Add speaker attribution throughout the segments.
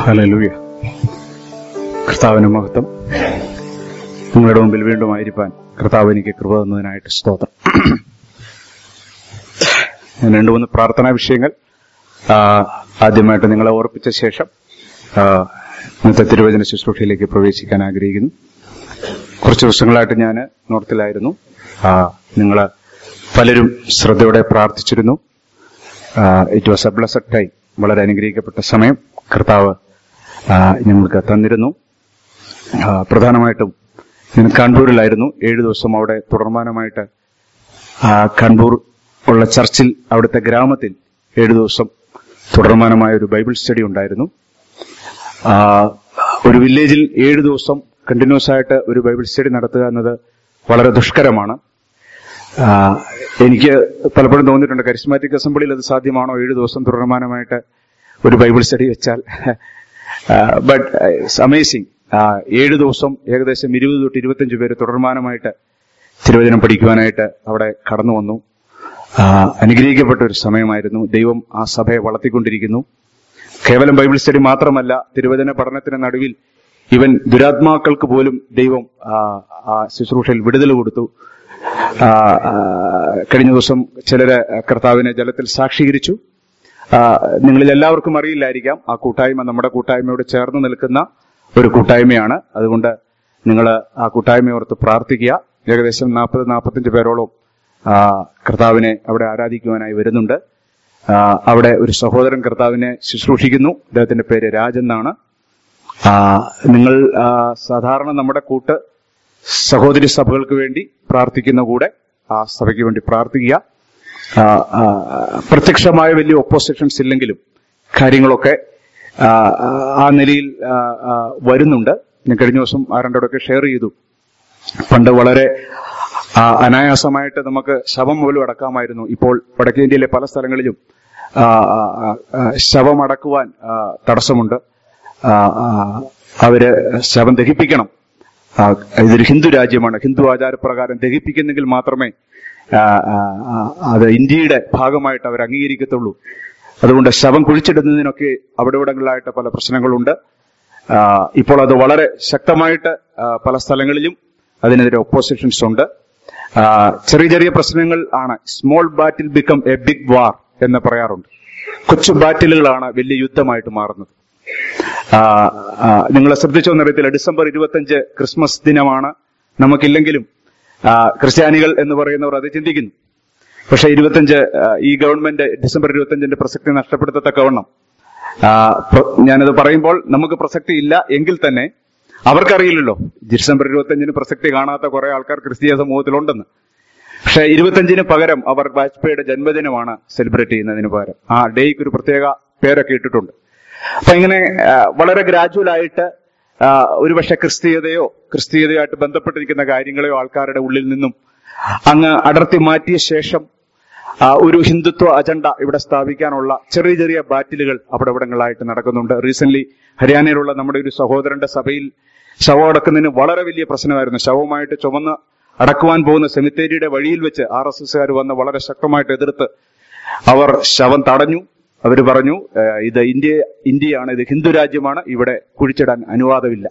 Speaker 1: ഹലലൂയ കർത്താവിന് മഹത്വം നിങ്ങളുടെ മുമ്പിൽ വീണ്ടും ആയിരിക്കാൻ കർത്താവ് എനിക്ക് കൃപ തന്നതിനായിട്ട് സ്തോത്രം ഞാൻ രണ്ടു മൂന്ന് പ്രാർത്ഥനാ വിഷയങ്ങൾ ആ, ആദ്യമായിട്ട് നിങ്ങളെ ഓർപ്പിച്ച ശേഷം ആ, ഇന്നത്തെ തിരുവചന ശുശ്രൂഷയിലേക്ക് പ്രവേശിക്കാൻ ആഗ്രഹിക്കുന്നു കുറച്ച് ദിവസങ്ങളായിട്ട് ഞാൻ നോർത്തിലായിരുന്നു നിങ്ങൾ പലരും ശ്രദ്ധയോടെ പ്രാർത്ഥിച്ചിരുന്നു it was a blessed time വളരെ അനുഗ്രഹിക്കപ്പെട്ട സമയം കർത്താവ് ആ, ഞങ്ങൾക്ക് തന്നിരുന്നു ആ, പ്രധാനമായിട്ടും ഞാൻ കാൺപൂരിലായിരുന്നു ഏഴു ദിവസം അവിടെ തുടർമാനമായിട്ട് ആ, കാൺപൂർ ഉള്ള ചർച്ചിൽ അവിടുത്തെ ഗ്രാമത്തിൽ ഏഴു ദിവസം തുടർമാനമായ ഒരു ബൈബിൾ സ്റ്റഡി ഉണ്ടായിരുന്നു ആ, ഒരു വില്ലേജിൽ ഏഴു ദിവസം കണ്ടിന്യൂസ് ആയിട്ട് ഒരു ബൈബിൾ സ്റ്റഡി നടത്തുക എന്നത് വളരെ ദുഷ്കരമാണ് ആ, എനിക്ക് പലപ്പോഴും തോന്നിയിട്ടുണ്ട് കരിസ്മാറ്റിക് അസംബ്ലിയിൽ അത് സാധ്യമാണോ ഏഴു ദിവസം തുടർമാനമായിട്ട് ഒരു ബൈബിൾ സ്റ്റഡി വെച്ചാൽ ബട്ട് ഇറ്റ്സ് അമേസിങ് ഏഴു ദിവസം ഏകദേശം ഇരുപത് തൊട്ട് ഇരുപത്തഞ്ച് പേര് തുടർമാനമായിട്ട് തിരുവചനം പഠിക്കുവാനായിട്ട് അവിടെ കടന്നു വന്നു ആ, അനുഗ്രഹിക്കപ്പെട്ട ഒരു സമയമായിരുന്നു ദൈവം ആ സഭയെ വളർത്തിക്കൊണ്ടിരിക്കുന്നു കേവലം ബൈബിൾ സ്റ്റഡി മാത്രമല്ല തിരുവചന പഠനത്തിന് നടുവിൽ ഇവൻ ദുരാത്മാക്കൾക്ക് പോലും ദൈവം ആ, ആ ശുശ്രൂഷയിൽ വിടുതൽ കൊടുത്തു ആ, ആ, കഴിഞ്ഞ ദിവസം ചിലര് കർത്താവിനെ ജലത്തിൽ സാക്ഷീകരിച്ചു ആ, നിങ്ങളിൽ എല്ലാവർക്കും അറിയില്ലായിരിക്കാം ആ കൂട്ടായ്മ നമ്മുടെ കൂട്ടായ്മയോട് ചേർന്ന് നിൽക്കുന്ന ഒരു കൂട്ടായ്മയാണ് അതുകൊണ്ട് നിങ്ങൾ ആ കൂട്ടായ്മയോർത്ത് പ്രാർത്ഥിക്കുക ഏകദേശം നാൽപ്പത് നാൽപ്പത്തഞ്ച് പേരോളം ആ, കർത്താവിനെ അവിടെ ആരാധിക്കുവാനായി വരുന്നുണ്ട് ആ, അവിടെ ഒരു സഹോദരൻ കർത്താവിനെ ശുശ്രൂഷിക്കുന്നു അദ്ദേഹത്തിന്റെ പേര് രാജ് എന്നാണ് ആ, നിങ്ങൾ ആ, സാധാരണ നമ്മുടെ കൂട്ട് സഹോദരി സഭകൾക്ക് വേണ്ടി പ്രാർത്ഥിക്കുന്ന കൂടെ ആ സഭയ്ക്ക് വേണ്ടി പ്രാർത്ഥിക്കുക ആ, ആ, പ്രത്യക്ഷമായ വലിയ ഒപ്പോസിഷൻസ് ഇല്ലെങ്കിലും കാര്യങ്ങളൊക്കെ ആ, ആ, ആ നിലയിൽ ആ, ആ, വരുന്നുണ്ട് ഞാൻ കഴിഞ്ഞ ദിവസം ആരണ്ടോടൊക്കെ ഷെയർ ചെയ്തു പണ്ട് വളരെ ആ, അനായാസമായിട്ട് നമുക്ക് ശവം പോലും അടക്കാമായിരുന്നു ഇപ്പോൾ വടക്കേ ഇന്ത്യയിലെ പല സ്ഥലങ്ങളിലും ആ, ആ, ആ, ആ, ശവം അടക്കുവാൻ ആ, തടസ്സമുണ്ട് ആ, ആ, അവര് ശവം ദഹിപ്പിക്കണം ആ, ഇതൊരു ഹിന്ദു രാജ്യമാണ് ഹിന്ദു ആചാരപ്രകാരം ദഹിപ്പിക്കുന്നെങ്കിൽ മാത്രമേ ആ, ആ, ആ, അത് ഇന്ത്യയുടെ ഭാഗമായിട്ട് അവർ അംഗീകരിക്കത്തുള്ളൂ അതുകൊണ്ട് ശവം കുഴിച്ചിടുന്നതിനൊക്കെ അവിടെ ഇവിടങ്ങളിലായിട്ട് പല പ്രശ്നങ്ങളുണ്ട് ആ, ഇപ്പോൾ അത് വളരെ ശക്തമായിട്ട് ആ, പല സ്ഥലങ്ങളിലും അതിനെതിരെ ഒപ്പോസിഷൻസ് ഉണ്ട് ആ, ചെറിയ ചെറിയ പ്രശ്നങ്ങൾ ആണ് small battle become a big war എന്ന് പറയാറുണ്ട് കൊച്ചു ബാറ്റിലുകളാണ് വലിയ യുദ്ധമായിട്ട് മാറുന്നത് നിങ്ങൾ ശ്രദ്ധിച്ചോ എന്നറിയത്തില്ല ഡിസംബർ ഇരുപത്തഞ്ച് ക്രിസ്മസ് ദിനമാണ് നമുക്കില്ലെങ്കിലും ആ, ക്രിസ്ത്യാനികൾ എന്ന് പറയുന്നവർ അത് ചിന്തിക്കുന്നു പക്ഷെ ഇരുപത്തഞ്ച് ആ, ഈ ഗവൺമെന്റ് ഡിസംബർ ഇരുപത്തഞ്ചിന്റെ പ്രസക്തി നഷ്ടപ്പെടുത്തത്തക്കവണ്ണം ആ, പ്ര- ഞാനത് പറയുമ്പോൾ നമുക്ക് പ്രസക്തി ഇല്ല എങ്കിൽ തന്നെ അവർക്കറിയില്ലല്ലോ ഡിസംബർ ഇരുപത്തഞ്ചിന് പ്രസക്തി കാണാത്ത കുറെ ആൾക്കാർ ക്രിസ്തീയ സമൂഹത്തിലുണ്ടെന്ന് പക്ഷെ ഇരുപത്തഞ്ചിന് പകരം അവർ വാജ്പേയിയുടെ ജന്മദിനമാണ് സെലിബ്രേറ്റ് ചെയ്യുന്നതിന് പകരം ആ ഡേക്ക് ഒരു പ്രത്യേക പേരൊക്കെ ഇട്ടിട്ടുണ്ട് അപ്പൊ ഇങ്ങനെ ആ, വളരെ ഗ്രാജുവൽ ആയിട്ട് ആ, ഒരുപക്ഷെ ക്രിസ്തീയതയോ ക്രിസ്തീയതയായിട്ട് ബന്ധപ്പെട്ടിരിക്കുന്ന കാര്യങ്ങളെയോ ആൾക്കാരുടെ ഉള്ളിൽ നിന്നും അങ്ങ് അടർത്തി മാറ്റിയ ശേഷം ആ, ഒരു ഹിന്ദുത്വ അജണ്ട ഇവിടെ സ്ഥാപിക്കാനുള്ള ചെറിയ ചെറിയ ബാറ്റിലുകൾ അവിടെ ഇവിടങ്ങളായിട്ട് നടക്കുന്നുണ്ട് റീസെന്റ് ഹരിയാനയിലുള്ള നമ്മുടെ ഒരു സഹോദരന്റെ സഭയിൽ ശവം അടക്കുന്നതിന് വളരെ വലിയ പ്രശ്നമായിരുന്നു ശവമായിട്ട് ചുമന്ന് അടക്കുവാൻ പോകുന്ന സെമിത്തേരിയുടെ വഴിയിൽ വെച്ച് ആർ എസ് എസ്സുകാർ വന്ന് വളരെ ശക്തമായിട്ട് എതിർത്ത് അവർ ശവം തടഞ്ഞു അവർ പറഞ്ഞു "ഏഹ്, ഇത് ഇന്ത്യ ഇന്ത്യയാണ് ഇത് ഹിന്ദു രാജ്യമാണ് ഇവിടെ കുഴിച്ചിടാൻ അനുവാദമില്ല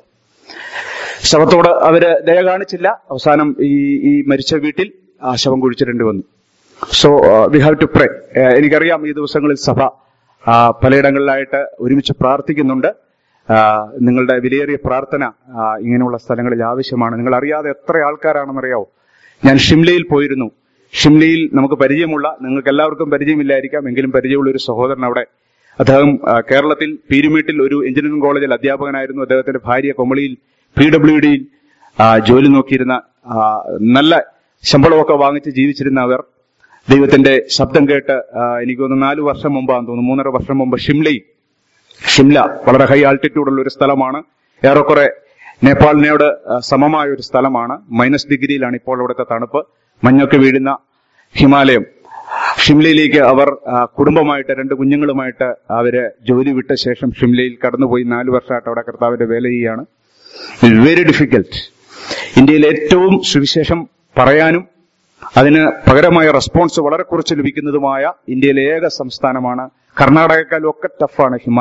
Speaker 1: ശവത്തോട് അവര് ദയ കാണിച്ചില്ല അവസാനം ഈ ഈ മരിച്ച വീട്ടിൽ ആ ശവം കുഴിച്ചിടേണ്ടി വന്നു so we have to pray എനിക്കറിയാം ഈ ദിവസങ്ങളിൽ സഭ ആ, പലയിടങ്ങളിലായിട്ട് ഒരുമിച്ച് പ്രാർത്ഥിക്കുന്നുണ്ട് ആ, നിങ്ങളുടെ വിലയേറിയ പ്രാർത്ഥന ആ, ഇങ്ങനെയുള്ള സ്ഥലങ്ങളിൽ ആവശ്യമാണ് നിങ്ങൾ അറിയാതെ എത്ര ആൾക്കാരാണെന്നറിയാവോ ഞാൻ ഷിംലയിൽ പോയിരുന്നു ഷിംലയിൽ നമുക്ക് പരിചയമുള്ള നിങ്ങൾക്ക് എല്ലാവർക്കും പരിചയമില്ലായിരിക്കാം എങ്കിലും പരിചയമുള്ള ഒരു സഹോദരൻ അവിടെ അദ്ദേഹം ആ, കേരളത്തിൽ പീരുമേട്ടിൽ ഒരു എഞ്ചിനീയറിംഗ് കോളേജിൽ അധ്യാപകനായിരുന്നു അദ്ദേഹത്തിന്റെ ഭാര്യ കൊമളിയിൽ പി ഡബ്ല്യു ഡിയിൽ ജോലി നോക്കിയിരുന്ന ആ, നല്ല ശമ്പളമൊക്കെ വാങ്ങിച്ച് ജീവിച്ചിരുന്ന അവർ ദൈവത്തിന്റെ ശബ്ദം കേട്ട് ആ, എനിക്ക് തോന്നുന്നു നാല് വർഷം മുമ്പാന്ന് തോന്നുന്നു മൂന്നര വർഷം മുമ്പ് ഷിംലയിൽ ഷിംല വളരെ ഹൈ ആൾട്ടിറ്റ്യൂഡുള്ള ഒരു സ്ഥലമാണ് ഏറെക്കുറെ നേപ്പാളിനോട് ആ, സമമായ ഒരു സ്ഥലമാണ് മൈനസ് ഡിഗ്രിയിലാണ് ഇപ്പോൾ ഇവിടുത്തെ തണുപ്പ് മഞ്ഞൊക്കെ വീഴുന്ന ഹിമാലയം ഷിംലയിലേക്ക് അവർ ആ, കുടുംബമായിട്ട് രണ്ട് കുഞ്ഞുങ്ങളുമായിട്ട് അവര് ജോലി വിട്ട ശേഷം ഷിംലയിൽ കടന്നുപോയി നാല് വർഷമായിട്ട് അവിടെ കർത്താവിന്റെ വേല ചെയ്യുകയാണ് വെരി ഡിഫിക്കൽട്ട് ഇന്ത്യയിൽ ഏറ്റവും സുവിശേഷം പറയാനും അതിന് പകരമായ റെസ്പോൺസ് വളരെ കുറച്ച് ലഭിക്കുന്നതുമായ ഇന്ത്യയിലെ ഏക സംസ്ഥാനമാണ് കർണാടകക്കാളും ഒക്കെ ടഫാണ് ഹിമാചൽ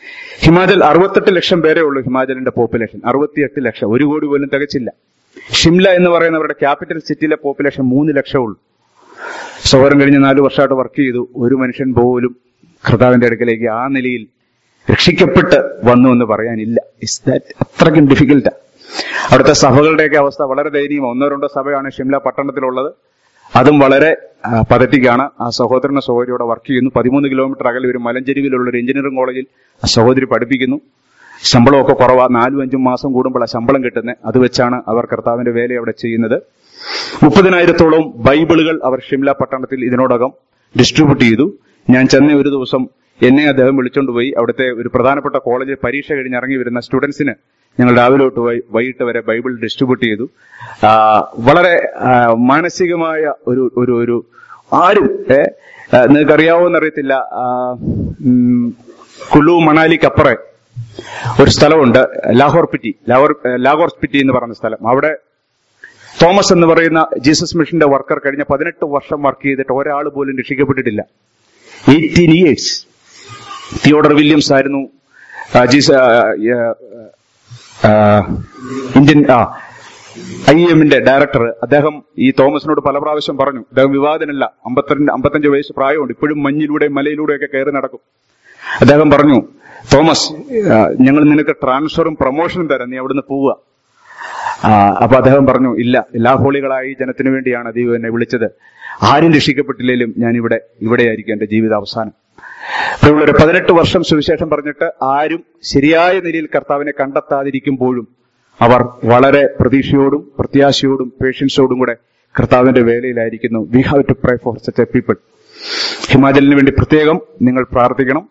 Speaker 1: ഹിമാചൽ അറുപത്തെട്ട് ലക്ഷം പേരേ ഉള്ളൂ ഹിമാചലിന്റെ പോപ്പുലേഷൻ അറുപത്തിയെട്ട് ലക്ഷം ഒരു കോടി പോലും തികച്ചില്ല ഷിംല എന്ന് പറയുന്ന അവരുടെ ക്യാപിറ്റൽ സിറ്റിയിലെ പോപ്പുലേഷൻ മൂന്ന് ലക്ഷം ഉള്ളൂ സൗരം കഴിഞ്ഞ് നാല് വർഷമായിട്ട് വർക്ക് ചെയ്തു ഒരു മനുഷ്യൻ പോലും കർത്താവിന്റെ അടുക്കലേക്ക് ആ നിലയിൽ രക്ഷിക്കപ്പെട്ട് വന്നു എന്ന് പറയാനില്ല ഇസ് ദാറ്റ് അത്രയ്ക്കും ഡിഫിക്കൽട്ടാ അവിടുത്തെ സഭകളുടെയൊക്കെ അവസ്ഥ വളരെ ദയനീയം ഒന്നോ രണ്ടോ സഭയാണ് ഷിംല പട്ടണത്തിലുള്ളത് അതും വളരെ പതറ്റിക്കാണ് ആ സഹോദരന സഹോദരിയോടെ വർക്ക് ചെയ്യുന്നു പതിമൂന്ന് കിലോമീറ്റർ അകലെ ഒരു മലഞ്ചെരുവിലുള്ള ഒരു എഞ്ചിനീയറിംഗ് കോളേജിൽ ആ സഹോദരി പഠിപ്പിക്കുന്നു ശമ്പളമൊക്കെ കുറവാ നാലും അഞ്ചും മാസം കൂടുമ്പോഴാണ് ശമ്പളം കിട്ടുന്നത് അത് വെച്ചാണ് അവർ കർത്താവിന്റെ വേല അവിടെ ചെയ്യുന്നത് മുപ്പതിനായിരത്തോളം ബൈബിളുകൾ അവർ ഷിംല പട്ടണത്തിൽ ഇതിനോടകം ഡിസ്ട്രിബ്യൂട്ട് ചെയ്തു ഞാൻ ചെന്ന ഒരു ദിവസം എന്നെ അദ്ദേഹം വിളിച്ചോണ്ട് പോയി അവിടുത്തെ ഒരു പ്രധാനപ്പെട്ട കോളേജിൽ പരീക്ഷ കഴിഞ്ഞ് ഇറങ്ങി വരുന്ന സ്റ്റുഡൻസിന് ഞങ്ങൾ രാവിലെ തൊട്ട് വൈ- വൈകിട്ട് വരെ ബൈബിൾ ഡിസ്ട്രിബ്യൂട്ട് ചെയ്തു ആ, വളരെ ആ, മാനസികമായ ഒരു ഒരു ഒരു ആരും ഏ, ആ, നിങ്ങൾക്കറിയാവോന്ന് അറിയത്തില്ല ആ, ഉം, കുളു മണാലിക്കപ്പുറേ ഒരു സ്ഥലമുണ്ട് ലാഹോർ പിറ്റി ലാഹോർ ലാഹോർ പിറ്റി എന്ന് പറയുന്ന സ്ഥലം അവിടെ തോമസ് എന്ന് പറയുന്ന ജീസസ് മിഷന്റെ വർക്കർ കഴിഞ്ഞ പതിനെട്ട് വർഷം വർക്ക് ചെയ്തിട്ട് ഒരാൾ പോലും രക്ഷിക്കപ്പെട്ടിട്ടില്ല എയ്റ്റീൻ ഇയേഴ്സ് തിയോഡർ വില്യംസ് ആയിരുന്നു ആ, ജീസ ആ, ആ, ഇന്ത്യൻ ആ ഐ എമ്മിന്റെ ഡയറക്ടർ അദ്ദേഹം ഈ തോമസിനോട് പല പ്രാവശ്യം പറഞ്ഞു അദ്ദേഹം വിവാദനല്ല അമ്പത്തിരണ്ട് അമ്പത്തഞ്ച് വയസ്സ് പ്രായമുണ്ട് ഇപ്പോഴും മഞ്ഞിലൂടെയും മലയിലൂടെയൊക്കെ കയറി നടക്കും അദ്ദേഹം പറഞ്ഞു തോമസ് ആ, ഞങ്ങൾ നിനക്ക് ട്രാൻസ്ഫറും പ്രൊമോഷനും തരാം നീ അവിടുന്ന് പോവുക ആ, അപ്പൊ അദ്ദേഹം പറഞ്ഞു ഇല്ല എല്ലാ ഹോളികളായി ജനത്തിനു വേണ്ടിയാണ് ദൈവം എന്നെ വിളിച്ചത് ആരും രക്ഷിക്കപ്പെട്ടില്ലെങ്കിലും ഞാൻ ഇവിടെ ഇവിടെയായിരിക്കും എന്റെ ജീവിത അവസാനം പ്രിയമുള്ളവരെ പതിനെട്ട് വർഷം സുവിശേഷം പറഞ്ഞിട്ട് ആരും ശരിയായ നിലയിൽ കർത്താവിനെ കണ്ടെത്താതിരിക്കുമ്പോഴും അവർ വളരെ പ്രതീക്ഷയോടും പ്രത്യാശയോടും പേഷ്യൻസോടും കൂടെ കർത്താവിന്റെ വേലയിലായിരിക്കുന്നു we have to pray for such a people ഹിമാചലിന് വേണ്ടി പ്രത്യേകം നിങ്ങൾ പ്രാർത്ഥിക്കണം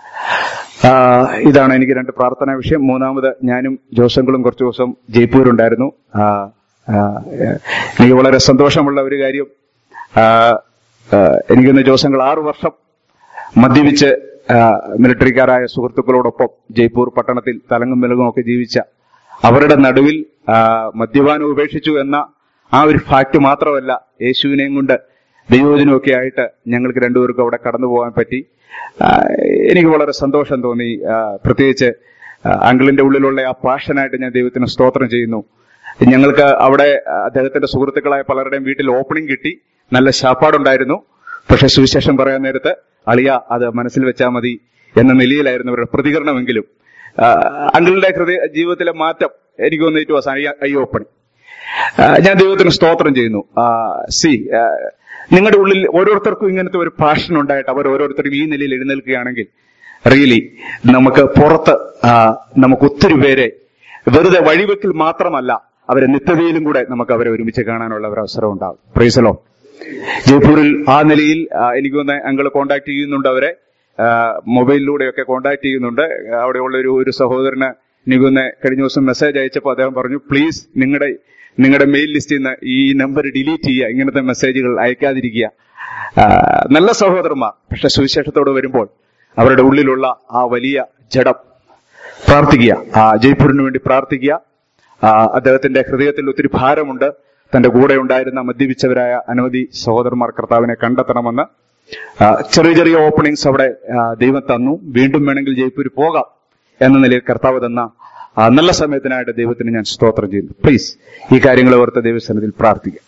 Speaker 1: ആ, ഇതാണ് എനിക്ക് രണ്ട് പ്രാർത്ഥനാ വിഷയം മൂന്നാമത് ഞാനും ജോസങ്ങളും കുറച്ചു ദിവസം ജയ്പൂരുണ്ടായിരുന്നു ആ, ആ, എനിക്ക് വളരെ സന്തോഷമുള്ള ഒരു കാര്യം ആ, ആ, എനിക്കൊന്ന് ജോസങ്ങൾ ആറു വർഷം മദ്യപിച്ച് ആ, മിലിറ്ററിക്കാരായ സുഹൃത്തുക്കളോടൊപ്പം ജയ്പൂർ പട്ടണത്തിൽ തലങ്ങും വിലങ്ങും ഒക്കെ ജീവിച്ച അവരുടെ നടുവിൽ ആ, മദ്യപാനം ഉപേക്ഷിച്ചു എന്ന ആ ഒരു ഫാക്ട് മാത്രമല്ല യേശുവിനെയും കൊണ്ട് ദൈവജനമൊക്കെ ആയിട്ട് ഞങ്ങൾക്ക് രണ്ടുപേർക്കും അവിടെ കടന്നു പോകാൻ പറ്റി ആ, എനിക്ക് വളരെ സന്തോഷം തോന്നി ആ, പ്രത്യേകിച്ച് ആ, അങ്കിളിന്റെ ഉള്ളിലുള്ള ആ പാഷനായിട്ട് ഞാൻ ദൈവത്തിന് സ്തോത്രം ചെയ്യുന്നു ഞങ്ങൾക്ക് അവിടെ ആ, അദ്ദേഹത്തിന്റെ സുഹൃത്തുക്കളായ പലരുടെയും വീട്ടിൽ ഓപ്പണിംഗ് കിട്ടി നല്ല ശാപ്പാടുണ്ടായിരുന്നു പക്ഷെ സുവിശേഷം പറയാൻ നേരത്ത് അളിയ അത് മനസ്സിൽ വെച്ചാൽ മതി എന്ന നിലയിലായിരുന്നു അവരുടെ പ്രതികരണമെങ്കിലും ആ, അങ്കിളിന്റെ ഹൃദയ ജീവിതത്തിലെ മാറ്റം എനിക്ക് തോന്നിയിട്ട് വാസ് ഐ ഓപ്പണിംഗ് ആ, ഞാൻ ദൈവത്തിന് സ്തോത്രം ചെയ്യുന്നു സി നിങ്ങളുടെ ഉള്ളിൽ ഓരോരുത്തർക്കും ഇങ്ങനത്തെ ഒരു പാഷൻ ഉണ്ടായിട്ട് അവർ ഓരോരുത്തരും ഈ നിലയിൽ എഴുന്നേൽക്കുകയാണെങ്കിൽ റിയലി നമുക്ക് പുറത്ത് ആ, നമുക്ക് ഒത്തിരി പേരെ വെറുതെ വഴിവെക്കിൽ മാത്രമല്ല അവരെ നിത്യതയിലും കൂടെ നമുക്ക് അവരെ ഒരുമിച്ച് കാണാനുള്ള ഒരു അവസരം ഉണ്ടാകും പ്രൈസലോ ജയ്പൂരിൽ ആ നിലയിൽ ആ, എനിക്ക് തോന്നുന്ന അങ്കിൾ കോണ്ടാക്ട് ചെയ്യുന്നുണ്ട് അവരെ ആ, മൊബൈലിലൂടെയൊക്കെ കോണ്ടാക്ട് ചെയ്യുന്നുണ്ട് അവിടെയുള്ള ഒരു ഒരു സഹോദരന് എനിക്ക് തോന്നുന്ന കഴിഞ്ഞ ദിവസം മെസ്സേജ് അയച്ചപ്പോൾ അദ്ദേഹം പറഞ്ഞു പ്ലീസ് നിങ്ങളുടെ നിങ്ങളുടെ മെയിൽ ലിസ്റ്റിൽ നിന്ന് ഈ നമ്പർ ഡിലീറ്റ് ചെയ്യുക ഇങ്ങനത്തെ മെസ്സേജുകൾ അയക്കാതിരിക്കുക ആ, നല്ല സഹോദരന്മാർ പക്ഷെ സുവിശേഷത്തോട് വരുമ്പോൾ അവരുടെ ഉള്ളിലുള്ള ആ വലിയ ജഡം പ്രാർത്ഥിക്കുക ആ ജയ്പൂരിന് വേണ്ടി പ്രാർത്ഥിക്കുക ആ, അദ്ദേഹത്തിന്റെ ഹൃദയത്തിൽ ഒത്തിരി ഭാരമുണ്ട് തന്റെ കൂടെ ഉണ്ടായിരുന്ന മദ്യപിച്ചവരായ അനവധി സഹോദരന്മാർ കർത്താവിനെ കണ്ടെത്തണമെന്ന് ആ, ചെറിയ ചെറിയ ഓപ്പണിങ്സ് അവിടെ ആ, ദൈവം തന്നു വീണ്ടും വേണമെങ്കിൽ ജയ്പൂർ പോകാം എന്ന നിലയിൽ കർത്താവ് തന്ന ആ നല്ല സമയത്തിനായിട്ട് ദൈവത്തിന് ഞാൻ സ്തോത്രം ചെയ്യുന്നു പ്ലീസ് ഈ കാര്യങ്ങൾ ഓർത്ത് ദൈവസന്നിധിയിൽ പ്രാർത്ഥിക്കുക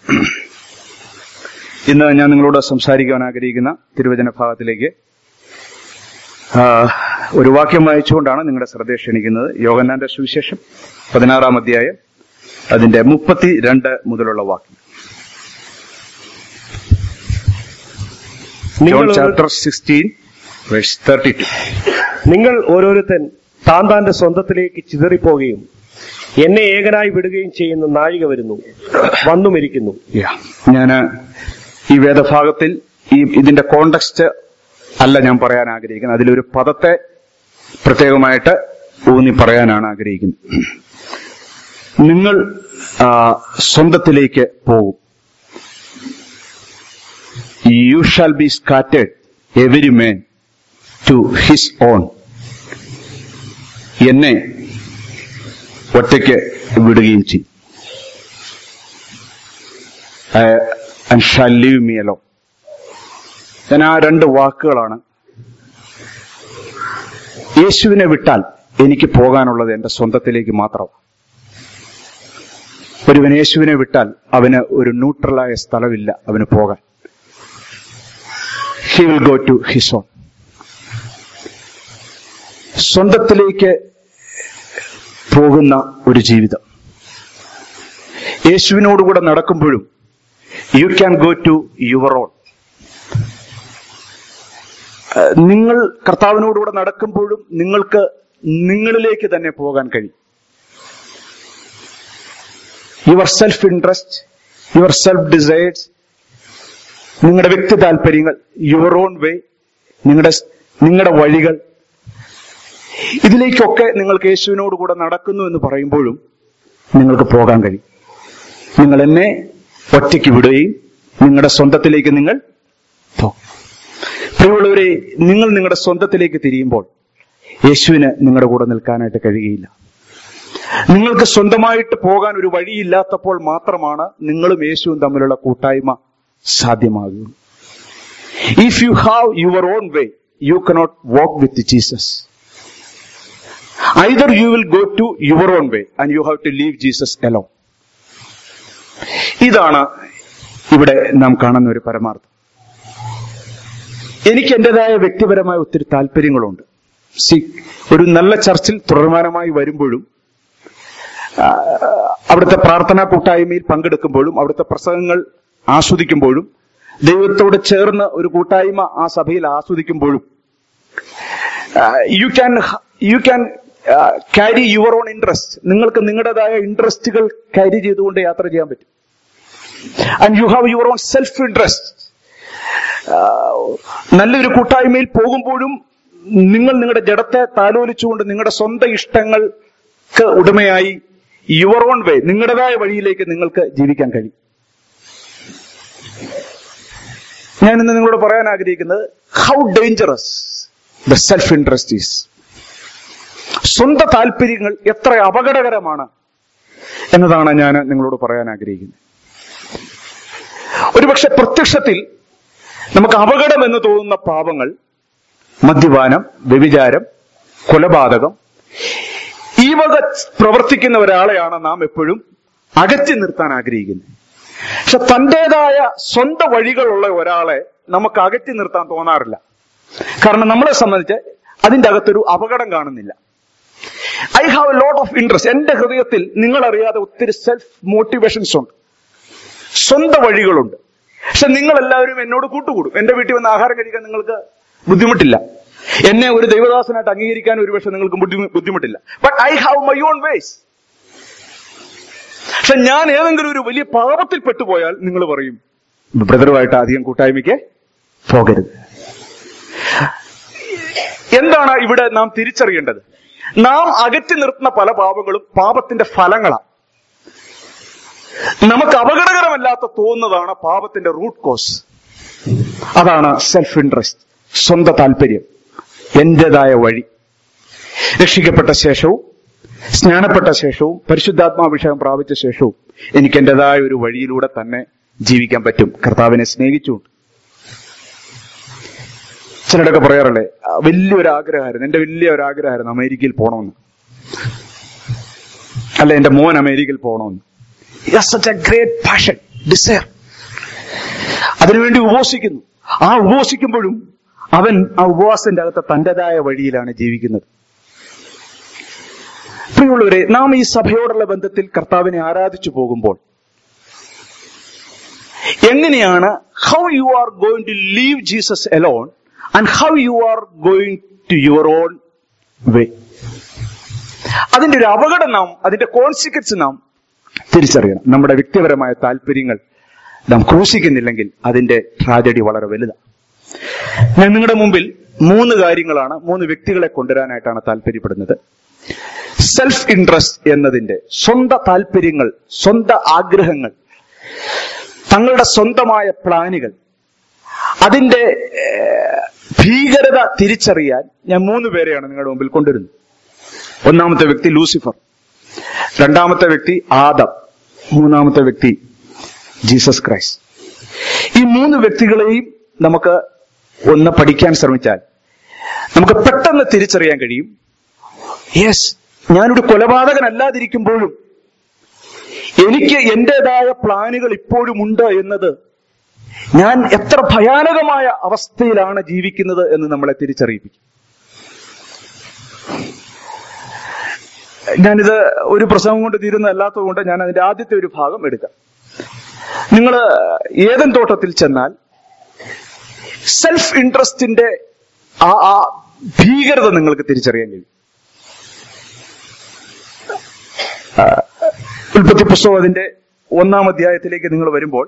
Speaker 1: ഇന്ന് ഞാൻ നിങ്ങളോട് സംസാരിക്കാൻ ആഗ്രഹിക്കുന്ന തിരുവചന ഭാഗത്തിലേക്ക് ആ, ഒരു വാക്യം വായിച്ചുകൊണ്ടാണ് നിങ്ങളുടെ ശ്രദ്ധ ക്ഷണിക്കുന്നത് യോഗന്നാന്റെ സുവിശേഷം പതിനാറാം അധ്യായം അതിന്റെ മുപ്പത്തി രണ്ട് മുതലുള്ള വാക്യം
Speaker 2: നിങ്ങൾ ഓരോ-
Speaker 1: ചാപ്റ്റർ സിക്സ്റ്റീൻ തേർട്ടി ടു
Speaker 2: നിങ്ങൾ ഓരോരുത്തൻ താൻ താന്റെ സ്വന്തത്തിലേക്ക് ചിതറിപ്പോവുകയും എന്നെ ഏകനായി വിടുകയും ചെയ്യുന്ന നാഴിക വരുന്നു വന്നുമിരിക്കുന്നു
Speaker 1: ഞാൻ ഈ വേദഭാഗത്തിൽ ഈ ഇതിന്റെ കോണ്ടക്സ്റ്റ് അല്ല ഞാൻ പറയാൻ ആഗ്രഹിക്കുന്നത് അതിലൊരു പദത്തെ പ്രത്യേകമായിട്ട് ഊന്നി പറയാനാണ് ആഗ്രഹിക്കുന്നത് നിങ്ങൾ ആ, സ്വന്തത്തിലേക്ക് പോകും you shall be scattered every man to his own എന്നെ ഒറ്റയ്ക്ക് വിടുകയും ചെയ്യും and shall leave me alone ഞാൻ ആ രണ്ട് വാക്കുകളാണ് യേശുവിനെ വിട്ടാൽ എനിക്ക് പോകാനുള്ളത് എന്റെ സ്വന്തത്തിലേക്ക് മാത്രമാണ് ഒരുവൻ യേശുവിനെ വിട്ടാൽ അവന് ഒരു ന്യൂട്രലായ സ്ഥലമില്ല അവന് പോകാൻ he will go to his own സ്വന്തത്തിലേക്ക് പോകുന്ന ഒരു ജീവിതം യേശുവിനോടുകൂടെ നടക്കുമ്പോഴും you can go to your own നിങ്ങൾ കർത്താവിനോടുകൂടെ നടക്കുമ്പോഴും നിങ്ങൾക്ക് നിങ്ങളിലേക്ക് തന്നെ പോകാൻ കഴിയും your self interest your self decides നിങ്ങളുടെ വ്യക്തി താല്പര്യങ്ങൾ യുവർ ഓൺ വേ നിങ്ങളുടെ നിങ്ങളുടെ വഴികൾ ഇതിലേക്കൊക്കെ നിങ്ങൾക്ക് യേശുവിനോട് കൂടെ നടക്കുന്നു എന്ന് പറയുമ്പോഴും നിങ്ങൾക്ക് പോകാൻ കഴിയും നിങ്ങൾ എന്നെ ഒറ്റയ്ക്ക് വിടുകയും നിങ്ങളുടെ സ്വന്തത്തിലേക്ക് നിങ്ങൾ പോകും പ്രിയമുള്ളവരെ നിങ്ങൾ നിങ്ങളുടെ സ്വന്തത്തിലേക്ക് തിരിയുമ്പോൾ യേശുവിന് നിങ്ങളുടെ കൂടെ നിൽക്കാനായിട്ട് കഴിയുകയില്ല നിങ്ങൾക്ക് സ്വന്തമായിട്ട് പോകാൻ ഒരു വഴിയില്ലാത്തപ്പോൾ മാത്രമാണ് നിങ്ങളും യേശുവും തമ്മിലുള്ള കൂട്ടായ്മ സാധ്യമാകുന്നത് if you have your own way you cannot walk with Jesus either you will go to your own way and you have to leave Jesus alone ഇതാണ് ഇവിടെ നാം കാണുന്ന ഒരു പരമാർത്ഥം എനിക്ക് എന്റേതായ വ്യക്തിപരമായ ഒത്തിരി താല്പര്യങ്ങളുണ്ട് സി ഒരു നല്ല ചർച്ചിൽ തുടർമാനമായി വരുമ്പോഴും ആ, അവിടുത്തെ പ്രാർത്ഥനാ കൂട്ടായ്മയിൽ പങ്കെടുക്കുമ്പോഴും അവിടുത്തെ പ്രസംഗങ്ങൾ ആസ്വദിക്കുമ്പോഴും ദൈവത്തോട് ചേർന്ന് ഒരു കൂട്ടായ്മ ആ സഭയിൽ ആസ്വദിക്കുമ്പോഴും you can you can carry your own interest നിങ്ങൾക്ക് നിങ്ങളുടേതായ ഇൻട്രസ്റ്റുകൾ ക്യാരി ചെയ്തുകൊണ്ട് യാത്ര ചെയ്യാൻ പറ്റും and you have your own self interest നല്ലൊരു കൂട്ടായ്മയിൽ പോകുമ്പോഴും നിങ്ങൾ നിങ്ങളുടെ ജഡത്തെ താലോലിച്ചുകൊണ്ട് നിങ്ങളുടെ സ്വന്തം ഇഷ്ടങ്ങൾക്ക് ഉടമയായി യുവർ ഓൺ വേ നിങ്ങളുടേതായ വഴിയിലേക്ക് നിങ്ങൾക്ക് ജീവിക്കാൻ കഴിയും ഞാൻ ഇന്ന് നിങ്ങളോട് പറയാൻ ആഗ്രഹിക്കുന്നത് how dangerous the self interest is സ്വന്തം താല്പര്യങ്ങൾ എത്ര അപകടകരമാണ് എന്നതാണ് ഞാൻ നിങ്ങളോട് പറയാൻ ആഗ്രഹിക്കുന്നത് ഒരുപക്ഷെ പ്രത്യക്ഷത്തിൽ നമുക്ക് അപകടം എന്ന് തോന്നുന്ന പാപങ്ങൾ മദ്യപാനം വ്യഭിചാരം കൊലപാതകം ഈ വക പ്രവർത്തിക്കുന്ന ഒരാളെയാണ് നാം എപ്പോഴും അകറ്റി നിർത്താൻ ആഗ്രഹിക്കുന്നത് പക്ഷെ തന്റേതായ സ്വന്തം വഴികളുള്ള ഒരാളെ നമുക്ക് അകറ്റി നിർത്താൻ തോന്നാറില്ല കാരണം നമ്മളെ സംബന്ധിച്ച് അതിന്റെ അകത്തൊരു അപകടം കാണുന്നില്ല I have a lot of interest എന്റെ ഹൃദയത്തിൽ നിങ്ങൾ അറിയാതെ ഒത്തിരി സെൽഫ് മോട്ടിവേഷൻസ് ഉണ്ട് സ്വന്തം വഴികളുണ്ട് പക്ഷെ നിങ്ങൾ എല്ലാവരും എന്നോട് കൂട്ടുകൂടും എന്റെ വീട്ടിൽ വന്ന് ആഹാരം കഴിക്കാൻ നിങ്ങൾക്ക് ബുദ്ധിമുട്ടില്ല എന്നെ ഒരു ദൈവദാസനായിട്ട് അംഗീകരിക്കാൻ ഒരുപക്ഷെ നിങ്ങൾക്ക് ബുദ്ധിമു- ബുദ്ധിമുട്ടില്ല but I have my own ways പക്ഷെ ഞാൻ ഏതെങ്കിലും ഒരു വലിയ പാപത്തിൽ പെട്ടുപോയാൽ നിങ്ങൾ പറയും ബ്രദറുമായിട്ട് അധികം കൂട്ടായ്മയ്ക്ക് പോകരുത് എന്താണ് ഇവിടെ നാം തിരിച്ചറിയേണ്ടത് നാം അകറ്റി നിർത്തുന്ന പല പാപങ്ങളും പാപത്തിന്റെ ഫലങ്ങളാണ് നമുക്ക് അപകടകരമല്ലാത്ത തോന്നുന്നതാണ് പാപത്തിന്റെ റൂട്ട് കോസ് അതാണ് സെൽഫ് ഇൻട്രസ്റ്റ് സ്വന്തം താല്പര്യം എന്റേതായ വഴി രക്ഷിക്കപ്പെട്ട ശേഷവും സ്നാനപ്പെട്ട ശേഷവും പരിശുദ്ധാത്മാഭിഷേകം പ്രാപിച്ച ശേഷവും എനിക്ക് എന്റേതായ ഒരു വഴിയിലൂടെ തന്നെ ജീവിക്കാൻ പറ്റും കർത്താവിനെ സ്നേഹിച്ചുകൊണ്ട് ചിലരൊക്കെ പറയാറല്ലേ "ആ, വലിയൊരു ആഗ്രഹമായിരുന്നു എന്റെ വലിയ ഒരു ആഗ്രഹമായിരുന്നു അമേരിക്കയിൽ പോകണമെന്ന് അല്ല എന്റെ മോൻ അമേരിക്കയിൽ പോകണമെന്ന് such a great passion desire അതിനുവേണ്ടി ഉപവസിക്കുന്നു ആ ഉപവസിക്കുമ്പോഴും അവൻ ആ ഉപവാസത്തിന്റെ അകത്ത് തന്റേതായ വഴിയിലാണ് ജീവിക്കുന്നത് പ്രിയമുള്ളവരെ നാം ഈ സഭയോടുള്ള ബന്ധത്തിൽ കർത്താവിനെ ആരാധിച്ചു പോകുമ്പോൾ എങ്ങനെയാണ് how you are going to leave Jesus alone and how you are going to your own way അതിന്റെ ഒരു അപകടം നാം അതിന്റെ കോൺസിക്വൻസ് നാം തിരിച്ചറിയണം നമ്മുടെ വ്യക്തിപരമായ താല്പര്യങ്ങൾ നാം ക്രൂശിക്കുന്നില്ലെങ്കിൽ അതിന്റെ ട്രാജഡി വളരെ വലുതാണ് ഞാൻ നിങ്ങളുടെ മുമ്പിൽ മൂന്ന് കാര്യങ്ങളാണ് മൂന്ന് വ്യക്തികളെ കൊണ്ടുവരാനായിട്ടാണ് താല്പര്യപ്പെടുന്നത് സെൽഫ് ഇൻട്രസ്റ്റ് എന്നതിന്റെ സ്വന്തം താല്പര്യങ്ങൾ സ്വന്തം ആഗ്രഹങ്ങൾ തങ്ങളുടെ സ്വന്തമായ പ്ലാനുകൾ അതിന്റെ ഏഹ്, ഭീകരത തിരിച്ചറിയാൻ ഞാൻ മൂന്ന് പേരെയാണ് നിങ്ങളുടെ മുമ്പിൽ കൊണ്ടുവരുന്നത് ഒന്നാമത്തെ വ്യക്തി ലൂസിഫർ രണ്ടാമത്തെ വ്യക്തി ആദം മൂന്നാമത്തെ വ്യക്തി ജീസസ് ക്രൈസ്റ്റ് ഈ മൂന്ന് വ്യക്തികളെയും നമുക്ക് ഒന്ന് പഠിക്കാൻ ശ്രമിച്ചാൽ നമുക്ക് പെട്ടെന്ന് തിരിച്ചറിയാൻ കഴിയും യെസ് ഞാനൊരു കൊലപാതകനല്ലാതിരിക്കുമ്പോഴും എനിക്ക് എന്റേതായ പ്ലാനുകൾ ഇപ്പോഴും ഉണ്ട് എന്നത് ഞാൻ എത്ര ഭയാനകമായ അവസ്ഥയിലാണ് ജീവിക്കുന്നത് എന്ന് നമ്മളെ തിരിച്ചറിയിപ്പിക്കും ഞാനിത് ഒരു പ്രസംഗം കൊണ്ട് തീരുന്നതല്ലാത്തത് കൊണ്ട് ഞാൻ അതിന്റെ ആദ്യത്തെ ഒരു ഭാഗം എടുക്കാം നിങ്ങൾ ഏതൻ തോട്ടത്തിൽ ചെന്നാൽ സെൽഫ് ഇൻട്രസ്റ്റിന്റെ ആ ആ ഭീകരത നിങ്ങൾക്ക് തിരിച്ചറിയാൻ കഴിയും ആ, ഉൽപ്പത്തി പുസ്തകം അതിന്റെ ഒന്നാം അധ്യായത്തിലേക്ക് നിങ്ങൾ വരുമ്പോൾ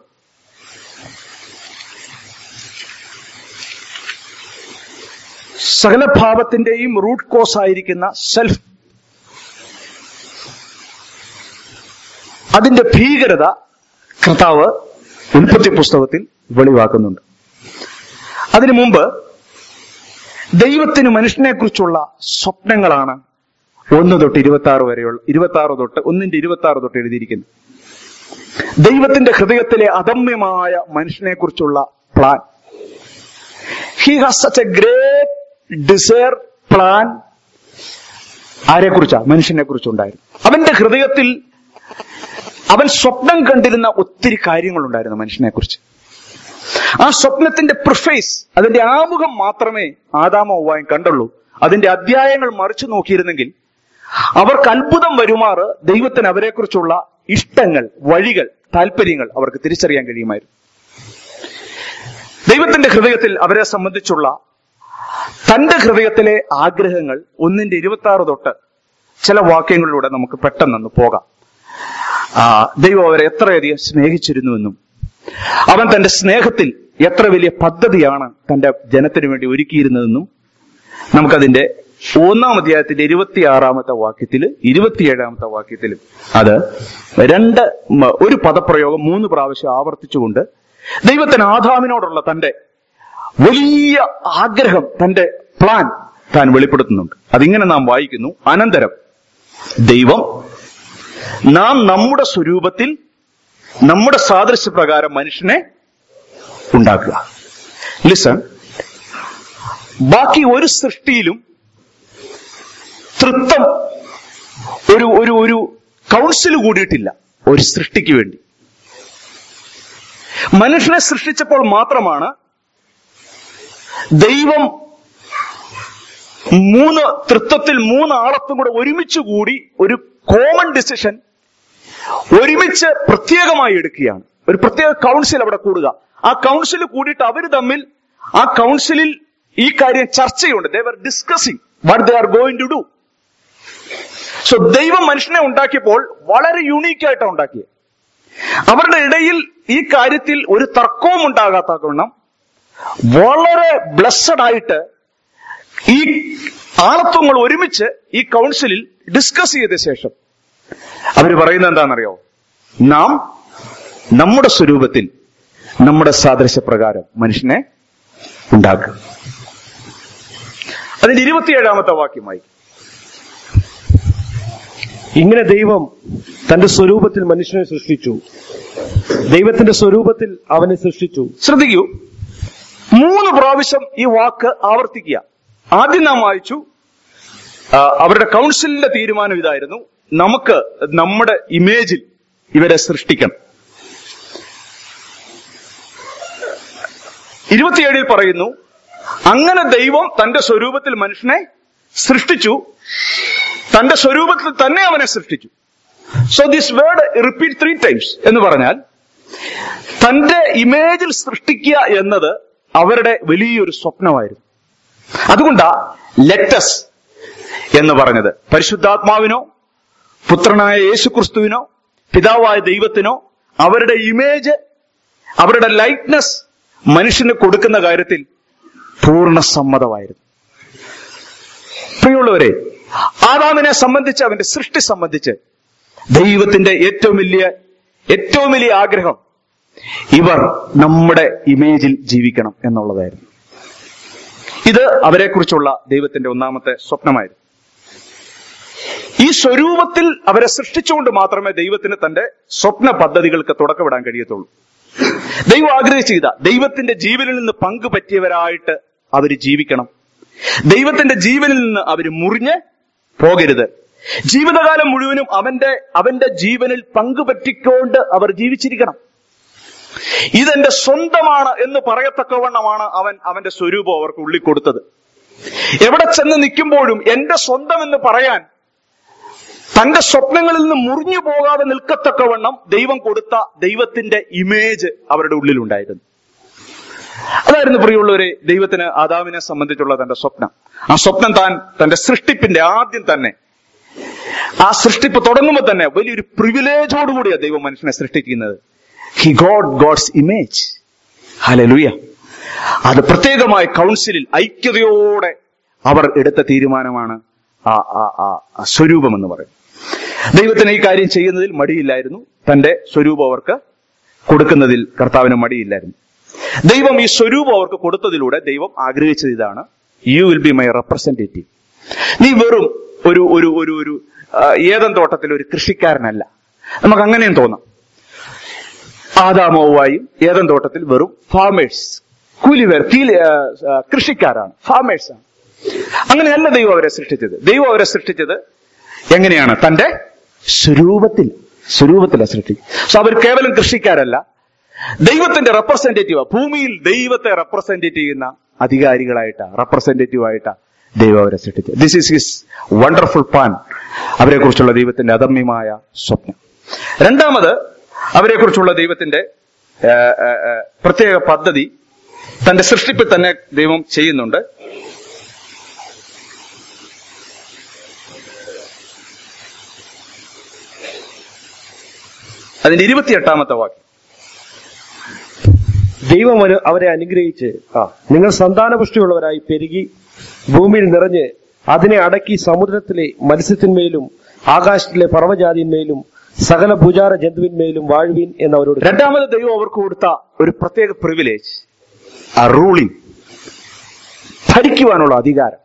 Speaker 1: സകല ഭാവത്തിന്റെയും റൂട്ട് കോസ് ആയിരിക്കുന്ന സെൽഫ് അതിന്റെ ഭീകരത കർത്താവ് ഉൽപ്പത്തി പുസ്തകത്തിൽ വെളിവാക്കുന്നുണ്ട് അതിനു മുമ്പ് ദൈവത്തിന് മനുഷ്യനെ കുറിച്ചുള്ള സ്വപ്നങ്ങളാണ് ഒന്ന് തൊട്ട് ഇരുപത്തി ആറ് വരെയുള്ള ഇരുപത്തി ആറ് തൊട്ട് ഒന്നിന്റെ ഇരുപത്തി ആറ് തൊട്ട് എഴുതിയിരിക്കുന്നു ദൈവത്തിന്റെ ഹൃദയത്തിലെ അദമ്യമായ മനുഷ്യനെ കുറിച്ചുള്ള plan he has such a great desire plan ആരെക്കുറിച്ചാ മനുഷ്യനെ കുറിച്ചുണ്ടായിരുന്നു അവന്റെ ഹൃദയത്തിൽ അവൻ സ്വപ്നം കണ്ടിരുന്ന ഒത്തിരി കാര്യങ്ങളുണ്ടായിരുന്നു മനുഷ്യനെ കുറിച്ച് ആ സ്വപ്നത്തിന്റെ പ്രിഫേസ് അതിന്റെ ആമുഖം മാത്രമേ ആദാമ ഉവായും കണ്ടുള്ളൂ അതിന്റെ അധ്യായങ്ങൾ മറിച്ചു നോക്കിയിരുന്നെങ്കിൽ അവർക്ക് അത്ഭുതം വരുമാറ് ദൈവത്തിന് അവരെക്കുറിച്ചുള്ള ഇഷ്ടങ്ങൾ വഴികൾ താല്പര്യങ്ങൾ അവർക്ക് തിരിച്ചറിയാൻ കഴിയുമായിരുന്നു ദൈവത്തിന്റെ ഹൃദയത്തിൽ അവരെ സംബന്ധിച്ചുള്ള തന്റെ ഹൃദയത്തിലെ ആഗ്രഹങ്ങൾ ഒന്നിന്റെ ഇരുപത്തി ആറ് തൊട്ട് ചില വാക്യങ്ങളിലൂടെ നമുക്ക് പെട്ടെന്നൊന്ന് പോകാം ആ, ദൈവം അവരെ എത്രയധികം സ്നേഹിച്ചിരുന്നുവെന്നും അവൻ തന്റെ സ്നേഹത്തിൽ എത്ര വലിയ പദ്ധതിയാണ് തന്റെ ജനത്തിനു വേണ്ടി ഒരുക്കിയിരുന്നതെന്നും നമുക്കതിന്റെ ഒന്നാം അധ്യായത്തിന്റെ ഇരുപത്തിയാറാമത്തെ വാക്യത്തില് ഇരുപത്തിയേഴാമത്തെ വാക്യത്തിലും അത് രണ്ട് മ- ഒരു പദപ്രയോഗം മൂന്ന് പ്രാവശ്യം ആവർത്തിച്ചുകൊണ്ട് ദൈവത്തിന് ആദാമിനോടുള്ള തന്റെ വലിയ ആഗ്രഹം തന്റെ പ്ലാൻ താൻ വെളിപ്പെടുത്തുന്നുണ്ട് അതിങ്ങനെ നാം വായിക്കുന്നു അനന്തരം ദൈവം നാം നമ്മുടെ സ്വരൂപത്തിൽ നമ്മുടെ സാദൃശ്യപ്രകാരം മനുഷ്യനെ ഉണ്ടാക്കുക ലിസൺ ബാക്കി ഒരു സൃഷ്ടിയിലും തൃത്വം ഒരു ഒരു ഒരു കൗൺസിൽ കൂടിയിട്ടില്ല ഒരു സൃഷ്ടിക്ക് വേണ്ടി മനുഷ്യനെ സൃഷ്ടിച്ചപ്പോൾ മാത്രമാണ് ദൈവം മൂന്ന് തൃത്വത്തിൽ മൂന്ന് ആളത്തും കൂടെ ഒരുമിച്ച് കൂടി ഒരു കോമൺ ഡിസിഷൻ ഒരുമിച്ച് പ്രത്യേകമായി എടുക്കുകയാണ് ഒരു പ്രത്യേക കൗൺസിൽ അവിടെ കൂടുക ആ കൗൺസിൽ കൂടിയിട്ട് അവർ തമ്മിൽ ആ കൗൺസിലിൽ ഈ കാര്യം ചർച്ചയുണ്ട് they were discussing what they are going to do so ദൈവം മനുഷ്യനെ ഉണ്ടാക്കിയപ്പോൾ വളരെ യുണീക്ക് ആയിട്ടാണ് ഉണ്ടാക്കിയത് അവരുടെ ഇടയിൽ ഈ കാര്യത്തിൽ ഒരു തർക്കവും ഉണ്ടാകാത്ത വണ്ണം വളരെ ബ്ലസ്സഡ് ആയിട്ട് ഈ ആളത്വങ്ങൾ ഒരുമിച്ച് ഈ കൗൺസിലിൽ ഡിസ്കസ് ചെയ്ത ശേഷം അവർ പറയുന്നത് എന്താണെന്നറിയോ നാം നമ്മുടെ സ്വരൂപത്തിൽ നമ്മുടെ സാദൃശ്യപ്രകാരം മനുഷ്യനെ ഉണ്ടാക്കുക അതിന്റെ ഇരുപത്തിയേഴാമത്തെ വാക്യമായി
Speaker 2: ഇങ്ങനെ ദൈവം തന്റെ സ്വരൂപത്തിൽ മനുഷ്യനെ സൃഷ്ടിച്ചു ദൈവത്തിന്റെ സ്വരൂപത്തിൽ അവനെ സൃഷ്ടിച്ചു
Speaker 1: ശ്രദ്ധിക്കൂ മൂന്ന് പ്രാവശ്യം ഈ വാക്ക് ആവർത്തിക്കുക ആദ്യം നാം വായിച്ചു ആ, അവരുടെ കൗൺസിലിന്റെ തീരുമാനം ഇതായിരുന്നു നമുക്ക് നമ്മുടെ ഇമേജിൽ ഇവരെ സൃഷ്ടിക്കണം ഇരുപത്തിയേഴിൽ പറയുന്നു അങ്ങനെ ദൈവം തന്റെ സ്വരൂപത്തിൽ മനുഷ്യനെ സൃഷ്ടിച്ചു തന്റെ സ്വരൂപത്തിൽ തന്നെ അവനെ സൃഷ്ടിച്ചു so this word repeat three times എന്ന് പറഞ്ഞാൽ തന്റെ ഇമേജിൽ സൃഷ്ടിക്കുക എന്നത് അവരുടെ വലിയൊരു സ്വപ്നമായിരുന്നു അതുകൊണ്ടാ ലെറ്റസ് എന്ന് പറഞ്ഞത് പരിശുദ്ധാത്മാവിനോ പുത്രനായ യേശുക്രിസ്തുവിനോ പിതാവായ ദൈവത്തിനോ അവരുടെ ഇമേജ് അവരുടെ ലൈറ്റ്നസ് മനുഷ്യന് കൊടുക്കുന്ന കാര്യത്തിൽ പൂർണ്ണ സമ്മതമായിരുന്നു പ്രിയമുള്ളവരെ ആദാമിനെ സംബന്ധിച്ച് അവന്റെ സൃഷ്ടി സംബന്ധിച്ച് ദൈവത്തിന്റെ ഏറ്റവും വലിയ ഏറ്റവും വലിയ ആഗ്രഹം ഇവർ നമ്മുടെ ഇമേജിൽ ജീവിക്കണം എന്നുള്ളതായിരുന്നു ഇത് അവരെക്കുറിച്ചുള്ള ദൈവത്തിന്റെ ഒന്നാമത്തെ സ്വപ്നമായിരുന്നു ഈ സ്വരൂപത്തിൽ അവരെ സൃഷ്ടിച്ചുകൊണ്ട് മാത്രമേ ദൈവത്തിന് തന്റെ സ്വപ്ന പദ്ധതികൾക്ക് തുടക്കമിടാൻ കഴിയത്തുള്ളൂ ദൈവം ആഗ്രഹിച്ച ഇതാ ദൈവത്തിന്റെ ജീവനിൽ നിന്ന് പങ്ക് പറ്റിയവരായിട്ട് അവർ ജീവിക്കണം
Speaker 3: ദൈവത്തിന്റെ ജീവനിൽ നിന്ന് അവർ മുറിഞ്ഞ് പോകരുത് ജീവിതകാലം മുഴുവനും അവന്റെ അവന്റെ ജീവനിൽ പങ്കുപറ്റിക്കൊണ്ട് അവർ ജീവിച്ചിരിക്കണം ഇതെന്റെ സ്വന്തമാണ് എന്ന് പറയത്തക്കവണ്ണമാണ് അവൻ അവന്റെ സ്വരൂപം അവർക്ക് ഉള്ളിൽ കൊടുത്തത് എവിടെ ചെന്ന് നിൽക്കുമ്പോഴും എന്റെ സ്വന്തം എന്ന് പറയാൻ തന്റെ സ്വപ്നങ്ങളിൽ നിന്ന് മുറിഞ്ഞു പോകാതെ നിൽക്കത്തക്കവണ്ണം ദൈവം കൊടുത്ത ദൈവത്തിന്റെ ഇമേജ് അവരുടെ ഉള്ളിലുണ്ടായിരുന്നു അതായിരുന്നു പ്രിയമുള്ളവരെ ദൈവത്തിന് ആദാമിനെ സംബന്ധിച്ചുള്ള തന്റെ സ്വപ്നം ആ സ്വപ്നം താൻ തന്റെ സൃഷ്ടിപ്പിന്റെ ആദ്യം തന്നെ ആ സൃഷ്ടിപ്പ് തുടങ്ങുമ്പോൾ തന്നെ വലിയൊരു പ്രിവിലേജോടുകൂടിയാണ് ദൈവം മനുഷ്യനെ സൃഷ്ടിക്കുന്നത് he God God's image hallelujah അത് പ്രത്യേകമായ കൗൺസിലിൽ ഐക്യതയോടെ അവർ എടുത്ത തീരുമാനമാണ് ആ ആ ആ ആ സ്വരൂപം എന്ന് പറയുന്നത് ദൈവത്തിന് ഈ കാര്യം ചെയ്യുന്നതിൽ മടിയില്ലായിരുന്നു തന്റെ സ്വരൂപം അവർക്ക് കൊടുക്കുന്നതിൽ കർത്താവിന് മടിയില്ലായിരുന്നു ദൈവം ഈ സ്വരൂപം അവർക്ക് കൊടുത്തതിലൂടെ ദൈവം ആഗ്രഹിച്ചത് ഇതാണ് you will be my representative നീ വെറും ഒരു ഒരു ഒരു ഒരു ആ, ഏതൻ തോട്ടത്തിൽ ഒരു കൃഷിക്കാരനല്ല നമുക്ക് അങ്ങനെയും തോന്നാം ആദാമോവായും ഏതൻ തോട്ടത്തിൽ വെറും ഫാമേഴ്സ് കൂലിവേർ കീലി ആ, ആ, കൃഷിക്കാരാണ് ഫാമേഴ്സ് ആണ് അങ്ങനെയല്ല ദൈവം അവരെ സൃഷ്ടിച്ചത് ദൈവം അവരെ സൃഷ്ടിച്ചത് എങ്ങനെയാണ് തന്റെ സ്വരൂപത്തിൽ സ്വരൂപത്തിലാണ് സൃഷ്ടിച്ചത് സോ അവർ കേവലം കൃഷിക്കാരല്ല ദൈവത്തിന്റെ റെപ്രസെന്റേറ്റീവ് ഭൂമിയിൽ ദൈവത്തെ റെപ്രസെന്റേറ്റ് ചെയ്യുന്ന അധികാരികളായിട്ടാ റെപ്രസെന്റേറ്റീവ് ആയിട്ടാ ദൈവം അവരെ സൃഷ്ടിച്ചത് this is his wonderful plan അവരെ കുറിച്ചുള്ള ദൈവത്തിന്റെ അദമ്യമായ സ്വപ്നം രണ്ടാമത് അവരെ കുറിച്ചുള്ള ദൈവത്തിന്റെ ആ, ആ, ആ, പ്രത്യേക പദ്ധതി തന്റെ സൃഷ്ടിപ്പിൽ തന്നെ ദൈവം ചെയ്യുന്നുണ്ട് അതിന്റെ ഇരുപത്തിയെട്ടാമത്തെ വാക്യം
Speaker 2: ദൈവം അവര് അവരെ അനുഗ്രഹിച്ച് ആ നിങ്ങൾ സന്താനപുഷ്ടിയുള്ളവരായി പെരുകി ഭൂമിയിൽ നിറഞ്ഞ് അതിനെ അടക്കി സമുദ്രത്തിലെ മത്സ്യത്തിന്മേലും ആകാശത്തിലെ പർവ്വജാതിന്മേലും സകല ഭുജാര ജന്തുവിന്മേലും വാഴുവിൻ എന്നവരോട്
Speaker 3: രണ്ടാമത് ദൈവം അവർക്ക് കൊടുത്ത ഒരു പ്രത്യേക പ്രിവിലേജ് ആ റൂളിംഗ് ഭരിക്കുവാനുള്ള അധികാരം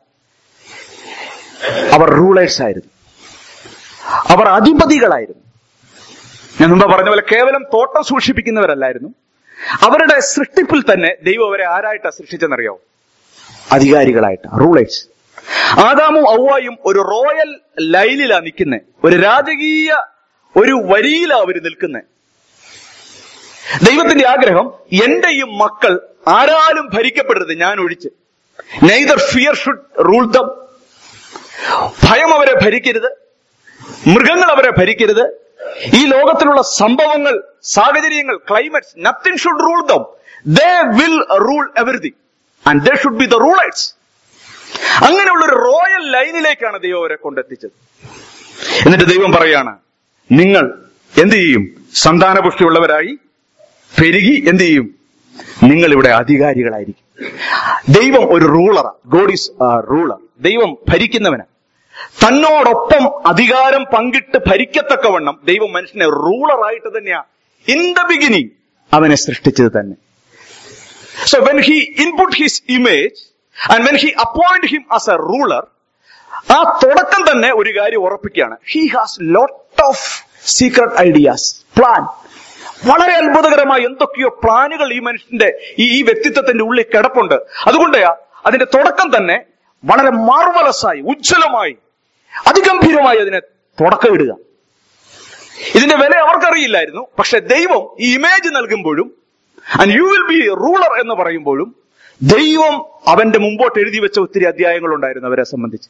Speaker 3: അവർ റൂളേഴ്സ് ആയിരുന്നു അവർ അധിപതികളായിരുന്നു ഞാൻ മുമ്പ് പറഞ്ഞ പോലെ കേവലം തോട്ടം സൂക്ഷിപ്പിക്കുന്നവരല്ലായിരുന്നു അവരുടെ സൃഷ്ടിപ്പിൽ തന്നെ ദൈവം അവരെ ആരായിട്ടാ സൃഷ്ടിച്ചെന്നറിയാവോ അധികാരികളായിട്ട് റൂളേഴ്സ് ആദാമും ഔവായും ഒരു റോയൽ ലൈനിലാ നിൽക്കുന്നത് ഒരു രാജകീയ ഒരു വരിയിലാ അവർ നിൽക്കുന്നത് ദൈവത്തിന്റെ ആഗ്രഹം എന്റെ ഈ മക്കൾ ആരാലും ഭരിക്കപ്പെടരുത് ഞാൻ ഒഴിച്ച് neither fear should rule them ഭയം അവരെ ഭരിക്കരുത് മൃഗങ്ങൾ അവരെ ഭരിക്കരുത് ഈ ലോകത്തിലുള്ള സംഭവങ്ങൾ സാഹചര്യങ്ങൾ climates nothing should rule them they will rule everything and they should be the rulers അങ്ങനെയുള്ള ഒരു റോയൽ ലൈനിലേക്കാണ് ദൈവം അവരെ കൊണ്ടെത്തിച്ചത് എന്നിട്ട് ദൈവം പറയാണ് നിങ്ങൾ എന്ത് ചെയ്യും സന്താനപുഷ്ടിയുള്ളവരായി പെരുകി എന്ത് ചെയ്യും നിങ്ങൾ ഇവിടെ അധികാരികളായിരിക്കും ദൈവം ഒരു റൂളറാ ഗോഡ് ഈസ് റൂളർ ദൈവം ഭരിക്കുന്നവനാണ് തന്നോടൊപ്പം അധികാരം പങ്കിട്ട് ഭരിക്കത്തക്കവണ്ണം ദൈവം മനുഷ്യനെ റൂളറായിട്ട് തന്നെയാ ഇൻ ദ ബിഗിനിങ് അവനെ സൃഷ്ടിച്ചത് തന്നെ so when he input his image and when he appoint him as a ruler ആ തുടക്കം തന്നെ ഒരു കാര്യം ഉറപ്പിക്കുകയാണ് he has lot of secret ideas plan വളരെ അത്ഭുതകരമായ എന്തൊക്കെയോ പ്ലാനുകൾ ഈ മനുഷ്യന്റെ ഈ ഈ വ്യക്തിത്വത്തിന്റെ ഉള്ളിൽ കിടപ്പുണ്ട് അതുകൊണ്ട് അതിന്റെ തുടക്കം തന്നെ വളരെ മാർവലസായി ഉജ്ജ്വലമായി അതിഗംഭീരമായി അതിനെ തുടക്കമിടുക ഇതിന്റെ വില അവർക്കറിയില്ലായിരുന്നു പക്ഷെ ദൈവം ഈ ഇമേജ് നൽകുമ്പോഴും and you will be ruler എന്ന് പറയുമ്പോഴും ദൈവം അവന്റെ മുമ്പോട്ട് എഴുതി വെച്ച ഒത്തിരി അധ്യായങ്ങൾ ഉണ്ടായിരുന്നു അവരെ സംബന്ധിച്ച്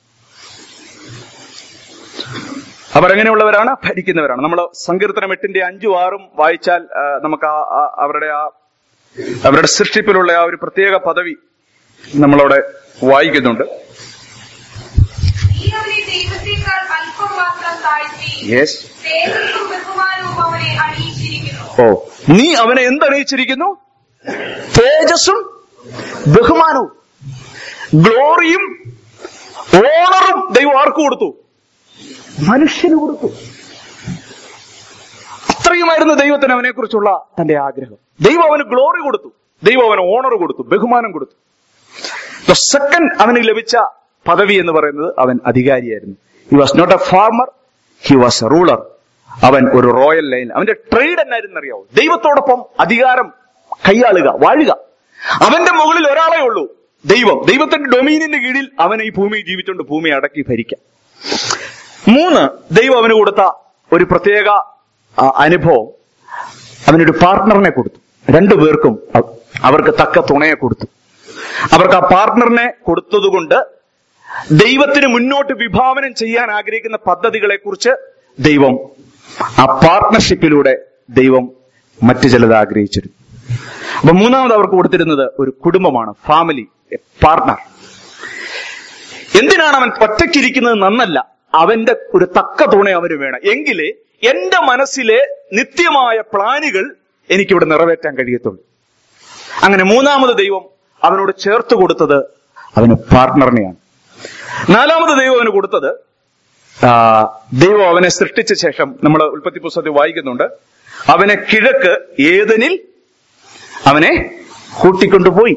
Speaker 3: അവർ എങ്ങനെയുള്ളവരാണ് ഭരിക്കുന്നവരാണ് നമ്മൾ സങ്കീർത്തനം എട്ടിന്റെ അഞ്ചും ആറും വായിച്ചാൽ ആ, നമുക്ക് ആ ആ- അവരുടെ ആ അവരുടെ സൃഷ്ടിപ്പിലുള്ള ആ ഒരു പ്രത്യേക പദവി നമ്മളവിടെ വായിക്കുന്നുണ്ട്
Speaker 4: നീ അവനെ ദൈവത്തെക്കാൾ അല്പം മാത്രം താഴ്ത്തി
Speaker 3: യെസ്
Speaker 4: തേജസ്സും ബഹുമാനവും അവനെ അണിയിച്ചിരിക്കുന്നു
Speaker 3: ഓ നീ അവനെ എന്തണിയിച്ചിരിക്കുന്നു തേജസ്സും ബഹുമാനവും ഗ്ലോറിയും ഓണറും ദൈവം ആർക്ക് കൊടുത്തു മനുഷ്യന് കൊടുത്തു അത്രയുമായിരുന്നു ദൈവത്തിന് അവനെ കുറിച്ചുള്ള തന്റെ ആഗ്രഹം ദൈവം അവന് ഗ്ലോറി കൊടുത്തു ദൈവം അവന് ഓണർ കൊടുത്തു ബഹുമാനം കൊടുത്തു സെക്കൻഡ് അവന് ലഭിച്ച പദവി എന്ന് പറയുന്നത് അവൻ അധികാരിയായിരുന്നു he was not a farmer he was a ruler അവൻ ഒരു റോയൽ ലൈൻ അവന്റെ ട്രേഡ് എന്നായിരുന്നു അറിയാവോ ദൈവത്തോടൊപ്പം അധികാരം കൈയാളുക വാഴുക അവന്റെ മുകളിൽ ഒരാളേ ഉള്ളൂ ദൈവം ദൈവത്തിന്റെ ഡൊമീനിന്റെ കീഴിൽ അവൻ ഈ ഭൂമിയിൽ ജീവിച്ചുകൊണ്ട് ഭൂമി അടക്കി ഭരിക്കാം മൂന്ന് ദൈവം അവന് കൊടുത്ത ഒരു പ്രത്യേക ആ, അനുഭവം അവനൊരു പാർട്ട്ണറിനെ കൊടുത്തു രണ്ടു പേർക്കും അവ- അവർക്ക് തക്ക തുണയെ കൊടുത്തു അവർക്ക് ആ പാർട്ട്ണറിനെ കൊടുത്തതുകൊണ്ട് ദൈവത്തിന് മുന്നോട്ട് വിഭാവനം ചെയ്യാൻ ആഗ്രഹിക്കുന്ന പദ്ധതികളെ കുറിച്ച് ദൈവം ആ പാർട്ട്ണർഷിപ്പിലൂടെ ദൈവം മറ്റു ചിലത് ആഗ്രഹിച്ചിരുന്നു അപ്പൊ മൂന്നാമത് അവർക്ക് കൊടുത്തിരുന്നത് ഒരു കുടുംബമാണ് ഫാമിലി പാർട്ട്ണർ എന്തിനാണ് അവൻ ഒറ്റയ്ക്കിരിക്കുന്നത് നന്നല്ല അവന്റെ ഒരു തക്ക തുണ അവന് വേണം എങ്കിലേ എന്റെ മനസ്സിലെ നിത്യമായ പ്ലാനുകൾ എനിക്കിവിടെ നിറവേറ്റാൻ കഴിയത്തുള്ളൂ അങ്ങനെ മൂന്നാമത് ദൈവം അവനോട് ചേർത്ത് കൊടുത്തത് അവന് പാർട്ട്ണറിനെയാണ് നാലാമത് ദൈവം അവന് കൊടുത്തത് ആ, ദൈവം അവനെ സൃഷ്ടിച്ച ശേഷം നമ്മൾ ഉൽപ്പത്തി പുസ്തകത്തിൽ വായിക്കുന്നുണ്ട് അവനെ കിഴക്ക് ഏതനിൽ അവനെ കൂട്ടിക്കൊണ്ടുപോയി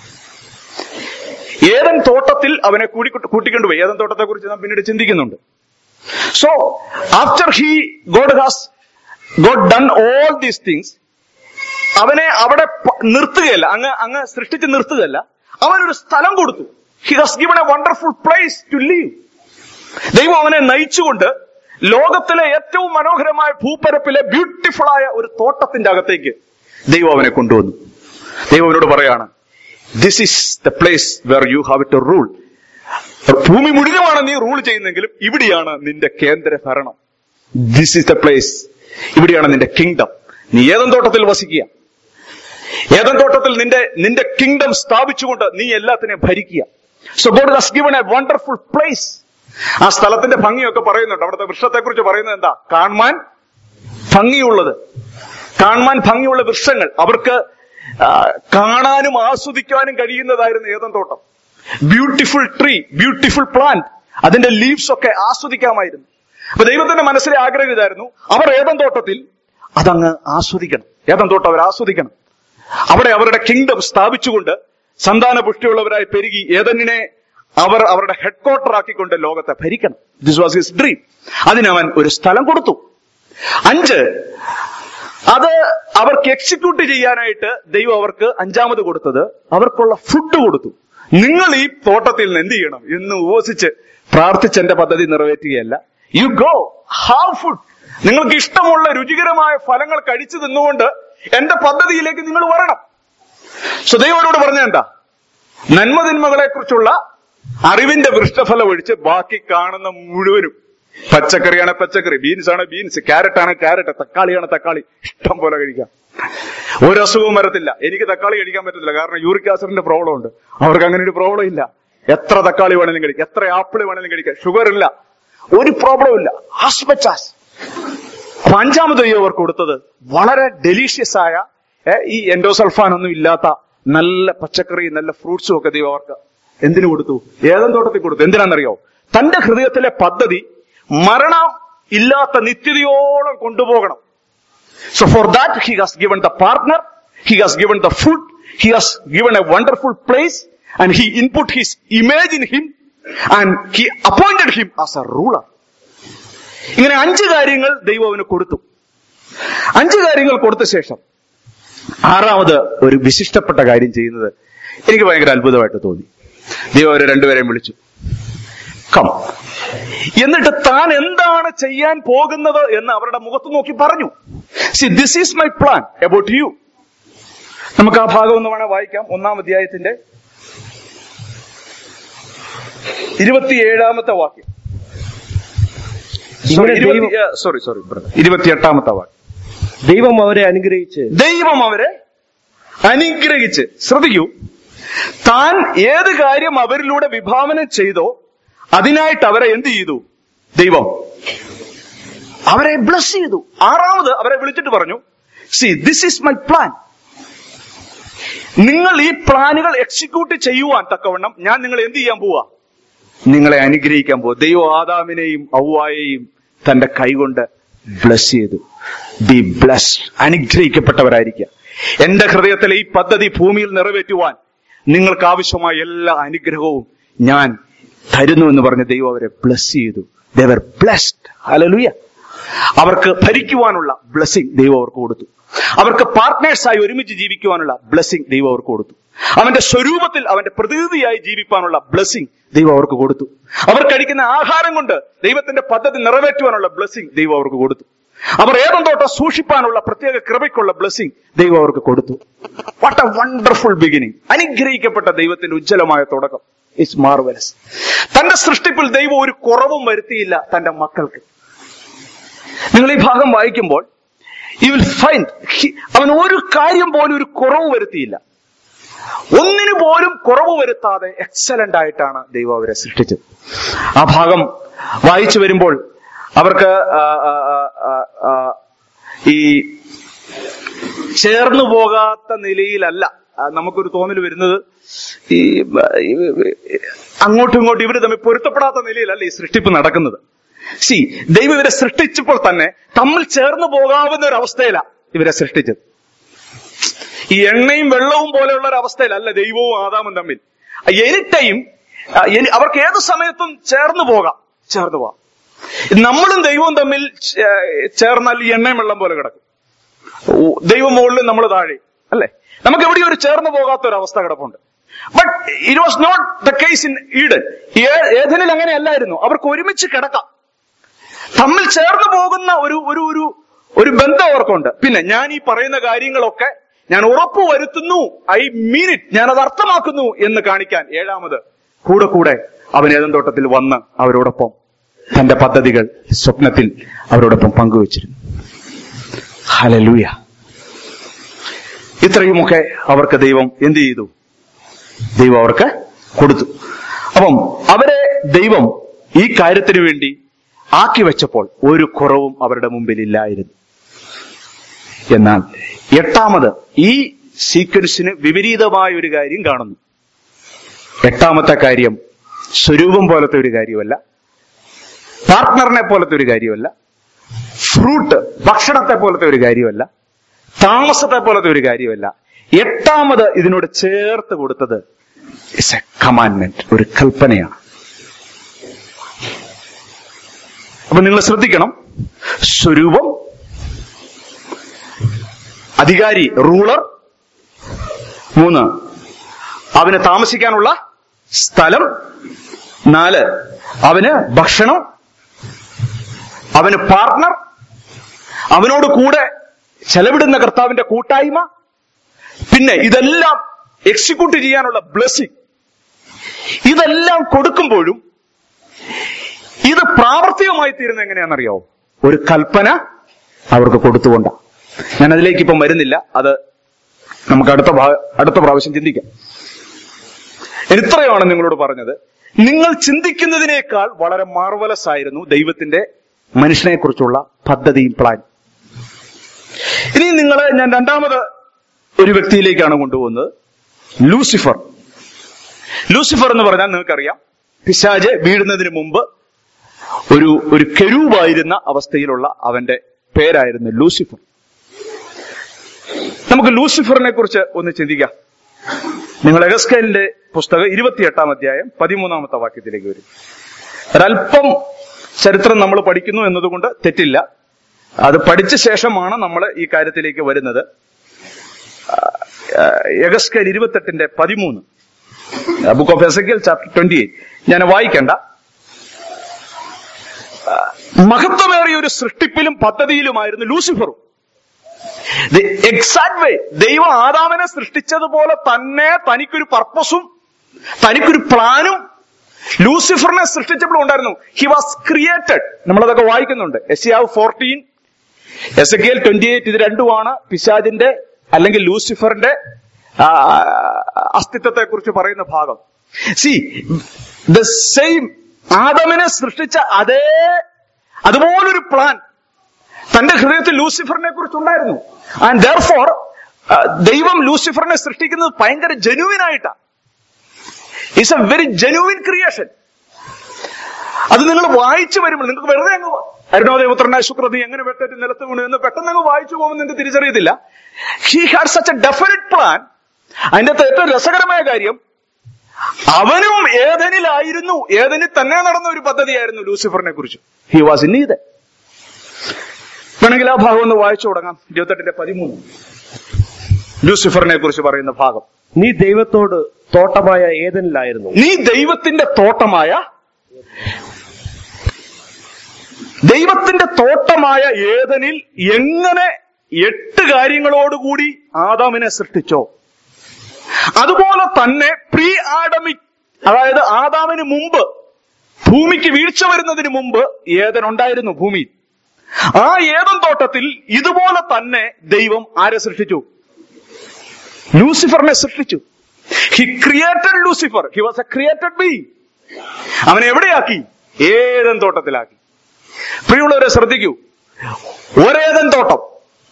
Speaker 3: ഏതൻ തോട്ടത്തിൽ അവനെ കൂടി കൂട്ടിക്കൊണ്ടുപോയി ഏതൻ തോട്ടത്തെ കുറിച്ച് നാം പിന്നീട് ചിന്തിക്കുന്നുണ്ട് so after he God has God done all these things അവനെ അവിടെ പ- നിർത്തുകയല്ല അങ്ങ് അങ്ങ് സൃഷ്ടിച്ച് നിർത്തുകയല്ല അവനൊരു സ്ഥലം കൊടുത്തു he has given a wonderful place to leave ദൈവം അവനെ നയിച്ചുകൊണ്ട് ലോകത്തിലെ ഏറ്റവും മനോഹരമായ ഭൂപ്പരപ്പിലെ ബ്യൂട്ടിഫുൾ ആയ ഒരു തോട്ടത്തിന്റെ അകത്തേക്ക് ദൈവം അവനെ കൊണ്ടുവന്നു ദൈവം അവനോട് പറയാണ് this is the place where you have to rule ഭൂമി മുഴുവനാണ് നീ റൂൾ ചെയ്യുന്നെങ്കിലും ഇവിടെയാണ് നിന്റെ കേന്ദ്ര ഭരണം ദിസ് ഈസ് ദ പ്ലേസ് ഇവിടെയാണ് നിന്റെ കിങ്ഡം നീ ഏതൻ തോട്ടത്തിൽ വസിക്കുക ഏതൻ തോട്ടത്തിൽ നിന്റെ നിന്റെ കിങ്ഡം സ്ഥാപിച്ചുകൊണ്ട് നീ എല്ലാത്തിനെയും ഭരിക്കുക so God has given a wonderful place ആ സ്ഥലത്തിന്റെ ഭംഗിയൊക്കെ പറയുന്നുണ്ട് അവിടുത്തെ വൃക്ഷത്തെ കുറിച്ച് പറയുന്നത് എന്താ കാണുവാൻ ഭംഗിയുള്ളത് കാണുവാൻ ഭംഗിയുള്ള വൃക്ഷങ്ങൾ അവർക്ക് ആ, കാണാനും ആസ്വദിക്കാനും കഴിയുന്നതായിരുന്നു ഏതൻ തോട്ടം ബ്യൂട്ടിഫുൾ ട്രീ ബ്യൂട്ടിഫുൾ പ്ലാന്റ് അതിന്റെ ലീവ്സ് ഒക്കെ ആസ്വദിക്കാമായിരുന്നു അപ്പൊ ദൈവത്തിന്റെ മനസ്സിലെ ആഗ്രഹം ഇതായിരുന്നു അവർ ഏതൻ തോട്ടത്തിൽ അതങ്ങ് ആസ്വദിക്കണം ഏതൻ തോട്ടം അവർ ആസ്വദിക്കണം അവിടെ അവരുടെ കിങ്ഡം സ്ഥാപിച്ചുകൊണ്ട് സന്താന പുഷ്ടിയുള്ളവരായി പെരുകി ഏതന്നിനെ അവർ അവരുടെ ഹെഡ് ക്വാർട്ടർ ആക്കിക്കൊണ്ട് ലോകത്തെ ഭരിക്കണം ദിസ് വാസ് ഹിസ് ഡ്രീം അതിനവൻ ഒരു സ്ഥലം കൊടുത്തു അഞ്ച് അത് അവർക്ക് എക്സിക്യൂട്ട് ചെയ്യാനായിട്ട് ദൈവം അവർക്ക് അഞ്ചാമത് കൊടുത്തത് അവർക്കുള്ള ഫുഡ് കൊടുത്തു നിങ്ങൾ ഈ തോട്ടത്തിൽ നിന്ന് എന്ത് ചെയ്യണം എന്ന് ഉപവസിച്ച് പ്രാർത്ഥിച്ച് എന്റെ പദ്ധതി നിറവേറ്റുകയല്ല യു ഗോ ഹാവ് ഫുഡ് നിങ്ങൾക്ക് ഇഷ്ടമുള്ള രുചികരമായ ഫലങ്ങൾ കഴിച്ചു തിന്നുകൊണ്ട് എന്റെ പദ്ധതിയിലേക്ക് നിങ്ങൾ വരണം സോ ദൈവനോട് പറഞ്ഞ എന്താ നന്മതിന്മകളെ കുറിച്ചുള്ള അറിവിന്റെ വൃഷ്ടഫലം ഒഴിച്ച് ബാക്കി കാണുന്ന മുഴുവനും പച്ചക്കറിയാണ് പച്ചക്കറി ബീൻസ് ആണ് ബീൻസ് ക്യാരറ്റ് ആണ് ക്യാരറ്റ് തക്കാളിയാണ് തക്കാളി ഇഷ്ടം പോലെ കഴിക്കാം ഒരു അസുഖവും വരത്തില്ല എനിക്ക് തക്കാളി കഴിക്കാൻ പറ്റത്തില്ല കാരണം യൂറിക് ആസിഡിന്റെ പ്രോബ്ലം ഉണ്ട് അവർക്ക് അങ്ങനെ ഒരു പ്രോബ്ലം ഇല്ല എത്ര തക്കാളി വേണമെങ്കിലും കഴിക്കാം എത്ര ആപ്പിൾ വേണമെങ്കിലും കഴിക്കാം ഷുഗർ ഇല്ല ഒരു പ്രോബ്ലം ഇല്ല ആസ്പെച്ചാസ് അപ്പൊ അഞ്ചാമത് ദൈവം അവർക്ക് കൊടുത്തത് വളരെ ഡെലീഷ്യസ് ആയ ഏ, ഈ എൻഡോസൾഫാൻ ഒന്നും ഇല്ലാത്ത നല്ല പച്ചക്കറി നല്ല ഫ്രൂട്ട്സും ഒക്കെ ദൈവം അവർക്ക് എന്തിനു കൊടുത്തു ഏതൻ തോട്ടത്തിൽ കൊടുത്തു എന്തിനാണെന്നറിയോ തന്റെ ഹൃദയത്തിലെ പദ്ധതി മരണം ഇല്ലാത്ത നിത്യതയോളം കൊണ്ടുപോകണം So for that, he has given the partner, he has given the food, he has given a wonderful place, and he input his image in him, and he appointed him as a ruler. ഇങ്ങനെ അഞ്ച് കാര്യങ്ങൾ ദൈവം അവന് കൊടുത്തു അഞ്ച് കാര്യങ്ങൾ കൊടുത്ത ശേഷം ആറാമത് ഒരു വിശിഷ്ടപ്പെട്ട കാര്യം ചെയ്യുന്നത് എനിക്ക് ഭയങ്കര അത്ഭുതമായിട്ട് തോന്നി ദൈവം അവരെ രണ്ടുപേരെയും വിളിച്ചു കം എന്നിട്ട് താൻ എന്താണ് ചെയ്യാൻ പോകുന്നത് എന്ന് അവരുടെ മുഖത്ത് നോക്കി പറഞ്ഞു see this is my plan about you നമുക്ക് ആ ഭാഗം ഒന്ന് വേണേ വായിക്കാം ഒന്നാം അധ്യായത്തിന്റെ ഇരുപത്തിയേഴാമത്തെ വാക്യം
Speaker 2: ഇങ്ങനെ ദൈവം-
Speaker 3: സോറി സോറി ഇരുപത്തിയെട്ടാമത്തെ വാക്യം
Speaker 2: ദൈവം അവരെ അനുഗ്രഹിച്ച്
Speaker 3: ദൈവം അവരെ അനുഗ്രഹിച്ച് ശ്രദ്ധിക്കൂ താൻ ഏത് കാര്യം അവരിലൂടെ വിഭാവനം ചെയ്തോ അതിനായിട്ട് അവരെ എന്ത് ചെയ്തു ദൈവം അവരെ ബ്ലസ് ചെയ്തു ആറാമത് അവരെ വിളിച്ചിട്ട് പറഞ്ഞു see this is my plan നിങ്ങൾ ഈ പ്ലാനുകൾ എക്സിക്യൂട്ട് ചെയ്യുവാൻ തക്കവണ്ണം ഞാൻ നിങ്ങളെ എന്ത് ചെയ്യാൻ പോവാ നിങ്ങളെ അനുഗ്രഹിക്കാൻ പോവാ ദൈവം ആദാമിനെയും ഔവായെയും തന്റെ കൈകൊണ്ട് ബ്ലസ് ചെയ്തു ബി ബ്ലസ്ഡ് അനുഗ്രഹിക്കപ്പെട്ടവരായിരിക്കുക എന്റെ ഹൃദയത്തിലെ ഈ പദ്ധതി ഭൂമിയിൽ നിറവേറ്റുവാൻ നിങ്ങൾക്ക് ആവശ്യമായ എല്ലാ അനുഗ്രഹവും ഞാൻ തരുന്നു എന്ന് പറഞ്ഞ് ദൈവം അവരെ ബ്ലസ് ചെയ്തു ദേവർ ബ്ലസ്ഡ് ഹലലുയ അവർക്ക് ഭരിക്കുവാനുള്ള ബ്ലെസ്സിങ് ദൈവം അവർക്ക് കൊടുത്തു അവർക്ക് പാർട്ട്നേഴ്സായി ഒരുമിച്ച് ജീവിക്കുവാനുള്ള ബ്ലെസ്സിങ് ദൈവം അവർക്ക് കൊടുത്തു അവന്റെ സ്വരൂപത്തിൽ അവന്റെ പ്രതിനിധിയായി ജീവിക്കാനുള്ള ബ്ലെസ്സിങ് ദൈവം അവർക്ക് കൊടുത്തു അവർ കഴിക്കുന്ന ആഹാരം കൊണ്ട് ദൈവത്തിന്റെ പദ്ധതി നിറവേറ്റുവാനുള്ള ബ്ലെസ്സിങ് ദൈവം അവർക്ക് കൊടുത്തു അവർ ഏതും തോട്ടം സൂക്ഷിപ്പാനുള്ള പ്രത്യേക കൃപയ്ക്കുള്ള ബ്ലെസ്സിങ് ദൈവം അവർക്ക് കൊടുത്തു വാട്ട് എ വണ്ടർഫുൾ ബിഗിനിങ് അനുഗ്രഹിക്കപ്പെട്ട ദൈവത്തിന്റെ ഉജ്ജ്വലമായ തുടക്കം ഇറ്റ്സ് മാർവലസ് തന്റെ സൃഷ്ടിപ്പിൽ ദൈവം ഒരു കുറവും വരുത്തിയില്ല തന്റെ മക്കൾക്ക് നിങ്ങൾ ഈ ഭാഗം വായിക്കുമ്പോൾ യു വിൽ ഫൈൻഡ് അവൻ ഒരു കാര്യം പോലും ഒരു കുറവ് വരുത്തിയില്ല ഒന്നിനു പോലും കുറവ് വരുത്താതെ എക്സലന്റ് ആയിട്ടാണ് ദൈവം അവരെ സൃഷ്ടിച്ചത് ആ ഭാഗം വായിച്ചു വരുമ്പോൾ അവർക്ക് ആ, ആ, ആ, ആ, ആ, ഈ ചേർന്നു പോകാത്ത നിലയിലല്ല ആ, നമുക്കൊരു തോന്നൽ വരുന്നത് ഈ ബ, ഈ, അങ്ങോട്ടും ഇങ്ങോട്ടും ഇവര് തമ്മിൽ പൊരുത്തപ്പെടാത്ത നിലയിലല്ല ഈ സൃഷ്ടിപ്പ് നടക്കുന്നത് സി ദൈവം ഇവരെ സൃഷ്ടിച്ചപ്പോൾ തന്നെ തമ്മിൽ ചേർന്ന് പോകാവുന്ന ഒരു അവസ്ഥയിലാണ് ഇവരെ സൃഷ്ടിച്ചത് ഈ എണ്ണയും വെള്ളവും പോലെയുള്ള ഒരു അവസ്ഥയിലല്ല ദൈവവും ആദാമും തമ്മിൽ എനി ടൈം അവർക്ക് ഏത് സമയത്തും ചേർന്ന് പോകാം ചേർന്ന് പോകാം നമ്മളും ദൈവവും തമ്മിൽ ചേ- ചേർന്നാൽ ഈ എണ്ണയും വെള്ളം പോലെ കിടക്കും ഓ, ദൈവം മുകളിലും നമ്മൾ താഴെ അല്ലെ നമുക്ക് എവിടെയും ഒരു ചേർന്ന് പോകാത്ത ഒരു അവസ്ഥ കിടപ്പുണ്ട് but it was not the case in Eden ഏതനിൽ അങ്ങനെയല്ലായിരുന്നു അവർക്ക് ഒരുമിച്ച് കിടക്കാം തമ്മിൽ ചേർന്ന് പോകുന്ന ഒരു ഒരു ഒരു ഒരു ബന്ധം അവർക്കുണ്ട് പിന്നെ ഞാൻ ഈ പറയുന്ന കാര്യങ്ങളൊക്കെ ഞാൻ ഉറപ്പ് വരുത്തുന്നു ഐ മീൻ ഇറ്റ് ഞാൻ അത് അർത്ഥമാക്കുന്നു എന്ന് കാണിക്കാൻ ഏഴാമത് കൂടെ കൂടെ അവൻ ഏതൻ തോട്ടത്തിൽ വന്ന് അവരോടൊപ്പം തന്റെ പദ്ധതികൾ സ്വപ്നത്തിൽ അവരോടൊപ്പം പങ്കുവച്ചിരുന്നു ഹലലൂയ ഇത്രയുമൊക്കെ അവർക്ക് ദൈവം എന്ത് ചെയ്തു ദൈവം അവർക്ക് കൊടുത്തു അപ്പം അവരെ ദൈവം ഈ കാര്യത്തിന് വേണ്ടി ആക്കി വെച്ചപ്പോൾ ഒരു കുറവും അവരുടെ മുമ്പിൽ ഇല്ലായിരുന്നു എന്നാൽ എട്ടാമത് ഈ സീക്വൻസിന് വിപരീതമായ ഒരു കാര്യം കാണുന്നു എട്ടാമത്തെ കാര്യം സ്വരൂപം പോലത്തെ ഒരു കാര്യമല്ല പാർട്ട്ണറിനെ പോലത്തെ ഒരു കാര്യമല്ല ഫ്രൂട്ട് ഭക്ഷണത്തെ പോലത്തെ ഒരു കാര്യമല്ല താമസത്തെ പോലത്തെ ഒരു കാര്യമല്ല എട്ടാമത് ഇതിനോട് ചേർത്ത് കൊടുത്തത് ഇറ്റ്സ് എ കമാൻഡ്മെന്റ് ഒരു കൽപ്പനയാണ് അപ്പൊ നിങ്ങൾ ശ്രദ്ധിക്കണം സ്വരൂപം അധികാരി റൂളർ മൂന്ന് അവന് താമസിക്കാനുള്ള സ്ഥലം നാല് അവന് ഭക്ഷണം അവന് പാർട്ട്ണർ അവനോട് കൂടെ ചെലവിടുന്ന കർത്താവിന്റെ കൂട്ടായ്മ പിന്നെ ഇതെല്ലാം എക്സിക്യൂട്ട് ചെയ്യാനുള്ള ബ്ലെസ്സിങ് ഇതെല്ലാം കൊടുക്കുമ്പോഴും ഇത് പ്രാവർത്തികമായി തീരുന്ന എങ്ങനെയാണെന്നറിയോ ഒരു കൽപ്പന അവർക്ക് കൊടുത്തുകൊണ്ടാണ് ഞാൻ അതിലേക്ക് ഇപ്പം വരുന്നില്ല അത് നമുക്ക് അടുത്ത ഭാ- അടുത്ത പ്രാവശ്യം ചിന്തിക്കാം ഞാൻ ഇത്രയാണ് നിങ്ങളോട് പറഞ്ഞത് നിങ്ങൾ ചിന്തിക്കുന്നതിനേക്കാൾ വളരെ മാർവലസ് ആയിരുന്നു ദൈവത്തിന്റെ മനുഷ്യനെ കുറിച്ചുള്ള പദ്ധതിയും പ്ലാൻ ഇനി നിങ്ങളെ ഞാൻ രണ്ടാമത് ഒരു വ്യക്തിയിലേക്കാണ് കൊണ്ടുപോകുന്നത് ലൂസിഫർ ലൂസിഫർ എന്ന് പറഞ്ഞാൽ നിങ്ങൾക്കറിയാം പിശാജ് വീഴുന്നതിന് മുമ്പ് ഒരു ഒരു കെരൂവായിരുന്ന അവസ്ഥയിലുള്ള അവന്റെ പേരായിരുന്നു ലൂസിഫർ നമുക്ക് ലൂസിഫറിനെ കുറിച്ച് ഒന്ന് ചിന്തിക്കാം നിങ്ങൾ എഗസ്കേലിന്റെ പുസ്തകം ഇരുപത്തിയെട്ടാം അധ്യായം പതിമൂന്നാമത്തെ വാക്യത്തിലേക്ക് വരും ഒരല്പം ചരിത്രം നമ്മൾ പഠിക്കുന്നു എന്നതുകൊണ്ട് തെറ്റില്ല അത് പഠിച്ച ശേഷമാണ് നമ്മൾ ഈ കാര്യത്തിലേക്ക് വരുന്നത് എഗസ്കേൽ ഇരുപത്തെട്ടിന്റെ പതിമൂന്ന് book of Ezekiel chapter twenty eight ഞാൻ വായിക്കണ്ട ആ, മഹത്വമേറിയ ഒരു സൃഷ്ടിപ്പിലും പദ്ധതിയിലുമായിരുന്നു ലൂസിഫറും എക്സാക്ട് വേ ദൈവം ആദാമനെ സൃഷ്ടിച്ചതുപോലെ തന്നെ തനിക്കൊരു പർപ്പസും തനിക്കൊരു പ്ലാനും ലൂസിഫറിനെ സൃഷ്ടിച്ചപ്പോൾ ഉണ്ടായിരുന്നു ഹി വാസ് ക്രിയേറ്റഡ് നമ്മളതൊക്കെ വായിക്കുന്നുണ്ട് എസ് ആവ് ഫോർട്ടീൻ എസ് എ ട്വന്റി എയ്റ്റ് ഇത് രണ്ടുമാണ് പിശാജിന്റെ അല്ലെങ്കിൽ ലൂസിഫറിന്റെ ആ, അസ്തിത്വത്തെ കുറിച്ച് പറയുന്ന ഭാഗം സി ദ സെയിം ആദമിനെ സൃഷ്ടിച്ച അതേ അതുപോലൊരു പ്ലാൻ തന്റെ ഹൃദയത്തിൽ ലൂസിഫറിനെ കുറിച്ചുണ്ടായിരുന്നു ആൻഡ് ദർ ഫോർ ദൈവം ലൂസിഫറിനെ സൃഷ്ടിക്കുന്നത് ഭയങ്കര ജനുവിൻ ആയിട്ടാണ് it's a very genuine creation അത് നിങ്ങൾ വായിച്ചു വരുമ്പോൾ നിങ്ങൾക്ക് വെറുതെ അങ്ങ് അരുണോദയപുത്രനായ ശുക്രതി എങ്ങനെ വെട്ടേറ്റ് നിലത്ത് വീണു എന്ന് പെട്ടെന്ന് അങ്ങ് വായിച്ചു പോകുമ്പോൾ നിങ്ങൾക്ക് തിരിച്ചറിയത്തില്ല he had such a definite plan അതിന്റെ അകത്ത് ഏറ്റവും രസകരമായ കാര്യം അവനും ഏതനിലായിരുന്നു ഏതനിൽ തന്നെ നടന്ന ഒരു പദ്ധതിയായിരുന്നു ലൂസിഫറിനെ കുറിച്ച് ഹി വാസ് ഇൻ ഈത് വേണമെങ്കിൽ ആ ഭാഗം ഒന്ന് വായിച്ചു തുടങ്ങാം ഇരുപത്തെട്ടിന്റെ പതിമൂന്ന് ലൂസിഫറിനെ കുറിച്ച് പറയുന്ന ഭാഗം
Speaker 2: നീ ദൈവത്തോട് തോട്ടമായ ഏതനിലായിരുന്നു
Speaker 3: നീ ദൈവത്തിന്റെ തോട്ടമായ ദൈവത്തിന്റെ തോട്ടമായ ഏതനിൽ എങ്ങനെ എട്ട് കാര്യങ്ങളോടുകൂടി ആദാമിനെ സൃഷ്ടിച്ചോ അതുപോലെ തന്നെ പ്രീ ആഡമിക് അതായത് ആദാമിന് മുമ്പ് ഭൂമിക്ക് വീഴ്ച വരുന്നതിന് മുമ്പ് ഏതൻ ഉണ്ടായിരുന്നു ഭൂമിയിൽ ആ ഏതൻ തോട്ടത്തിൽ ഇതുപോലെ തന്നെ ദൈവം ആരെ സൃഷ്ടിച്ചു ലൂസിഫറിനെ സൃഷ്ടിച്ചു he created Lucifer he was a created be അവനെ എവിടെയാക്കി ഏതൻ തോട്ടത്തിലാക്കി പ്രിയമുള്ളവരെ ശ്രദ്ധിക്കൂ ഒരേതൻ തോട്ടം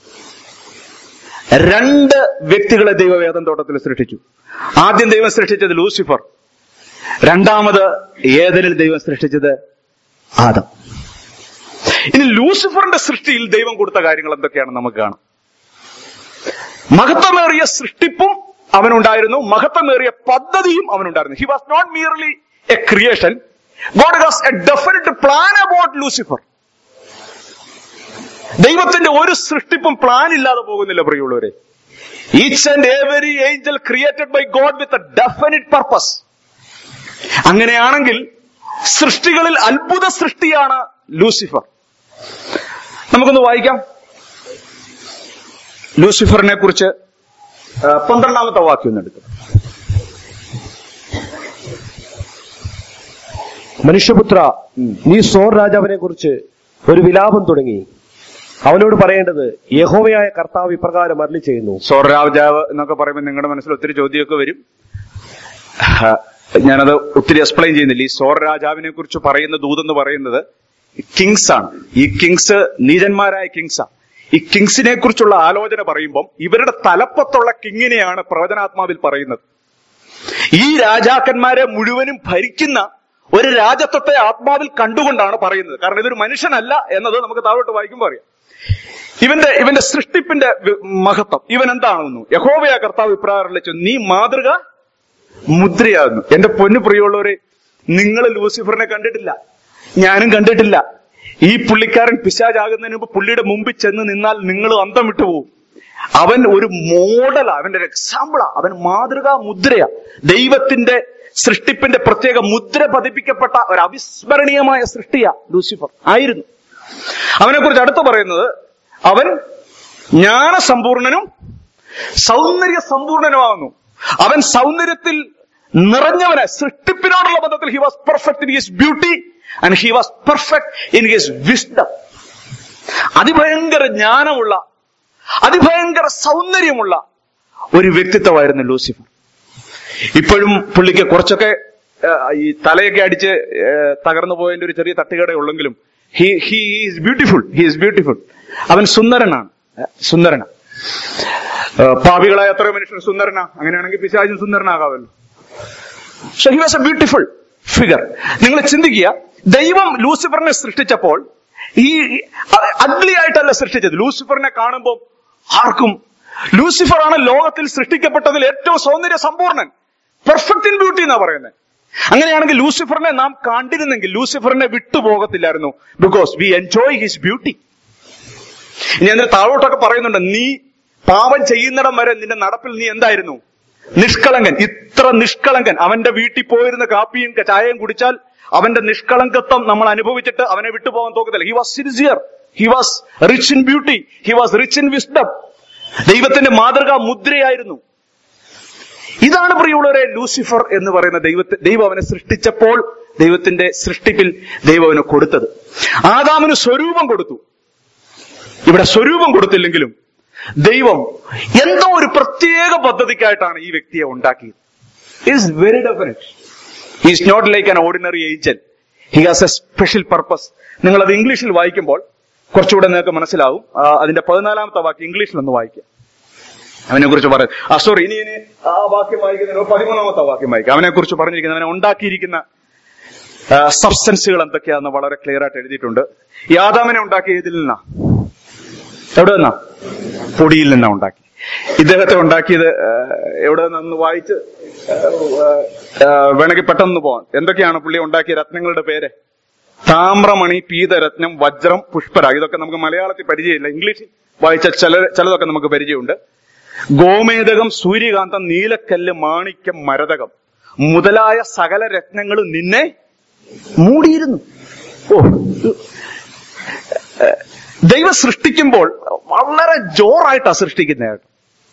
Speaker 3: രണ്ട് വ്യക്തികളെ ദൈവം ഏതൻ തോട്ടത്തിൽ സൃഷ്ടിച്ചു ആദ്യം ദൈവം സൃഷ്ടിച്ചത് ലൂസിഫർ രണ്ടാമത് ഏതനിൽ ദൈവം സൃഷ്ടിച്ചത് ആദം ഇനി ലൂസിഫറിന്റെ സൃഷ്ടിയിൽ ദൈവം കൊടുത്ത കാര്യങ്ങൾ എന്തൊക്കെയാണ് നമുക്ക് കാണാം മഹത്വമേറിയ സൃഷ്ടിപ്പും അവനുണ്ടായിരുന്നു മഹത്വമേറിയ പദ്ധതിയും അവനുണ്ടായിരുന്നു he was not merely a creation God has a definite plan about Lucifer ദൈവത്തിന്റെ ഒരു സൃഷ്ടിപ്പും പ്ലാൻ ഇല്ലാതെ പോകുന്നില്ല പ്രിയമുള്ളവരെ each and every angel created by God with a definite purpose അങ്ങനെയാണെങ്കിൽ സൃഷ്ടികളിൽ അത്ഭുത സൃഷ്ടിയാണ് ലൂസിഫർ നമുക്കൊന്ന് വായിക്കാം ലൂസിഫറിനെ കുറിച്ച് ആ, പന്ത്രണ്ടാമത്തെ വാക്യം ഒന്ന് എടുക്കും
Speaker 2: മനുഷ്യപുത്ര നീ സോർ രാജാവിനെ കുറിച്ച് ഒരു വിലാപം തുടങ്ങി അവനോട് പറയേണ്ടത് യഹോവയായ കർത്താവ് ഇപ്രകാരം അരളി ചെയ്യുന്നു
Speaker 3: സോർ രാജാവ് എന്നൊക്കെ പറയുമ്പോൾ നിങ്ങളുടെ മനസ്സിൽ ഒത്തിരി ചോദ്യമൊക്കെ വരും ആ, ഞാനത് ഒത്തിരി എക്സ്പ്ലെയിൻ ചെയ്യുന്നില്ല ഈ സോർ രാജാവിനെ കുറിച്ച് പറയുന്ന ദൂതെന്ന് പറയുന്നത് കിങ്സ് ആണ് ഈ കിങ്സ് നീചന്മാരായ കിങ്സാണ് ഈ കിങ്സിനെ കുറിച്ചുള്ള ആലോചന പറയുമ്പം ഇവരുടെ തലപ്പത്തുള്ള കിങ്ങിനെയാണ് പ്രവചനാത്മാവിൽ പറയുന്നത് ഈ രാജാക്കന്മാരെ മുഴുവനും ഭരിക്കുന്ന ഒരു രാജത്വത്തെ ആത്മാവിൽ കണ്ടുകൊണ്ടാണ് പറയുന്നത് കാരണം ഇതൊരു മനുഷ്യനല്ല എന്നത് നമുക്ക് താഴോട്ട് വായിക്കുമ്പോൾ അറിയാം ഇവന്റെ ഇവന്റെ സൃഷ്ടിപ്പിന്റെ വി- മഹത്വം ഇവൻ എന്താണെന്നു യഹോവയ കർത്താവ് ഇപ്രകാരം നീ മാതൃക മുദ്രയാകുന്നു എന്റെ പൊന്നു പ്രിയമുള്ളവരെ നിങ്ങൾ ലൂസിഫറിനെ കണ്ടിട്ടില്ല ഞാനും കണ്ടിട്ടില്ല ഈ പുള്ളിക്കാരൻ പിശാചാകുന്നതിന് മുമ്പ് പുള്ളിയുടെ മുമ്പിൽ ചെന്ന് നിന്നാൽ നിങ്ങൾ അന്തം വിട്ടുപോകും അവൻ ഒരു മോഡലാ അവന്റെ ഒരു എക്സാമ്പിളാ അവൻ മാതൃകാ മുദ്രയാ ദൈവത്തിന്റെ സൃഷ്ടിപ്പിന്റെ പ്രത്യേക മുദ്ര പതിപ്പിക്കപ്പെട്ട ഒരു അവിസ്മരണീയമായ സൃഷ്ടിയാ ലൂസിഫർ ആയിരുന്നു അവനെ കുറിച്ച് അടുത്ത് പറയുന്നത് അവൻ ജ്ഞാനസമ്പൂർണനും സൗന്ദര്യ സമ്പൂർണനുമാകുന്നു അവൻ സൗന്ദര്യത്തിൽ നിറഞ്ഞവനെ സൃഷ്ടിപ്പിനോടുള്ള ബന്ധത്തിൽ he was perfect in his beauty and he was perfect in his wisdom അതിഭയങ്കര ജ്ഞാനമുള്ള അതിഭയങ്കര സൗന്ദര്യമുള്ള ഒരു വ്യക്തിത്വമായിരുന്നു ലൂസിഫർ ഇപ്പോഴും പുള്ളിക്ക് കുറച്ചൊക്കെ ആ, ഈ തലയൊക്കെ അടിച്ച് ആ, തകർന്നു പോയതിന്റെ ഒരു ചെറിയ തട്ടുകട ഉള്ളെങ്കിലും he he is beautiful he is beautiful അവൻ സുന്ദരനാണ് ആ, സുന്ദരനാണ് ആ, പാപികളായ എത്രയോ മനുഷ്യൻ സുന്ദരനാ അങ്ങനെയാണെങ്കിൽ പിശാചും സുന്ദരനാകാമല്ലോ so he was a beautiful figure നിങ്ങൾ ചിന്തിക്കുക ദൈവം ലൂസിഫറിനെ സൃഷ്ടിച്ചപ്പോൾ ഈ അഗ്ലി ആയിട്ടല്ല സൃഷ്ടിച്ചത് ലൂസിഫറിനെ കാണുമ്പോൾ ആർക്കും ലൂസിഫർ ആണ് ലോകത്തിൽ സൃഷ്ടിക്കപ്പെട്ടതിൽ ഏറ്റവും സൗന്ദര്യ സമ്പൂർണ്ണൻ പെർഫെക്റ്റ് ഇൻ ബ്യൂട്ടി എന്നാ പറയുന്നത് അങ്ങനെയാണെങ്കിൽ ലൂസിഫറിനെ നാം കണ്ടിരുന്നെങ്കിൽ ലൂസിഫറിനെ വിട്ടുപോകത്തില്ലായിരുന്നു because we enjoy his beauty ഇനി അതിന് താഴോട്ടൊക്കെ പറയുന്നുണ്ട് നീ പാപം ചെയ്യുന്നിടം വരെ നിന്റെ നടപ്പിൽ നീ എന്തായിരുന്നു നിഷ്കളങ്കൻ ഇത്ര നിഷ്കളങ്കൻ അവന്റെ വീട്ടിൽ പോയിരുന്ന കാപ്പിയും ചായയും കുടിച്ചാൽ അവന്റെ നിഷ്കളങ്കത്വം നമ്മൾ അനുഭവിച്ചിട്ട് അവനെ വിട്ടുപോകാൻ തോക്കത്തില്ല he was sincere he was rich in beauty he was rich in wisdom ദൈവത്തിന്റെ മാതൃകാ മുദ്രയായിരുന്നു ഇതാണ് പ്രിയമുള്ളവരെ ലൂസിഫർ എന്ന് പറയുന്ന ദൈവത്തെ ദൈവം അവനെ സൃഷ്ടിച്ചപ്പോൾ ദൈവത്തിന്റെ സൃഷ്ടിപ്പിൽ ദൈവം അവന് കൊടുത്തത് ആദാമിന് സ്വരൂപം കൊടുത്തു ഇവിടെ സ്വരൂപം കൊടുത്തില്ലെങ്കിലും ദൈവം എന്തോ ഒരു പ്രത്യേക പദ്ധതിക്കായിട്ടാണ് ഈ വ്യക്തിയെ ഉണ്ടാക്കിയത് is very definite is not like an ordinary angel he has a special purpose നിങ്ങൾ അത് ഇംഗ്ലീഷിൽ വായിക്കുമ്പോൾ കുറച്ചുകൂടെ നിങ്ങൾക്ക് മനസ്സിലാവും ആ, അതിന്റെ പതിനാലാമത്തെ വാക്യം ഇംഗ്ലീഷിൽ ഒന്ന് വായിക്കാം അവനെ കുറിച്ച് പറയും ആ സോറി ഇനി ഇനി ആ വാക്യം വായിക്കുന്നതിന് പതിമൂന്നാമത്തെ വാക്യം വായിക്കാം അവനെ കുറിച്ച് പറഞ്ഞിരിക്കുന്ന അവനെ ഉണ്ടാക്കിയിരിക്കുന്ന സബ്സ്റ്റൻസുകൾ എന്തൊക്കെയാണെന്ന് വളരെ ക്ലിയർ ആയിട്ട് എഴുതിയിട്ടുണ്ട് ഈ ആദാമിനെ ഉണ്ടാക്കിയതിൽ നിന്നാ എവിടെ നിന്നാ പൊടിയിൽ നിന്നാ ഉണ്ടാക്കി ഇദ്ദേഹത്തെ ഉണ്ടാക്കിയത് ആ, എവിടെ നിന്ന് വായിച്ച് ആ, ആ, വേണമെങ്കിൽ പെട്ടെന്ന് പോവാം എന്തൊക്കെയാണ് പുള്ളി ഉണ്ടാക്കിയ രത്നങ്ങളുടെ പേര് താമ്രമണി പീതരത്നം വജ്രം പുഷ്പരാഗ് ഇതൊക്കെ നമുക്ക് മലയാളത്തിൽ പരിചയമില്ല ഇംഗ്ലീഷിൽ വായിച്ച ചില ചിലതൊക്കെ നമുക്ക് പരിചയമുണ്ട് ഗോമേതകം സൂര്യകാന്തം നീലക്കല്ല് മാണിക്യം മരതകം മുതലായ സകല രത്നങ്ങളും നിന്നെ മൂടിയിരുന്നു ഓ ഏഹ്, ദൈവം സൃഷ്ടിക്കുമ്പോൾ വളരെ ജോറായിട്ടാണ് സൃഷ്ടിക്കുന്നത് കേട്ടോ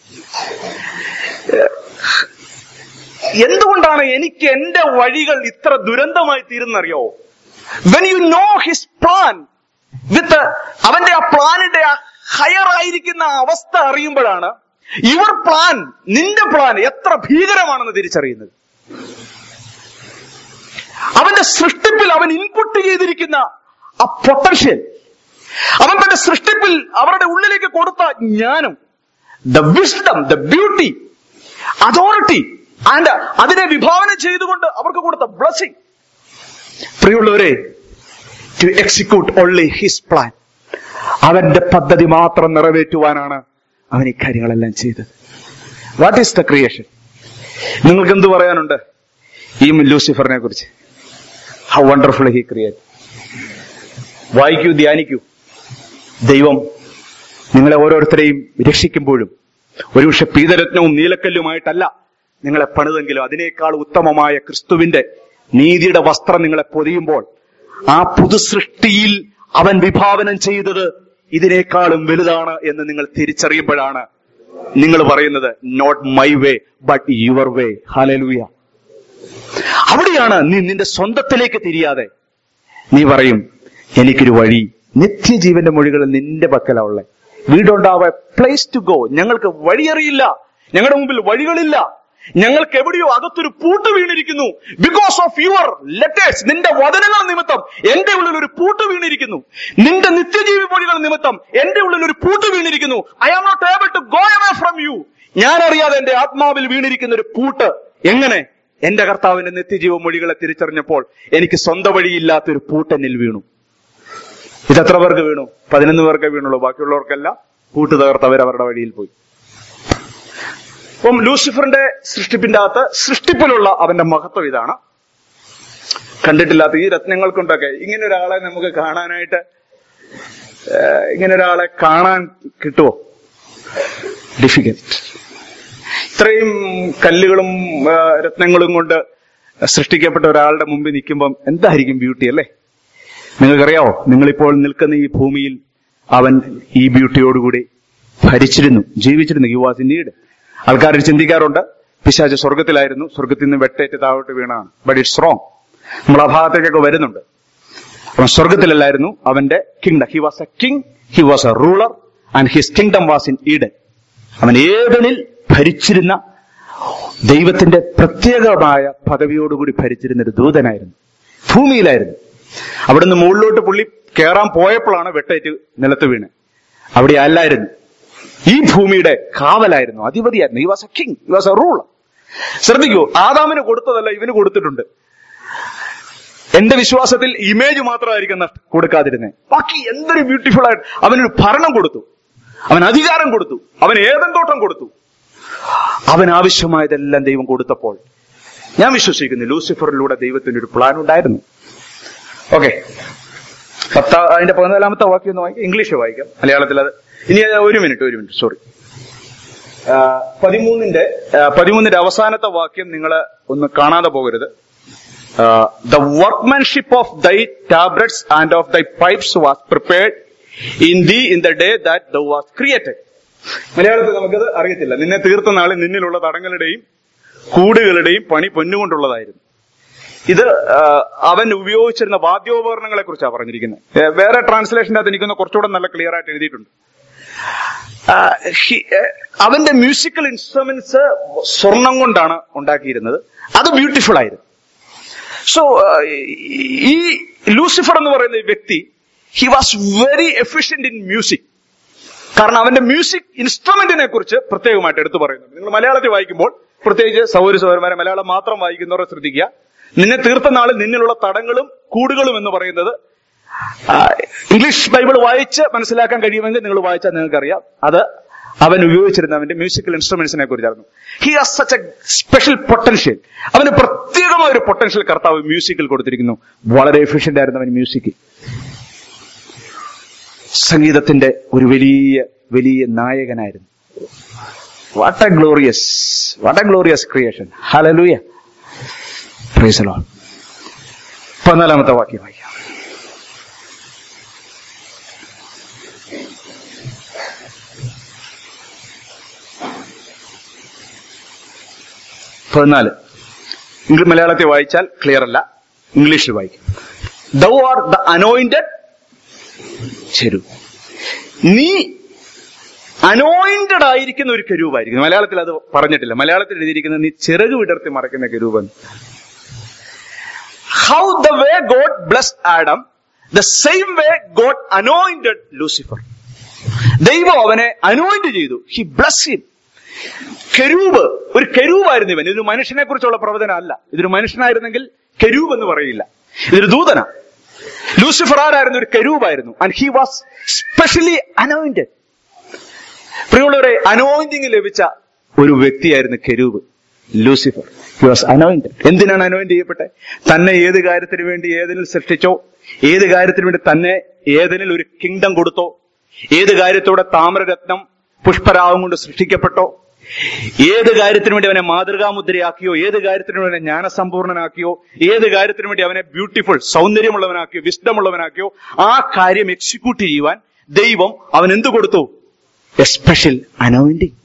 Speaker 3: എന്തുകൊണ്ടാണ് എനിക്ക് എന്റെ വഴികൾ ഇത്ര ദുരന്തമായി തീരുന്നറിയോ when you know his plan with അവന്റെ ആ പ്ലാനിന്റെ ആ ഹയർ ആയിരിക്കുന്ന ആ അവസ്ഥ അറിയുമ്പോഴാണ് യുവർ പ്ലാൻ നിന്റെ പ്ലാൻ എത്ര ഭീകരമാണെന്ന് തിരിച്ചറിയുന്നത് അവന്റെ സൃഷ്ടിപ്പിൽ അവൻ ഇൻപുട്ട് ചെയ്തിരിക്കുന്ന ആ പൊട്ടൻഷ്യൽ അവൻ തന്റെ സൃഷ്ടിപ്പിൽ അവരുടെ ഉള്ളിലേക്ക് കൊടുത്ത ജ്ഞാനം the wisdom the beauty authority and അതിനെ വിഭാവനം ചെയ്തുകൊണ്ട് അവർക്ക് കൊടുത്ത ബ്ലസ്സിംഗ് പ്രിയമുള്ളവരെ to execute only his plan അവന്റെ പദ്ധതി മാത്രം നിറവേറ്റുവാനാണ് അവൻ ഇക്കാര്യങ്ങളെല്ലാം ചെയ്തത് വാട്ട് ഈസ് ദ ക്രിയേഷൻ നിങ്ങൾക്ക് എന്ത് പറയാനുണ്ട് ഈ ലൂസിഫറിനെ കുറിച്ച് ഹൗ വണ്ടർഫുൾ ഹി ക്രിയേറ്റ് വായിക്കൂ ധ്യാനിക്കൂ ദൈവം നിങ്ങളെ ഓരോരുത്തരെയും രക്ഷിക്കുമ്പോഴും ഒരുപക്ഷെ പീതരത്നവും നീലക്കല്ലുമായിട്ടല്ല നിങ്ങളെ പണിതെങ്കിലും അതിനേക്കാൾ ഉത്തമമായ ക്രിസ്തുവിന്റെ നീതിയുടെ വസ്ത്രം നിങ്ങളെ പൊതിയുമ്പോൾ ആ പുതുസൃഷ്ടിയിൽ അവൻ വിഭാവനം ചെയ്തത് ഇതിനേക്കാളും വലുതാണ് എന്ന് നിങ്ങൾ തിരിച്ചറിയുമ്പോഴാണ് നിങ്ങൾ പറയുന്നത് not my way but your way hallelujah അവിടെയാണ് നീ നിന്റെ സ്വന്തത്തിലേക്ക് തിരിയാതെ നീ പറയും എനിക്കൊരു വഴി നിത്യജീവന്റെ മൊഴികൾ നിന്റെ പക്കലാ ഉള്ളെ we don't have a place to go ഞങ്ങൾക്ക് വഴിയറിയില്ല ഞങ്ങളുടെ മുമ്പിൽ വഴികളില്ല ഞങ്ങൾക്ക് എവിടെയോ അകത്തൊരു പൂട്ട് വീണിരിക്കുന്നു ബിക്കോസ് ഓഫ് യുവർ ലെറ്റേഴ്സ് നിന്റെ വചനങ്ങൾ നിമിത്തം എന്റെ ഉള്ളിൽ ഒരു പൂട്ട് വീണിരിക്കുന്നു നിന്റെ നിത്യജീവി മൊഴികൾ നിമിത്തം എന്റെ ഉള്ളിൽ ഒരു പൂട്ട് വീണിരിക്കുന്നു I am not able to go away from you ഞാൻ അറിയാതെ എന്റെ ആത്മാവിൽ വീണിരിക്കുന്ന ഒരു പൂട്ട് എങ്ങനെ എന്റെ കർത്താവിന്റെ നിത്യജീവ മൊഴികളെ തിരിച്ചറിഞ്ഞപ്പോൾ എനിക്ക് സ്വന്തം വഴിയില്ലാത്തൊരു പൂട്ടെന്നിൽ വീണു ഇത് എത്ര പേർക്ക് വീണു പതിനൊന്ന് പേർക്ക് വീണുള്ളൂ ബാക്കിയുള്ളവർക്കെല്ലാം പൂട്ട് തകർത്ത് അവർ അവരുടെ വഴിയിൽ പോയി അപ്പം ലൂസിഫറിന്റെ സൃഷ്ടിപ്പിന്റെ അകത്ത് സൃഷ്ടിപ്പിലുള്ള അവന്റെ മഹത്വം ഇതാണ് കണ്ടിട്ടില്ലാത്ത ഈ രത്നങ്ങൾ കൊണ്ടൊക്കെ ഇങ്ങനെ ഒരാളെ നമുക്ക് കാണാനായിട്ട് ഏഹ്, ഇങ്ങനെ ഒരാളെ കാണാൻ കിട്ടുമോ ഡിഫിക്കൽട്ട് ഇത്രയും കല്ലുകളും ആ, രത്നങ്ങളും കൊണ്ട് സൃഷ്ടിക്കപ്പെട്ട ഒരാളുടെ മുമ്പിൽ നിൽക്കുമ്പം എന്തായിരിക്കും ബ്യൂട്ടി അല്ലേ നിങ്ങൾക്കറിയാവോ നിങ്ങളിപ്പോൾ നിൽക്കുന്ന ഈ ഭൂമിയിൽ അവൻ ഈ ബ്യൂട്ടിയോടുകൂടി ഭരിച്ചിരുന്നു ജീവിച്ചിരുന്നു യു വാസ് നീഡ് ആൾക്കാർ ചിന്തിക്കാറുണ്ട് പിശാച് സ്വർഗത്തിലായിരുന്നു സ്വർഗത്തിൽ നിന്ന് വെട്ടേറ്റ് താഴോട്ട് വീണാണ് ബട്ട് ഇറ്റ്സ് റോങ് നമ്മൾ ആ ഭാഗത്തേക്കൊക്കെ വരുന്നുണ്ട് അവൻ സ്വർഗത്തിലല്ലായിരുന്നു അവന്റെ kingdom he was a king he was a ruler and his kingdom was in Eden അവൻ ഏതനിൽ ഭരിച്ചിരുന്ന ദൈവത്തിന്റെ പ്രത്യേകമായ പദവിയോടുകൂടി ഭരിച്ചിരുന്ന ഒരു ദൂതനായിരുന്നു ഭൂമിയിലായിരുന്നു അവിടുന്ന് മുകളിലോട്ട് പുള്ളി കയറാൻ പോയപ്പോഴാണ് വെട്ടേറ്റ് നിലത്ത് വീണ് അവിടെ അല്ലായിരുന്നു ഈ ഭൂമിയുടെ കാവലായിരുന്നു അധിപതിയായിരുന്നു he was a king he was a ruler ശ്രദ്ധിക്കൂ ആദാമിന് കൊടുത്തതല്ല ഇവന് കൊടുത്തിട്ടുണ്ട് എന്റെ വിശ്വാസത്തിൽ ഇമേജ് മാത്രമായിരിക്കും നഷ്ട കൊടുക്കാതിരുന്നത് ബാക്കി എന്തൊരു ബ്യൂട്ടിഫുൾ ആയിട്ട് അവനൊരു ഭരണം കൊടുത്തു അവൻ അധികാരം കൊടുത്തു അവൻ ഏതൻ തോട്ടം കൊടുത്തു അവൻ ആവശ്യമായതെല്ലാം ദൈവം കൊടുത്തപ്പോൾ ഞാൻ വിശ്വസിക്കുന്നു ലൂസിഫറിലൂടെ ദൈവത്തിന് ഒരു പ്ലാൻ ഉണ്ടായിരുന്നു ഓക്കെ പത്താ അതിന്റെ പതിനാലാമത്തെ വാക്യം ഒന്ന് വായിക്കാം ഇംഗ്ലീഷ് വായിക്കാം മലയാളത്തിൽ അത് ഇനി ഒരു മിനിറ്റ് ഒരു മിനിറ്റ് സോറി പതിമൂന്നിന്റെ ആ, പതിമൂന്നിന്റെ അവസാനത്തെ വാക്യം നിങ്ങൾ ഒന്ന് കാണാതെ പോകരുത് the workmanship of thy tablets and of thy pipes was prepared in the in the day that the was created മലയാളത്തിൽ നമുക്കത് അറിയത്തില്ല നിന്നെ തീർത്ത നാളിൽ നിന്നിലുള്ള തടങ്ങളുടെയും കൂടുകളുടെയും പണി പൊന്നുകൊണ്ടുള്ളതായിരുന്നു ഇത് ആ, അവൻ ഉപയോഗിച്ചിരുന്ന വാദ്യോപകരണങ്ങളെ കുറിച്ചാണ് പറഞ്ഞിരിക്കുന്നത് ഏ, വേറെ ട്രാൻസ്ലേഷൻ്റെ അത് എനിക്കൊന്ന് കുറച്ചുകൂടെ നല്ല ക്ലിയർ ആയിട്ട് എഴുതിയിട്ടുണ്ട് ആ, ഹി- ഏ, അവന്റെ മ്യൂസിക്കൽ ഇൻസ്ട്രുമെന്റ്സ് സ്വർണം കൊണ്ടാണ് ഉണ്ടാക്കിയിരുന്നത് അത് ബ്യൂട്ടിഫുൾ ആയിരുന്നു സോ ഈ ലൂസിഫർ എന്ന് പറയുന്ന ഈ വ്യക്തി he was very efficient in music കാരണം അവന്റെ മ്യൂസിക് ഇൻസ്ട്രുമെന്റിനെ കുറിച്ച് പ്രത്യേകമായിട്ട് എടുത്തു പറയുന്നുണ്ട് നിങ്ങൾ മലയാളത്തിൽ വായിക്കുമ്പോൾ പ്രത്യേകിച്ച് സൗര സൗരന്മാരെ മലയാളം മാത്രം വായിക്കുന്നവരെ ശ്രദ്ധിക്കുക നിന്നെ തീർത്ത നാളിൽ നിന്നിലുള്ള തടങ്ങളും കൂടുകളും എന്ന് പറയുന്നത് ആ, ഇംഗ്ലീഷ് ബൈബിൾ വായിച്ച് മനസ്സിലാക്കാൻ കഴിയുമെങ്കിൽ നിങ്ങൾ വായിച്ചാൽ നിങ്ങൾക്കറിയാം അത് അവൻ ഉപയോഗിച്ചിരുന്ന അവന്റെ മ്യൂസിക്കൽ ഇൻസ്ട്രുമെന്റ്സിനെ കുറിച്ചായിരുന്നു he has such a special potential അവന് പ്രത്യേകമായ ഒരു പൊട്ടൻഷ്യൽ കർത്താവ് മ്യൂസിക്കിൽ കൊടുത്തിരിക്കുന്നു വളരെ എഫിഷ്യന്റ് ആയിരുന്നു അവൻ മ്യൂസിക് സംഗീതത്തിന്റെ ഒരു വലിയ വലിയ നായകനായിരുന്നു what a glorious what a glorious creation hallelujah praise lord പതിനാലാമത്തെ വാക്യം വായിക്കാം പതിനാല് ഇംഗ്ലീഷ് മലയാളത്തിൽ വായിച്ചാൽ ക്ലിയർ അല്ല ഇംഗ്ലീഷിൽ വായിക്കും thou are the anointed cherub നീ അനോയിന്റഡ് ആയിരിക്കുന്ന ഒരു കരൂപായിരിക്കും മലയാളത്തിൽ അത് പറഞ്ഞിട്ടില്ല മലയാളത്തിൽ എഴുതിയിരിക്കുന്നത് നീ ചിറക് വിടർത്തി മറക്കുന്ന കരൂപൻ how the way God bless Adam the same way God anointed Lucifer ദൈവം അവനെ അനോയിന്റ് ചെയ്തു ഹി ബ്ലസ് ഹിം കരൂപ് ഒരു കരൂപായിരുന്നു ഇവൻ ഇതൊരു മനുഷ്യനെ കുറിച്ചുള്ള പ്രവചനം അല്ല ഇതൊരു മനുഷ്യനായിരുന്നെങ്കിൽ കരൂപ് എന്ന് പറയില്ല ഇതൊരു ദൂതന ലൂസിഫർ ആരായിരുന്നു ഒരു കരൂപായിരുന്നു and he was specially anointed പ്രിയമുള്ളവരെ അനോയിന്റിങ് ലഭിച്ച ഒരു വ്യക്തിയായിരുന്നു കരൂപ് ലൂസിഫർ ഹി വാസ് അനോയിന്റഡ് എന്തിനാണ് അനോയിന്റ് ചെയ്യപ്പെട്ടെ തന്നെ ഏത് കാര്യത്തിന് വേണ്ടി ഏതിനിൽ സൃഷ്ടിച്ചോ ഏത് കാര്യത്തിന് വേണ്ടി തന്നെ ഏതിനിൽ ഒരു കിങ്ഡം കൊടുത്തോ ഏത് കാര്യത്തോടെ താമ്രരത്നം പുഷ്പരാഗം കൊണ്ട് സൃഷ്ടിക്കപ്പെട്ടോ ഏത് കാര്യത്തിന് വേണ്ടി അവനെ മാതൃകാമുദ്രയാക്കിയോ ഏത് കാര്യത്തിന് വേണ്ടി അവനെ ജ്ഞാനസമ്പൂർണനാക്കിയോ ഏത് കാര്യത്തിന് വേണ്ടി അവനെ ബ്യൂട്ടിഫുൾ സൗന്ദര്യമുള്ളവനാക്കിയോ വിസ്ഡമുള്ളവനാക്കിയോ ആ കാര്യം എക്സിക്യൂട്ട് ചെയ്യുവാൻ ദൈവം അവൻ എന്ത് കൊടുത്തു a special anointing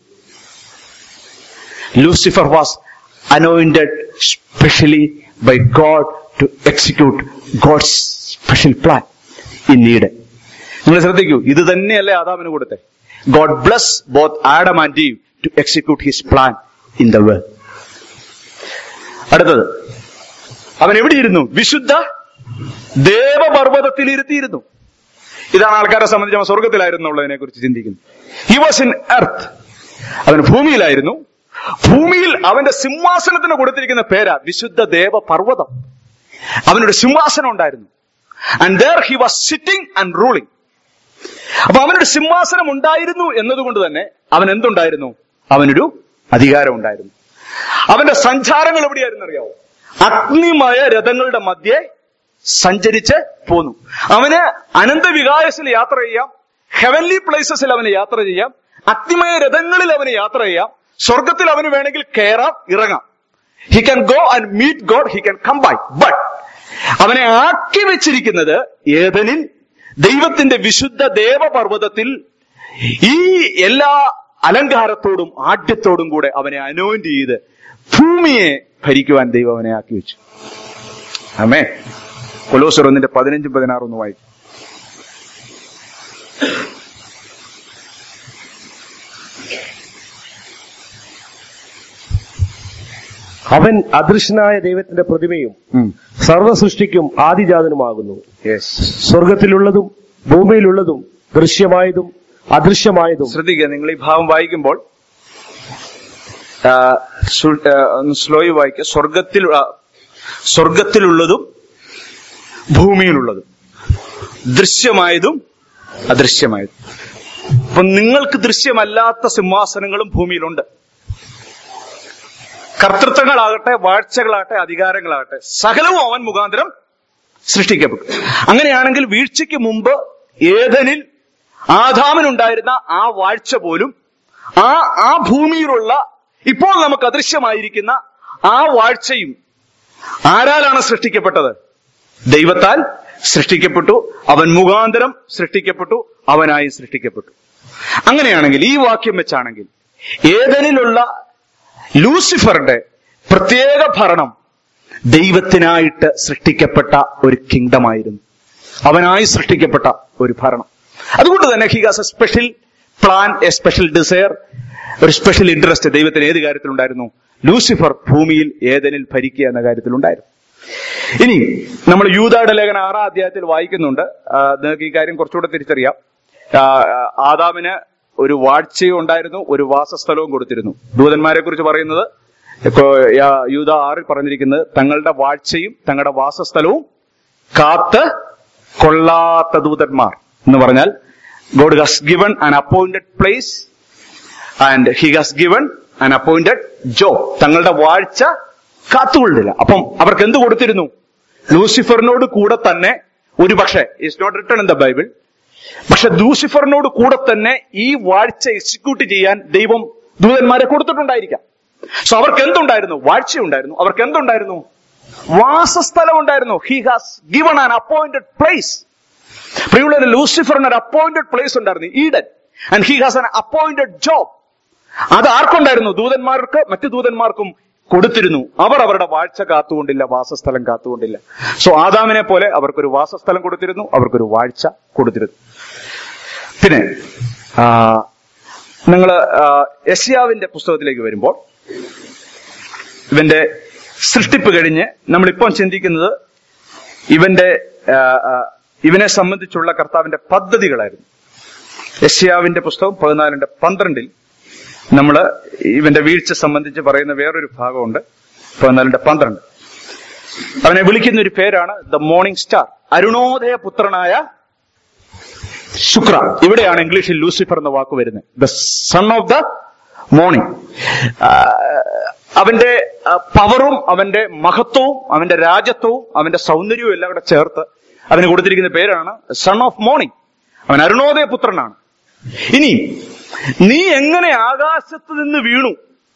Speaker 3: Lucifer was anointed specially by God to execute God's special plan in need നിങ്ങൾ ശ്രദ്ധിക്കൂ ഇത് തന്നെയല്ലേ ആദാമിന് കൊടുത്തെ God bless both Adam and Eve to execute his plan in the world അടുത്തത് അവൻ എവിടെയിരുന്നു വിശുദ്ധ ദേവപർവ്വതത്തിൽ ഇരുത്തിയിരുന്നു ഇതാണ് ആൾക്കാരെ സംബന്ധിച്ച് അവൻ സ്വർഗത്തിലായിരുന്നു എന്നുള്ളതിനെ കുറിച്ച് ചിന്തിക്കുന്നത് ഹി വാസ് ഇൻ എർത്ത് അവൻ ഭൂമിയിലായിരുന്നു ഭൂമിയിൽ അവന്റെ സിംഹാസനത്തിന് കൊടുത്തിരിക്കുന്ന പേരാ വിശുദ്ധ ദേവ പർവ്വതം അവനൊരു സിംഹാസനം ഉണ്ടായിരുന്നു and there he was sitting and ruling അപ്പൊ അവനൊരു സിംഹാസനം ഉണ്ടായിരുന്നു എന്നതുകൊണ്ട് തന്നെ അവൻ എന്തുണ്ടായിരുന്നു അവനൊരു അധികാരം ഉണ്ടായിരുന്നു അവന്റെ സഞ്ചാരങ്ങൾ എവിടെയായിരുന്നു അറിയാവോ അഗ്നിമയ രഥങ്ങളുടെ മധ്യേ സഞ്ചരിച്ച് പോന്നു അവന് അനന്തവികായസിൽ യാത്ര ചെയ്യാം ഹെവൻലി പ്ലേസസിൽ അവന് യാത്ര ചെയ്യാം അഗ്നിമയ രഥങ്ങളിൽ അവന് യാത്ര ചെയ്യാം സ്വർഗത്തിൽ അവന് വേണമെങ്കിൽ കയറാം ഇറങ്ങാം he can go and meet God he can come by but അവനെ ആക്കി വെച്ചിരിക്കുന്നത് ഏതനിൽ ദൈവത്തിന്റെ വിശുദ്ധ ദേവപർവ്വതത്തിൽ ഈ എല്ലാ അലങ്കാരത്തോടും ആഢ്യത്തോടും കൂടെ അവനെ അനോയിന്റ് ചെയ്ത് ഭൂമിയെ ഭരിക്കുവാൻ ദൈവം അവനെ ആക്കി വെച്ചു അമേ കൊലോസർ ഒന്നിന്റെ പതിനഞ്ചും പതിനാറും ഒന്ന് വായിക്കും
Speaker 2: അവൻ അദൃശ്യനായ ദൈവത്തിന്റെ പ്രതിമയും സർവസൃഷ്ടിക്കും ആദിജാതനുമാകുന്നു
Speaker 3: യെസ്
Speaker 2: സ്വർഗത്തിലുള്ളതും ഭൂമിയിലുള്ളതും ദൃശ്യമായതും അദൃശ്യമായതും
Speaker 3: ശ്രദ്ധിക്കുക നിങ്ങൾ ഈ ഭാവം വായിക്കുമ്പോൾ ആ, സു- ആ, ഒന്ന് സ്ലോയി വായിക്കുക സ്വർഗത്തിൽ ആ, സ്വർഗത്തിലുള്ളതും ഭൂമിയിലുള്ളതും ദൃശ്യമായതും അദൃശ്യമായതും അപ്പൊ നിങ്ങൾക്ക് ദൃശ്യമല്ലാത്ത സിംഹാസനങ്ങളും ഭൂമിയിലുണ്ട് കർത്തൃത്വങ്ങളാകട്ടെ വാഴ്ചകളാകട്ടെ അധികാരങ്ങളാകട്ടെ സകലവും അവൻ മുഖാന്തരം സൃഷ്ടിക്കപ്പെട്ടു അങ്ങനെയാണെങ്കിൽ വീഴ്ചയ്ക്ക് മുമ്പ് ഏതനിൽ ആദാമിനുണ്ടായിരുന്ന ആ വാഴ്ച പോലും ആ ആ ഭൂമിയിലുള്ള ഇപ്പോൾ നമുക്ക് അദൃശ്യമായിരിക്കുന്ന ആ വാഴ്ചയും ആരാലാണ് സൃഷ്ടിക്കപ്പെട്ടത് ദൈവത്താൽ സൃഷ്ടിക്കപ്പെട്ടു അവൻ മുഖാന്തരം സൃഷ്ടിക്കപ്പെട്ടു അവനായി സൃഷ്ടിക്കപ്പെട്ടു അങ്ങനെയാണെങ്കിൽ ഈ വാക്യം വെച്ചാണെങ്കിൽ ഏതനിലുള്ള ലൂസിഫറിന്റെ പ്രത്യേക ഭരണം ദൈവത്തിനായിട്ട് സൃഷ്ടിക്കപ്പെട്ട ഒരു കിങ്ഡമായിരുന്നു അവനായി സൃഷ്ടിക്കപ്പെട്ട ഒരു ഭരണം അതുകൊണ്ട് തന്നെ he has a special plan a special desire ഒരു സ്പെഷ്യൽ ഇൻട്രസ്റ്റ് ദൈവത്തിന് ഏത് കാര്യത്തിലുണ്ടായിരുന്നു ലൂസിഫർ ഭൂമിയിൽ ഏതനിൽ ഭരിക്കുക എന്ന കാര്യത്തിലുണ്ടായിരുന്നു ഇനി നമ്മൾ യൂതായുടെ ലേഖനം ആറാം അധ്യായത്തിൽ വായിക്കുന്നുണ്ട് ആ, നിങ്ങൾക്ക് ഈ കാര്യം കുറച്ചുകൂടെ തിരിച്ചറിയാം ആ, ആദാമിന് ഒരു വാഴ്ചയും ഉണ്ടായിരുന്നു ഒരു വാസസ്ഥലവും കൊടുത്തിരുന്നു ദൂതന്മാരെ കുറിച്ച് പറയുന്നത് ഇപ്പോ യാ- യൂത ആറിൽ പറഞ്ഞിരിക്കുന്നത് തങ്ങളുടെ വാഴ്ചയും തങ്ങളുടെ വാസസ്ഥലവും കാത്ത് കൊള്ളാത്ത ദൂതന്മാർ എന്ന് പറഞ്ഞാൽ God has given an appointed place and he has given an appointed job തങ്ങളുടെ വാഴ്ച കാത്തുകൊള്ളില്ല അപ്പം അവർക്ക് എന്ത് കൊടുത്തിരുന്നു ലൂസിഫറിനോട് കൂടെ തന്നെ ഒരു പക്ഷേ it's not return in the Bible പക്ഷെ ലൂസിഫറിനോട് കൂടെ തന്നെ ഈ വാഴ്ച എക്സിക്യൂട്ട് ചെയ്യാൻ ദൈവം ദൂതന്മാരെ കൊടുത്തിട്ടുണ്ടായിരിക്കാം സോ അവർക്ക് എന്തുണ്ടായിരുന്നു വാഴ്ച ഉണ്ടായിരുന്നു അവർക്ക് എന്തുണ്ടായിരുന്നു വാസസ്ഥലം ഉണ്ടായിരുന്നു he has given an appointed place പ്രിയുള്ള ലൂസിഫറിന് ഒരു അപ്പോയിന്റഡ് പ്ലേസ് ഉണ്ടായിരുന്നു Eden and he has an appointed job അത് ആർക്കുണ്ടായിരുന്നു ദൂതന്മാർക്ക് മറ്റു ദൂതന്മാർക്കും കൊടുത്തിരുന്നു അവർ അവരുടെ വാഴ്ച കാത്തുകൊണ്ടില്ല വാസസ്ഥലം കാത്തുകൊണ്ടില്ല സോ ആദാമിനെ പോലെ അവർക്കൊരു വാസസ്ഥലം കൊടുത്തിരുന്നു അവർക്കൊരു വാഴ്ച കൊടുത്തിരുന്നു പിന്നെ നിങ്ങൾ യഷ്യാവിന്റെ പുസ്തകത്തിലേക്ക് വരുമ്പോൾ ഇവന്റെ സൃഷ്ടിപ്പ് കഴിഞ്ഞ് നമ്മളിപ്പം ചിന്തിക്കുന്നത് ഇവന്റെ ആ, ആ, ഇവനെ സംബന്ധിച്ചുള്ള കർത്താവിന്റെ പദ്ധതികളായിരുന്നു യഷ്യാവിന്റെ പുസ്തകം പതിനാലിന്റെ പന്ത്രണ്ടിൽ നമ്മൾ ഇവന്റെ വീഴ്ച സംബന്ധിച്ച് പറയുന്ന വേറൊരു ഭാഗമുണ്ട് പതിനാലിന്റെ പന്ത്രണ്ട് അവനെ വിളിക്കുന്ന ഒരു പേരാണ് ദ മോർണിംഗ് സ്റ്റാർ അരുണോദയ പുത്രനായ ശുക്ര ഇവിടെയാണ് ഇംഗ്ലീഷിൽ ലൂസിഫർ എന്ന വാക്ക് വരുന്നത് the son of the morning അവന്റെ ആ, പവറും അവന്റെ മഹത്വവും അവന്റെ രാജ്യത്വവും അവന്റെ സൗന്ദര്യവും എല്ലാം കൂടെ ചേർത്ത് അവന് കൊടുത്തിരിക്കുന്ന പേരാണ് സൺ ഓഫ് മോർണിംഗ് അവൻ അരുണോദയ പുത്രനാണ് ഇനി നീ എങ്ങനെ ആകാശത്ത് നിന്ന് വീണു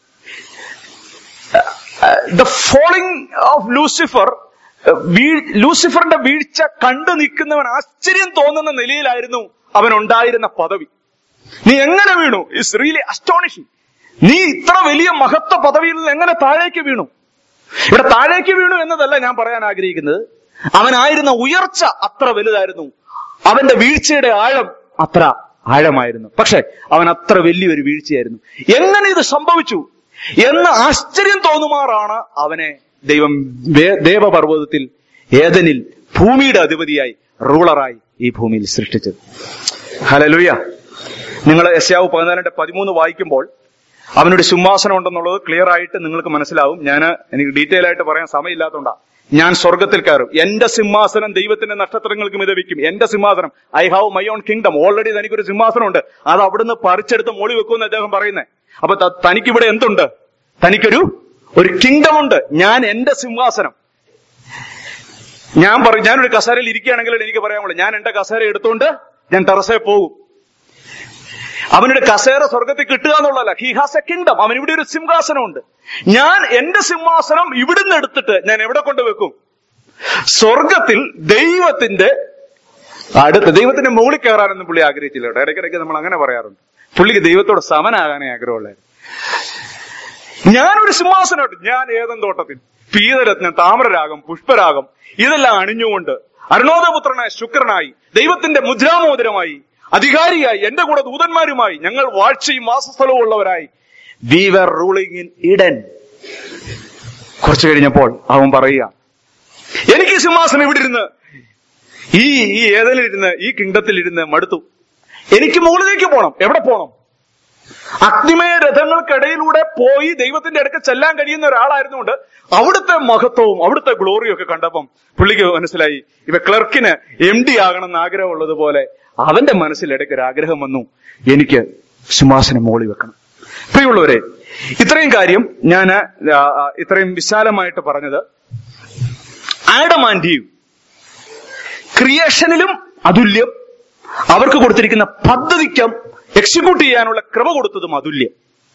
Speaker 3: ദ ഫോളിംഗ് ഓഫ് ലൂസിഫർ വീഴ്- ലൂസിഫറിന്റെ വീഴ്ച കണ്ടു നിൽക്കുന്നവൻ ആശ്ചര്യം തോന്നുന്ന നിലയിലായിരുന്നു അവൻ ഉണ്ടായിരുന്ന പദവി നീ എങ്ങനെ വീണു ഇറ്റ്സ് റിയലി അസ്റ്റോണിഷിംഗ് നീ ഇത്ര വലിയ മഹത്വ പദവിയിൽ നിന്ന് എങ്ങനെ താഴേക്ക് വീണു ഇവിടെ താഴേക്ക് വീണു എന്നതല്ല ഞാൻ പറയാൻ ആഗ്രഹിക്കുന്നത് അവനായിരുന്ന ഉയർച്ച അത്ര വലുതായിരുന്നു അവന്റെ വീഴ്ചയുടെ ആഴം അത്ര ആഴമായിരുന്നു പക്ഷെ അവൻ അത്ര വലിയൊരു വീഴ്ചയായിരുന്നു എങ്ങനെ ഇത് സംഭവിച്ചു എന്ന് ആശ്ചര്യം തോന്നുമാറാണ് അവനെ ദൈവം വേ- ദേവപർവ്വതത്തിൽ ഏതനിൽ ഭൂമിയുടെ അധിപതിയായി റൂളറായി ഈ ഭൂമിയിൽ സൃഷ്ടിച്ചത് ഹലലുയ നിങ്ങൾ യശാവ് പതിനാലിന്റെ പതിമൂന്ന് വായിക്കുമ്പോൾ അവനൊരു സിംഹാസനം ഉണ്ടെന്നുള്ളത് ക്ലിയർ ആയിട്ട് നിങ്ങൾക്ക് മനസ്സിലാവും ഞാൻ എനിക്ക് ഡീറ്റെയിൽ ആയിട്ട് പറയാൻ സമയമില്ലാത്തതുകൊണ്ടാ ഞാൻ സ്വർഗത്തിൽ കയറും എന്റെ സിംഹാസനം ദൈവത്തിന്റെ നക്ഷത്രങ്ങൾക്ക് മിതവിക്കും എന്റെ സിംഹാസനം I have my own kingdom already തനിക്കൊരു സിംഹാസനം ഉണ്ട് അത് അവിടുന്ന് പറിച്ചെടുത്ത് മോളി വെക്കുമെന്ന് അദ്ദേഹം പറയുന്നത് അപ്പൊ ത- തനിക്കിവിടെ എന്തുണ്ട് തനിക്കൊരു ഒരു കിങ്ഡം ഉണ്ട് ഞാൻ എന്റെ സിംഹാസനം ഞാൻ പറയും ഞാനൊരു കസേരയിൽ ഇരിക്കുകയാണെങ്കിൽ എനിക്ക് പറയാമുള്ളൂ ഞാൻ എന്റെ കസേര എടുത്തുകൊണ്ട് ഞാൻ ടെറസേ പോകും അവനൊരു കസേര സ്വർഗത്തിൽ കിട്ടുക എന്നുള്ളതല്ല ഹി ഹാസ് എ കിങ്ഡം അവൻ ഇവിടെ ഒരു സിംഹാസനമുണ്ട് ഞാൻ എന്റെ സിംഹാസനം ഇവിടുന്ന് എടുത്തിട്ട് ഞാൻ എവിടെ കൊണ്ടുവെക്കും സ്വർഗത്തിൽ ദൈവത്തിന്റെ അടുത്ത് ദൈവത്തിന്റെ മുകളിൽ കയറാനൊന്നും പുള്ളി ആഗ്രഹിച്ചില്ല കേട്ടോ ഇടയ്ക്കിടയ്ക്ക് നമ്മൾ അങ്ങനെ പറയാറുണ്ട് പുള്ളിക്ക് ദൈവത്തോട് സമനാകാനേ ആഗ്രഹമുള്ളത് ഞാനൊരു സിംഹാസനമുണ്ട് ഞാൻ ഏതൻ തോട്ടത്തിൽ പീതരത്നം താമരരാഗം പുഷ്പരാഗം ഇതെല്ലാം അണിഞ്ഞുകൊണ്ട് അരുണോദപുത്രനായ ശുക്രനായി ദൈവത്തിന്റെ മുദ്രാമോദരമായി അധികാരിയായി എന്റെ കൂടെ ദൂതന്മാരുമായി ഞങ്ങൾ വാഴ്ചയും വാസസ്ഥലവും ഉള്ളവരായി we were ruling in Eden കുറച്ചു കഴിഞ്ഞപ്പോൾ അവൻ പറയുക എനിക്ക് ഈ സിംഹാസനം ഇവിടെ ഇരുന്ന് ഈ ഈ ഏതലിരുന്ന് ഈ കിങ്ഡത്തിൽ ഇരുന്ന് മടുത്തു എനിക്ക് മുകളിലേക്ക് പോണം എവിടെ പോണം അഗ്നിമയ രഥങ്ങൾക്കിടയിലൂടെ പോയി ദൈവത്തിന്റെ അടുക്ക ചെല്ലാൻ കഴിയുന്ന ഒരാളായിരുന്നുകൊണ്ട് അവിടുത്തെ മഹത്വവും അവിടുത്തെ ഗ്ലോറിയും ഒക്കെ കണ്ടപ്പം പുള്ളിക്ക് മനസ്സിലായി ഇവ ക്ലർക്കിന് എം ഡി ആകണമെന്ന് ആഗ്രഹമുള്ളതുപോലെ അവന്റെ മനസ്സിൽ ഇടയ്ക്ക് ഒരു ആഗ്രഹം വന്നു എനിക്ക് സിംഹാസനം മോളി വെക്കണം പ്രിയമുള്ളവരെ ഇത്രയും കാര്യം ഞാൻ ഇത്രയും വിശാലമായിട്ട് പറഞ്ഞത് ആഡം ആൻഡ് ഈവ് ക്രിയേഷനിലും അതുല്യം അവർക്ക് കൊടുത്തിരിക്കുന്ന പദ്ധതിക്കും എക്സിക്യൂട്ട് ചെയ്യാനുള്ള കൃപ കൊടുത്തതും അതുല്യം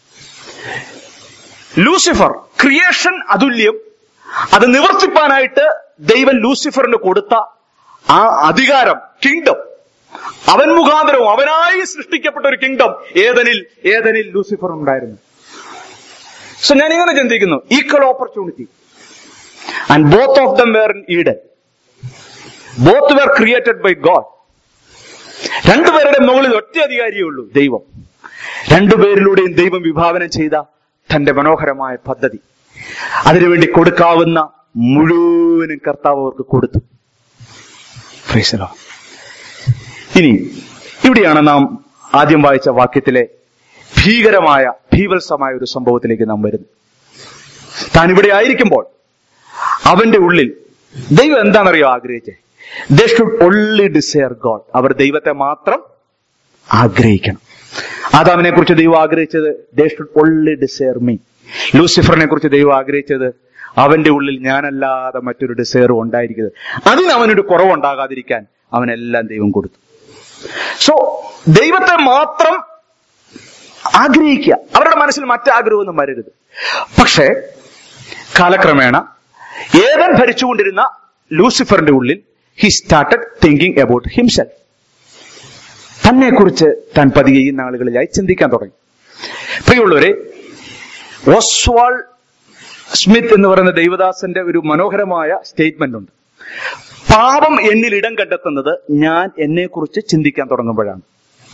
Speaker 3: ലൂസിഫർ ക്രിയേഷൻ അതുല്യം അത് നിവർത്തിപ്പാനായിട്ട് ദൈവം ലൂസിഫറിന് കൊടുത്ത ആ അധികാരം കിങ്ഡം അവൻ മുഖാന്തരവും അവനായി സൃഷ്ടിക്കപ്പെട്ട ഒരു കിങ്ഡം ഏതനിൽ ഏതനിൽ ലൂസിഫർ ഉണ്ടായിരുന്നു സോ ഞാൻ ഇങ്ങനെ ചിന്തിക്കുന്നു equal opportunity and both of them were in Eden both were created by God രണ്ടുപേരുടെ മുകളിൽ ഒറ്റ അധികാരിയേ ഉള്ളൂ ദൈവം രണ്ടുപേരിലൂടെയും ദൈവം വിഭാവനം ചെയ്ത തന്റെ മനോഹരമായ പദ്ധതി അതിനുവേണ്ടി കൊടുക്കാവുന്ന മുഴുവനും കർത്താവ് അവർക്ക് കൊടുത്തു Praise the Lord. ഇനി ഇവിടെയാണ് നാം ആദ്യം വായിച്ച വാക്യത്തിലെ ഭീകരമായ ഭീവത്സമായ ഒരു സംഭവത്തിലേക്ക് നാം വരുന്നത് താൻ ഇവിടെ ആയിരിക്കുമ്പോൾ അവന്റെ ഉള്ളിൽ ദൈവം എന്താണെന്നറിയോ ആഗ്രഹിച്ചേ they should only desire God അവർ ദൈവത്തെ മാത്രം ആഗ്രഹിക്കണം ആദാമിനെ കുറിച്ച് ദൈവം ആഗ്രഹിച്ചത് they should only desire me ലൂസിഫറിനെ കുറിച്ച് ദൈവം ആഗ്രഹിച്ചത് അവന്റെ ഉള്ളിൽ ഞാനല്ലാതെ മറ്റൊരു ഡിസയറും ഉണ്ടായിരിക്കരുത് അതിന് അവനൊരു കുറവുണ്ടാകാതിരിക്കാൻ അവനെല്ലാം ദൈവം കൊടുത്തു സോ ദൈവത്തെ മാത്രം ആഗ്രഹിക്കുക അവരുടെ മനസ്സിൽ മറ്റാഗ്രഹമൊന്നും വരരുത് പക്ഷേ കാലക്രമേണ ഏതൻ ഭരിച്ചുകൊണ്ടിരുന്ന ലൂസിഫറിന്റെ ഉള്ളിൽ he started thinking about himself തന്നെ കുറിച്ച് താൻ പതിയെ ഈ നാളുകളിലായി ചിന്തിക്കാൻ തുടങ്ങി പ്രിയമുള്ളവരെ ഓസ്വാൾ സ്മിത്ത് എന്ന് പറയുന്ന ദൈവദാസന്റെ ഒരു മനോഹരമായ സ്റ്റേറ്റ്മെന്റ് ഉണ്ട് പാപം എന്നിൽ ഇടം കണ്ടെത്തുന്നത് ഞാൻ എന്നെ കുറിച്ച് ചിന്തിക്കാൻ തുടങ്ങുമ്പോഴാണ്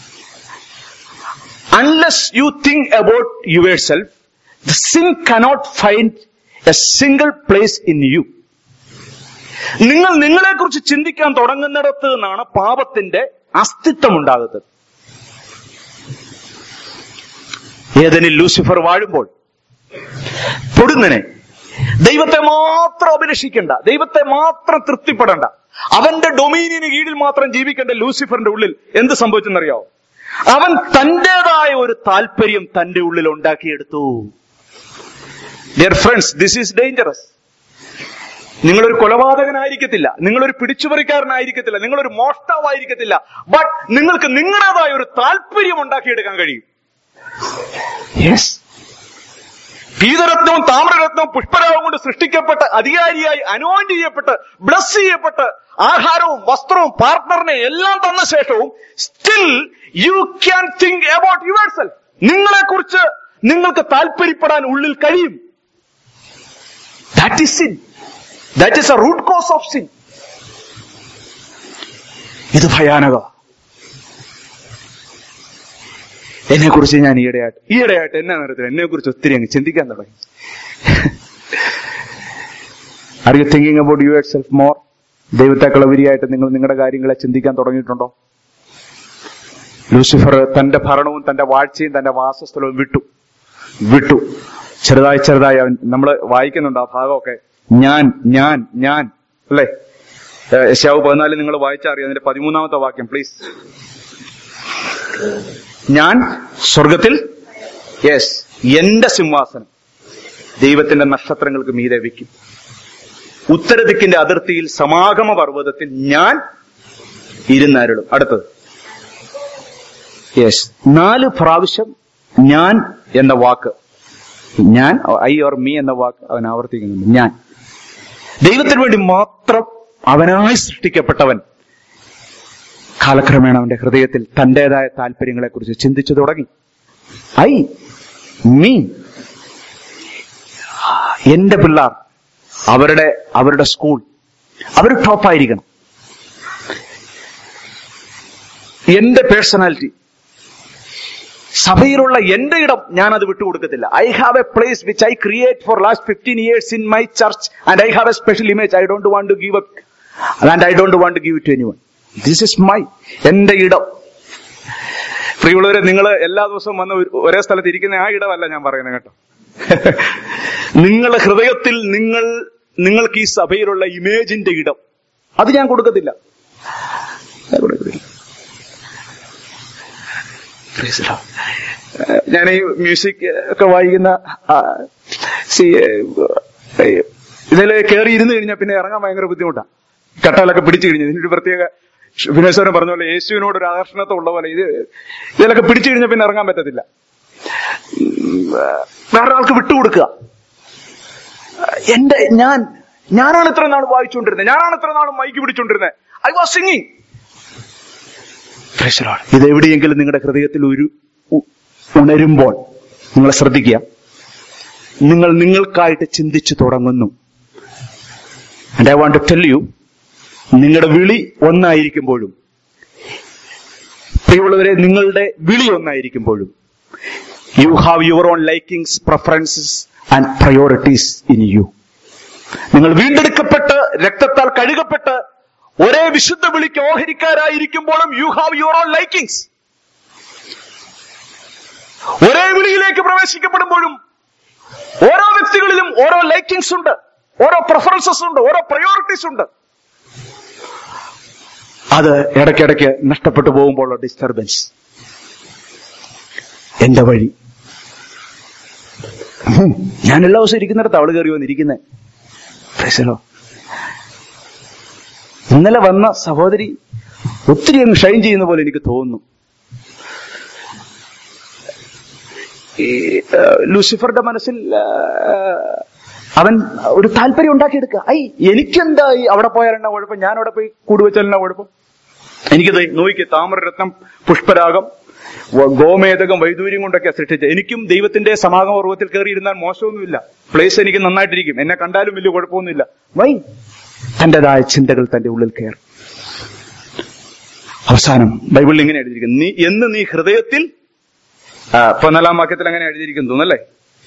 Speaker 3: unless you think about yourself the sin cannot find a single place in you നിങ്ങൾ നിങ്ങളെ കുറിച്ച് ചിന്തിക്കാൻ തുടങ്ങുന്നിടത്ത് നിന്നാണ് പാപത്തിന്റെ അസ്തിത്വം ഉണ്ടാകുന്നത് ഏതെനിൽ ലൂസിഫർ വാഴുമ്പോൾ പൊടുന്നനെ ദൈവത്തെ മാത്രം അഭിലഷിക്കണ്ട ദൈവത്തെ മാത്രം തൃപ്തിപ്പെടണ്ട അവന്റെ ഡൊമീനിയന് കീഴിൽ മാത്രം ജീവിക്കേണ്ട ലൂസിഫറിന്റെ ഉള്ളിൽ എന്ത് സംഭവിച്ചെന്നറിയാവോ അവൻ തന്റേതായ ഒരു താല്പര്യം തന്റെ ഉള്ളിൽ ഉണ്ടാക്കിയെടുത്തു dear friends this is dangerous നിങ്ങളൊരു കൊലപാതകനായിരിക്കത്തില്ല നിങ്ങളൊരു പിടിച്ചുപറിക്കാരനായിരിക്കത്തില്ല നിങ്ങളൊരു മോഷ്ടാവായിരിക്കത്തില്ല ബട്ട് നിങ്ങൾക്ക് നിങ്ങളുടേതായ ഒരു താല്പര്യം ഉണ്ടാക്കിയെടുക്കാൻ കഴിയും യെസ് പീതരത്നവും താമ്രരത്നവും പുഷ്പരാവും കൊണ്ട് സൃഷ്ടിക്കപ്പെട്ട് അധികാരിയായി അനോയിന്റ് ചെയ്യപ്പെട്ട് ബ്ലസ് ചെയ്യപ്പെട്ട് ആഹാരവും വസ്ത്രവും പാർട്ട്ണറിനെ എല്ലാം തന്ന ശേഷവും still you can think about yourself നിങ്ങളെ കുറിച്ച് നിങ്ങൾക്ക് താല്പര്യപ്പെടാൻ ഉള്ളിൽ കഴിയും that is sin that is a root cause of sin ഇത് ഭയാനക എന്നെ കുറിച്ച് ഞാൻ ഈയിടെയായിട്ട് ഈയിടെയായിട്ട് എന്നാ നേരത്തിൽ എന്നെ കുറിച്ച് ഒത്തിരി അങ്ങ് ചിന്തിക്കാൻ തുടങ്ങി are you thinking about yourself more ദൈവത്തെക്കാൾ ഉപരിയായിട്ട് നിങ്ങൾ നിങ്ങളുടെ കാര്യങ്ങളെ ചിന്തിക്കാൻ തുടങ്ങിയിട്ടുണ്ടോ ലൂസിഫർ തന്റെ ഭരണവും തന്റെ വാഴ്ചയും തന്റെ വാസസ്ഥലവും വിട്ടു വിട്ടു ചെറുതായി ചെറുതായി അവൻ നമ്മൾ വായിക്കുന്നുണ്ട് ആ ഭാഗമൊക്കെ ഞാൻ ഞാൻ ഞാൻ അല്ലേ യശാവ് പതിനാല് നിങ്ങൾ വായിച്ചറിയാം അതിന്റെ പതിമൂന്നാമത്തെ വാക്യം പ്ലീസ് ഞാൻ സ്വർഗത്തിൽ യെസ് എന്റെ സിംഹാസനം ദൈവത്തിന്റെ നക്ഷത്രങ്ങൾക്ക് മീതെ വയ്ക്കും ഉത്തരദിക്കിന്റെ അതിർത്തിയിൽ സമാഗമ പർവ്വതത്തിൽ ഞാൻ ഇരുന്നരുളും അടുത്തത് യെസ് നാല് പ്രാവശ്യം ഞാൻ എന്ന വാക്ക് ഞാൻ ഐ ഓർ മീ എന്ന വാക്ക് അവൻ ആവർത്തിക്കുന്നുണ്ട് ഞാൻ ദൈവത്തിന് വേണ്ടി മാത്രം അവനായി സൃഷ്ടിക്കപ്പെട്ടവൻ കാലക്രമേണ അവന്റെ ഹൃദയത്തിൽ തന്റേതായ താല്പര്യങ്ങളെ കുറിച്ച് ചിന്തിച്ചു തുടങ്ങി ഐ മീ എന്റെ പിള്ളേർ അവരുടെ അവരുടെ സ്കൂൾ അവർ ടോപ്പായിരിക്കണം എന്റെ പേഴ്സണാലിറ്റി സഭയിലുള്ള എന്റെ ഇടം ഞാൻ അത് വിട്ടുകൊടുക്കത്തില്ല I have a place which I create for last fifteen years in my church and I have a special image I don't want to give up and I don't want to give to anyone this is my എന്റെ ഇടം പ്രിയമുള്ളവരെ നിങ്ങൾ എല്ലാ ദിവസവും വന്ന് ഒരു- ഒരേ സ്ഥലത്ത് ഇരിക്കുന്ന ആ ഇടമല്ല ഞാൻ പറയുന്നത് കേട്ടോ നിങ്ങളുടെ ഹൃദയത്തിൽ നിങ്ങൾ നിങ്ങൾക്ക് ഈ സഭയിലുള്ള ഇമേജിന്റെ ഇടം അത് ഞാൻ കൊടുക്കത്തില്ല ഞാൻ കൊടുക്കത്തില്ല Praise the Lord. ഏഹ് ഞാൻ ഈ മ്യൂസിക് ഒക്കെ വായിക്കുന്ന ഇതിൽ കയറി ഇരുന്ന് കഴിഞ്ഞാൽ പിന്നെ ഇറങ്ങാൻ ഭയങ്കര ബുദ്ധിമുട്ടാണ് കട്ടകളൊക്കെ പിടിച്ചു കഴിഞ്ഞു ഇതിനൊരു പ്രത്യേക വിനേശ്വരൻ പറഞ്ഞ പോലെ യേശുവിനോട് ഒരു ആകർഷണത്തെ ഉള്ള പോലെ ഇത് ഇതിലൊക്കെ പിടിച്ചു കഴിഞ്ഞാൽ പിന്നെ ഇറങ്ങാൻ പറ്റത്തില്ല ഉം, വേറെ ആൾക്ക് വിട്ടുകൊടുക്കുക എന്റെ ഞാൻ ഞാനാണ് ഇത്ര നാൾ വായിച്ചുകൊണ്ടിരുന്നത് ഞാനാണ് ഇത്ര നാൾ മൈക്ക് പിടിച്ചുകൊണ്ടിരുന്നത് I was singing Praise the Lord. ഇത് എവിടെയെങ്കിലും നിങ്ങളുടെ ഹൃദയത്തിൽ ഒരു ഉ- ഉണരുമ്പോൾ നിങ്ങൾ ശ്രദ്ധിക്കുക നിങ്ങൾ നിങ്ങൾക്കായിട്ട് ചിന്തിച്ചു തുടങ്ങുന്നു and I want to tell you നിങ്ങളുടെ വിളി ഒന്നായിരിക്കുമ്പോഴും പ്രിയമുള്ളവരെ നിങ്ങളുടെ വിളി ഒന്നായിരിക്കുമ്പോഴും you have your own likings preferences and priorities in you നിങ്ങൾ വീണ്ടെടുക്കപ്പെട്ട് രക്തത്താൽ കഴുകപ്പെട്ട് ഒരേ വിശുദ്ധ വിളിക്ക് ഓഹരിക്കാരായിരിക്കുമ്പോഴും you have your own likings ഒരേ വിളിയിലേക്ക് പ്രവേശിക്കപ്പെടുമ്പോഴും ഓരോ വ്യക്തികളിലും ഓരോ ലൈക്കിങ്സ് ഉണ്ട് ഓരോ പ്രിഫറൻസസ് ഉണ്ട് ഓരോ പ്രയോറിറ്റീസ് ഉണ്ട് അത് ഇടയ്ക്കിടയ്ക്ക് നഷ്ടപ്പെട്ടു പോകുമ്പോഴുള്ള ഡിസ്റ്റർബൻസ് എന്റെ വഴി ഉം. ഞാൻ എല്ലാ ദിവസവും ഇരിക്കുന്നിടത്ത് അവള് കയറി വന്നിരിക്കുന്നേ പ്രൈസലോ ഇന്നലെ വന്ന സഹോദരി ഒത്തിരി അങ്ങ് ഷൈൻ ചെയ്യുന്ന പോലെ എനിക്ക് തോന്നുന്നു ഈ ആ, ലൂസിഫറുടെ മനസ്സിൽ ആ, അവൻ ഒരു താല്പര്യം ഉണ്ടാക്കിയെടുക്കുക ഐ എനിക്കെന്താ ഈ അവിടെ പോയാൽ എന്നാ കുഴപ്പം ഞാൻ അവിടെ പോയി കൂടുവച്ചാൽ എന്നാ കുഴപ്പം എനിക്കത് നോയിക്ക് താമ്രരത്നം പുഷ്പരാഗം വ- ഗോമേതകം വൈദൂര്യം കൊണ്ടൊക്കെ സൃഷ്ടിച്ചത് എനിക്കും ദൈവത്തിന്റെ സമാഗമ പർവ്വത്തിൽ കയറി ഇരുന്നാൽ മോശമൊന്നുമില്ല പ്ലേസ് എനിക്ക് നന്നായിട്ടിരിക്കും എന്നെ കണ്ടാലും വലിയ കുഴപ്പമൊന്നുമില്ല വൈ തന്റേതായ ചിന്തകൾ തന്റെ ഉള്ളിൽ കയറും അവസാനം ബൈബിളിൽ ഇങ്ങനെ എഴുതിയിരിക്കുന്നു നീ എന്ന് നീ ഹൃദയത്തിൽ ആ, പതിനാലാം വാക്യത്തിൽ അങ്ങനെ എഴുതിയിരിക്കുന്നു തോന്നല്ലേ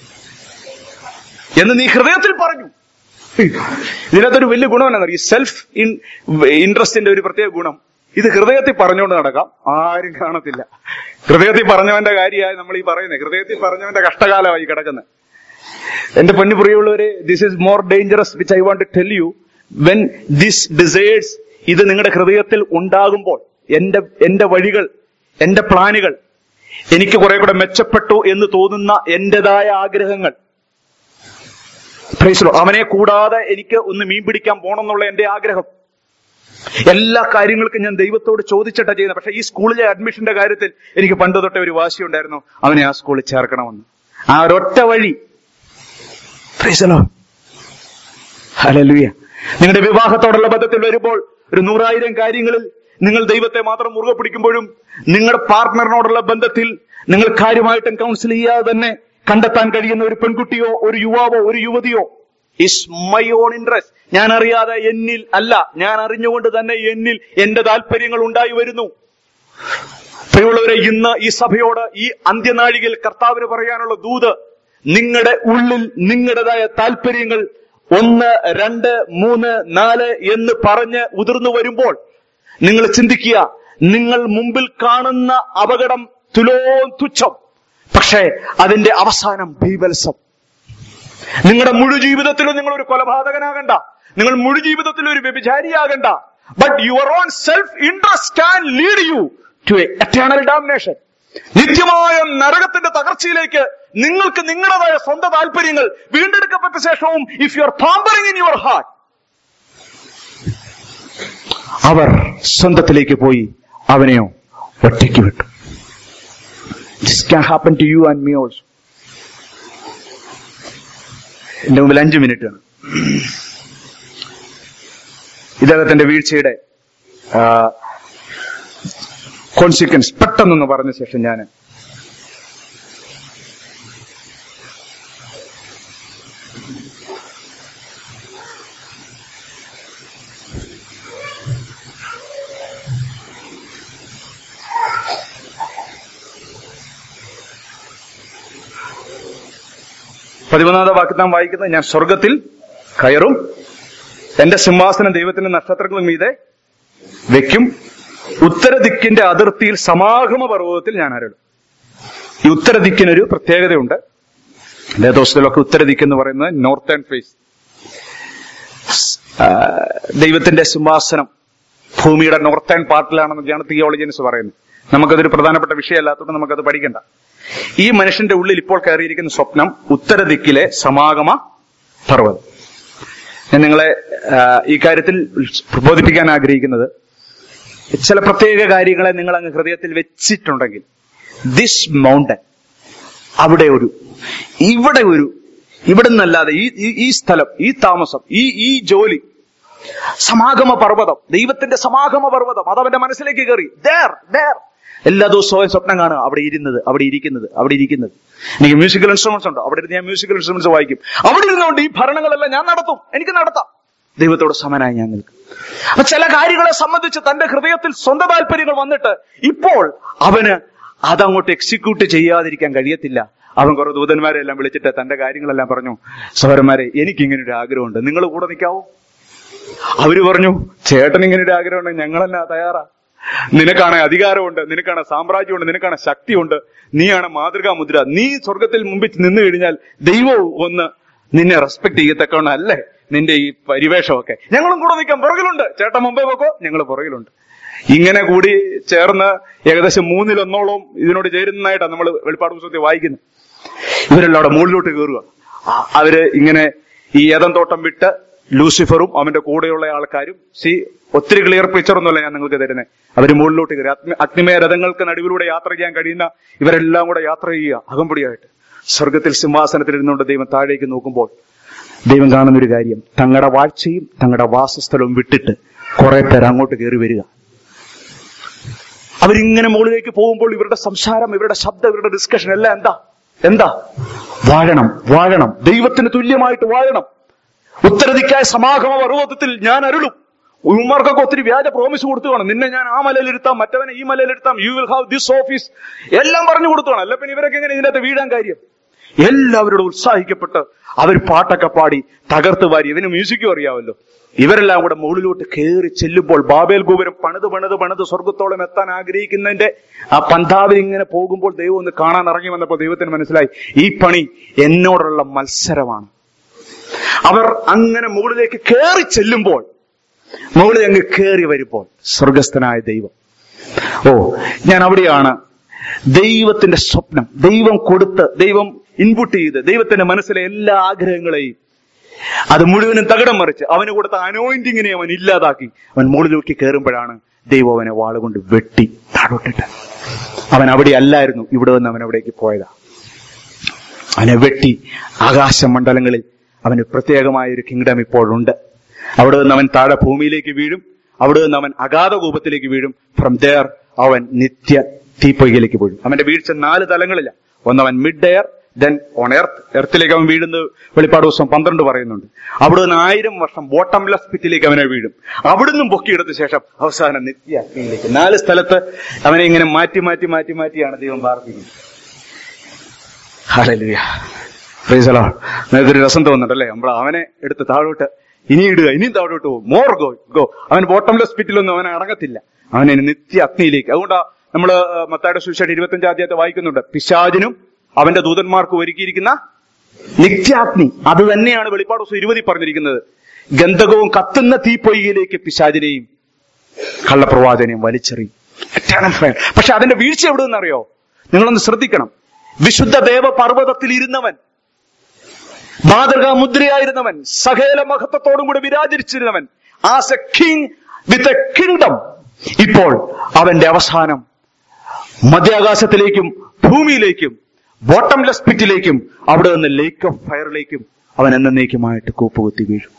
Speaker 3: എന്ന് നീ ഹൃദയത്തിൽ പറഞ്ഞു ഇതിനകത്തൊരു വലിയ ഗുണം എന്നാ ഈ സെൽഫ് ഇൻട്രസ്റ്റിന്റെ ഒരു പ്രത്യേക ഗുണം ഇത് ഹൃദയത്തിൽ പറഞ്ഞുകൊണ്ട് നടക്കാം ആരും കാണത്തില്ല ഹൃദയത്തിൽ പറഞ്ഞവന്റെ കാര്യമായി നമ്മൾ ഈ പറയുന്നത് ഹൃദയത്തിൽ പറഞ്ഞവന്റെ കഷ്ടകാലമായി കിടക്കുന്നത് എന്റെ പൊന്നു പ്രിയമുള്ളവരെ this is more dangerous which I want to tell you when this decides ഇത് നിങ്ങളുടെ ഹൃദയത്തിൽ ഉണ്ടാകുമ്പോൾ എന്റെ എന്റെ വഴികൾ എന്റെ പ്ലാനുകൾ എനിക്ക് കുറെ കൂടെ മെച്ചപ്പെട്ടു എന്ന് തോന്നുന്ന എന്റേതായ ആഗ്രഹങ്ങൾ Praise the Lord. അവനെ കൂടാതെ എനിക്ക് ഒന്ന് മീൻ പിടിക്കാൻ പോകണം എന്നുള്ള എന്റെ ആഗ്രഹം എല്ലാ കാര്യങ്ങൾക്കും ഞാൻ ദൈവത്തോട് ചോദിച്ചിട്ടാ ചെയ്യുന്നത് പക്ഷെ ഈ സ്കൂളിലെ അഡ്മിഷന്റെ കാര്യത്തിൽ എനിക്ക് പണ്ട് തൊട്ടേ ഒരു വാശി ഉണ്ടായിരുന്നു അവനെ ആ സ്കൂളിൽ ചേർക്കണമെന്ന് ആ ഒരൊറ്റ വഴി Praise the Lord. Hallelujah. നിങ്ങളുടെ വിവാഹത്തോടുള്ള ബന്ധത്തിൽ വരുമ്പോൾ ഒരു നൂറായിരം കാര്യങ്ങളിൽ നിങ്ങൾ ദൈവത്തെ മാത്രം മുറുകെ പിടിക്കുമ്പോഴും നിങ്ങളുടെ പാർട്ട്ണറിനോടുള്ള ബന്ധത്തിൽ നിങ്ങൾ കാര്യമായിട്ടും കൗൺസിൽ ചെയ്യാതെ തന്നെ കണ്ടെത്താൻ കഴിയുന്ന ഒരു പെൺകുട്ടിയോ ഒരു യുവാവോ ഒരു യുവതിയോ ഇസ് മൈ ഓൺ ഇൻട്രസ്റ്റ് ഞാൻ അറിയാതെ എന്നിൽ അല്ല ഞാൻ അറിഞ്ഞുകൊണ്ട് തന്നെ എന്നിൽ എന്റെ താല്പര്യങ്ങൾ ഉണ്ടായി വരുന്നു പ്രിയമുള്ളവരെ ഇന്ന് ഈ സഭയോട് ഈ അന്ത്യനാഴികയിൽ കർത്താവിന് പറയാനുള്ള ദൂത് നിങ്ങളുടെ ഉള്ളിൽ നിങ്ങളുടേതായ താല്പര്യങ്ങൾ ഒന്ന് രണ്ട് മൂന്ന് നാല് എന്ന് പറഞ്ഞ് ഉതിർന്നു വരുമ്പോൾ നിങ്ങൾ ചിന്തിക്കുക നിങ്ങൾ മുമ്പിൽ കാണുന്ന അപകടം തുലോ തുച്ഛം പക്ഷേ അതിന്റെ അവസാനം ഭീവത്സം നിങ്ങളുടെ മുഴു ജീവിതത്തിലും നിങ്ങൾ ഒരു കൊലപാതകനാകണ്ട നിങ്ങൾ മുഴു ജീവിതത്തിൽ ഒരു വ്യഭിചാരിയാകണ്ട but your own self interest can lead you to eternal damnation നിത്യമായ നരകത്തിന്റെ തകർച്ചയിലേക്ക് നിങ്ങൾക്ക് നിങ്ങളുടേതായ സ്വന്തം താല്പര്യങ്ങൾ വീണ്ടെടുക്കപ്പെട്ട ശേഷവും if you are pampering in your heart അവർ സ്വന്തത്തിലേക്ക് പോയി അവനെയോ ഒറ്റയ്ക്ക് വിട്ടു this can happen to you and me also എന്റെ മുമ്പിൽ അഞ്ചു മിനിറ്റ് ആണ് ഇദ്ദേഹത്തിന്റെ വീഴ്ചയുടെ കോൺസിക്വൻസ് പെട്ടെന്നൊന്ന് പറഞ്ഞ ശേഷം ഞാൻ പതിമൂന്നാമത്തെ വാക്യം നാം വായിക്കുന്നത് ഞാൻ സ്വർഗത്തിൽ കയറും എന്റെ സിംഹാസനം ദൈവത്തിന്റെ നക്ഷത്രങ്ങളും മീതെ വെക്കും ഉത്തരദിക്കിന്റെ അതിർത്തിയിൽ സമാഗമ പർവ്വതത്തിൽ ഞാൻ അരളും ഈ ഉത്തരദിക്കിനൊരു പ്രത്യേകതയുണ്ട് വേദോഷത്തിലൊക്കെ ഉത്തരദിക്ക് എന്ന് പറയുന്നത് നോർത്തേൺ ഫേസ് ദൈവത്തിന്റെ സിംഹാസനം ഭൂമിയുടെ നോർത്തേൺ പാർട്ടിലാണെന്നൊക്കെയാണ് തിയോളജിൻസ് പറയുന്നത് നമുക്കതൊരു പ്രധാനപ്പെട്ട വിഷയമല്ലാത്തതുകൊണ്ട് നമുക്കത് പഠിക്കണ്ട ഈ മനുഷ്യന്റെ ഉള്ളിൽ ഇപ്പോൾ കയറിയിരിക്കുന്ന സ്വപ്നം ഉത്തരദിക്കിലെ സമാഗമ പർവ്വതം ഞാൻ നിങ്ങളെ ആ, ഈ കാര്യത്തിൽ പ്രബോധിപ്പിക്കാൻ ആഗ്രഹിക്കുന്നത് ചില പ്രത്യേക കാര്യങ്ങളെ നിങ്ങൾ അങ്ങ് ഹൃദയത്തിൽ വെച്ചിട്ടുണ്ടെങ്കിൽ ദിസ് മൗണ്ടൻ അവിടെ ഒരു ഇവിടെ ഒരു ഇവിടെ നിന്നല്ലാതെ ഈ ഈ- ഈ സ്ഥലം ഈ താമസം ഈ ഈ ജോലി സമാഗമ പർവ്വതം ദൈവത്തിന്റെ സമാഗമ പർവ്വതം അത് അവന്റെ മനസ്സിലേക്ക് കയറി there there എല്ലാ ദിവസവും സ്വപ്നം കാണുക അവിടെ ഇരുന്നത് അവിടെ ഇരിക്കുന്നത് അവിടെ ഇരിക്കുന്നത് എനിക്ക് മ്യൂസിക്കൽ ഇൻസ്ട്രുമെന്റ്സ് ഉണ്ട് അവിടെ ഇരുന്ന് ഞാൻ മ്യൂസിക്കൽ ഇൻസ്ട്രുമെന്റ്സ് വായിക്കും അവിടെ ഇരുന്നുകൊണ്ട് ഈ ഭരണങ്ങളെല്ലാം ഞാൻ നടത്തും എനിക്ക് നടത്താം ദൈവത്തോട് സമനായി ഞാൻ നിൽക്കും അപ്പൊ ചില കാര്യങ്ങളെ സംബന്ധിച്ച് തന്റെ ഹൃദയത്തിൽ സ്വന്തം താല്പര്യങ്ങൾ വന്നിട്ട് ഇപ്പോൾ അവന് അതങ്ങോട്ട് എക്സിക്യൂട്ട് ചെയ്യാതിരിക്കാൻ കഴിയത്തില്ല അവൻ കുറെ ദൂതന്മാരെ എല്ലാം വിളിച്ചിട്ട് തന്റെ കാര്യങ്ങളെല്ലാം പറഞ്ഞു സഹോദരന്മാരെ എനിക്ക് ഇങ്ങനെ ഒരു ആഗ്രഹമുണ്ട് നിങ്ങൾ കൂടെ നിൽക്കാവോ അവര് പറഞ്ഞു ചേട്ടൻ ഇങ്ങനെ ഒരു ആഗ്രഹമുണ്ട് ഞങ്ങളെല്ലാം തയ്യാറാ നിനക്കാണ് അധികാരമുണ്ട് നിനക്കാണ് സാമ്രാജ്യമുണ്ട് നിനക്കാണ് ശക്തിയുണ്ട് നീയാണ് മാതൃകാ മുദ്ര നീ സ്വർഗത്തിൽ മുമ്പിൽ നിന്ന് കഴിഞ്ഞാൽ ദൈവവും ഒന്ന് നിന്നെ റെസ്പെക്ട് ചെയ്യത്തക്കവണ്ണം അല്ലേ നിന്റെ ഈ പരിവേഷമൊക്കെ ഞങ്ങളും കൂടെ നിൽക്കാം പുറകിലുണ്ട് ചേട്ടൻ മുമ്പേ പോക്കോ ഞങ്ങൾ പുറകിലുണ്ട് ഇങ്ങനെ കൂടി ചേർന്ന് ഏകദേശം മൂന്നിലൊന്നോളം ഇതിനോട് ചേരുന്നതായിട്ടാണ് നമ്മൾ വെളിപ്പാട് പുസ്തകത്തിൽ വായിക്കുന്നത് ഇവരെല്ലാം അവിടെ മുകളിലോട്ട് കയറുക ആ, അവര് ഇങ്ങനെ ഈ ഏതം തോട്ടം വിട്ട് ലൂസിഫറും അവന്റെ കൂടെയുള്ള ആൾക്കാരും സി ഒത്തിരി ക്ലിയർ പിക്ചർ ഒന്നുമല്ല ഞാൻ നിങ്ങൾക്ക് തരുന്നത് അവര് മുകളിലോട്ട് കയറി അഗ്നി- അഗ്നിമയ രഥങ്ങൾക്ക് നടുവിലൂടെ യാത്ര ചെയ്യാൻ കഴിയുന്ന ഇവരെല്ലാം കൂടെ യാത്ര ചെയ്യുക അകമ്പടിയായിട്ട് സ്വർഗത്തിൽ സിംഹാസനത്തിൽ ഇരുന്നുകൊണ്ട് ദൈവം താഴേക്ക് നോക്കുമ്പോൾ ദൈവം കാണുന്ന ഒരു കാര്യം തങ്ങളുടെ വാഴ്ചയും തങ്ങളുടെ വാസസ്ഥലവും വിട്ടിട്ട് കുറെ പേർ അങ്ങോട്ട് കയറി വരിക അവരിങ്ങനെ മുകളിലേക്ക് പോകുമ്പോൾ ഇവരുടെ സംസാരം ഇവരുടെ ശബ്ദം ഇവരുടെ ഡിസ്കഷൻ എല്ലാം എന്താ എന്താ വാഴണം വാഴണം ദൈവത്തിന് തുല്യമായിട്ട് വാഴണം ഉത്തരദിക്കായ സമാഗമ പർവ്വതത്തിൽ ഞാൻ അരുളും ഉമാർക്കൊക്കെ ഒത്തിരി വ്യാജ പ്രോമിസ് കൊടുത്തു കാണും നിന്നെ ഞാൻ ആ മലയിലിരുത്താം മറ്റവനെ ഈ മലയിലിരുത്താം you will have this office എല്ലാം പറഞ്ഞു കൊടുത്തു കാണും അല്ല പിന്നെ ഇവരൊക്കെ എങ്ങനെ ഇതിനകത്ത് വീഴാൻ കാര്യം എല്ലാവരോടും ഉത്സാഹിക്കപ്പെട്ട് അവർ പാട്ടൊക്കെ പാടി തകർത്ത് വാരി ഇവന് മ്യൂസിക്കും അറിയാമല്ലോ ഇവരെല്ലാം കൂടെ മുകളിലോട്ട് കയറി ചെല്ലുമ്പോൾ ബാബേൽ ഗോപുരം പണിത് പണിത് പണിത് സ്വർഗത്തോളം എത്താൻ ആഗ്രഹിക്കുന്നതിന്റെ ആ പന്താവിൽ ഇങ്ങനെ പോകുമ്പോൾ ദൈവം ഒന്ന് കാണാൻ ഇറങ്ങി വന്നപ്പോൾ ദൈവത്തിന് മനസ്സിലായി ഈ പണി എന്നോടുള്ള മത്സരമാണ് അവർ അങ്ങനെ മുകളിലേക്ക് കയറി ചെല്ലുമ്പോൾ മുകളിൽ അങ്ങ് കയറി വരുമ്പോൾ സ്വർഗസ്ഥനായ ദൈവം ഓ ഞാൻ അവിടെയാണ് ദൈവത്തിന്റെ സ്വപ്നം ദൈവം കൊടുത്ത് ദൈവം ഇൻപുട്ട് ചെയ്ത് ദൈവത്തിന്റെ മനസ്സിലെ എല്ലാ ആഗ്രഹങ്ങളെയും അത് മുഴുവനും തകിടം മറിച്ച് അവന് കൊടുത്ത അനോയിന്റിങ്ങിനെ അവൻ ഇല്ലാതാക്കി അവൻ മുകളിലേക്ക് കയറുമ്പോഴാണ് ദൈവം അവനെ വാളുകൊണ്ട് വെട്ടി താഴോട്ടിട്ട് അവൻ അവിടെ അല്ലായിരുന്നു ഇവിടെ നിന്ന് അവൻ അവിടേക്ക് പോയതാ അവനെ വെട്ടി ആകാശമണ്ഡലങ്ങളിൽ അവന് പ്രത്യേകമായ ഒരു കിങ്ഡം ഇപ്പോഴുണ്ട് അവിടെ നിന്ന് അവൻ താഴെ ഭൂമിയിലേക്ക് വീഴും അവിടെ നിന്ന് അവൻ അഗാധ കൂപത്തിലേക്ക് വീഴും ഫ്രം ദർ അവൻ നിത്യ തീപ്പൊയ്കയിലേക്ക് വീഴും അവന്റെ വീഴ്ച നാല് തലങ്ങളിലാണ് ഒന്ന് അവൻ mid air then on earth എർത്തിലേക്ക് അവൻ വീഴുന്നത് വെളിപ്പാട് ദിവസം പന്ത്രണ്ട് പറയുന്നുണ്ട് അവിടെ നിന്ന് ആയിരം വർഷം ബോട്ടംലെസ് പിറ്റിലേക്ക് അവനെ വീഴും അവിടുന്ന് പൊക്കിയെടുത്ത ശേഷം അവസാനം നിത്യ അഗ്നിയിലേക്ക് നാല് സ്ഥലത്ത് അവനെ ഇങ്ങനെ മാറ്റി മാറ്റി മാറ്റി മാറ്റിയാണ് ദൈവം പ്രാർത്ഥിക്കുന്നത് ഹല്ലേലൂയ പ്രൈസ് ദി ലോർഡ് നിനക്കൊരു രസം തോന്നുന്നുണ്ടല്ലേ നമ്മൾ അവനെ എടുത്ത് താഴോട്ട് ഇനി ഇടുക ഇനിയും താഴോട്ട് പോകും മോർ ഗോ ഗോ അവൻ ബോട്ടംലെസ് പിറ്റിലൊന്നും അവനെ അടങ്ങത്തില്ല അവനെ നിത്യ അഗ്നിയിലേക്ക് അതുകൊണ്ടാ നമ്മൾ മത്തായുടെ സുവിശേഷം ഇരുപത്തഞ്ചാം അധ്യായത്തെ വായിക്കുന്നുണ്ട് പിശാചിനും അവന്റെ ദൂതന്മാർക്കും ഒരുക്കിയിരിക്കുന്ന നിത്യാഗ്നി അത് തന്നെയാണ് വെളിപ്പാട് ദിവസം ഇരുപതി പറഞ്ഞിരിക്കുന്നത് ഗന്ധകവും കത്തുന്ന തീപ്പൊയ്കയിലേക്ക് പിശാചിനെയും കള്ളപ്രവാചനെയും വലിച്ചെറിയും Eternal fire. പക്ഷെ അതിന്റെ വീഴ്ച എവിടെ നിന്നറിയോ നിങ്ങളൊന്ന് ശ്രദ്ധിക്കണം വിശുദ്ധ ദേവ പർവ്വതത്തിൽ ഇരുന്നവൻ മാതൃകാ മുദ്രയായിരുന്നവൻ സകല മഹത്വത്തോടും കൂടി വിരാജിച്ചിരുന്നവൻ as a king with a kingdom ഇപ്പോൾ അവന്റെ അവസാനം മധ്യാകാശത്തിലേക്കും ഭൂമിയിലേക്കും ബോട്ടംലെസ് പിറ്റിലേക്കും അവിടെ നിന്ന് ലേക്ക് ഓഫ് ഫയറിലേക്കും അവൻ എന്നേക്കുമായിട്ട് കൂപ്പുകുത്തി വീഴും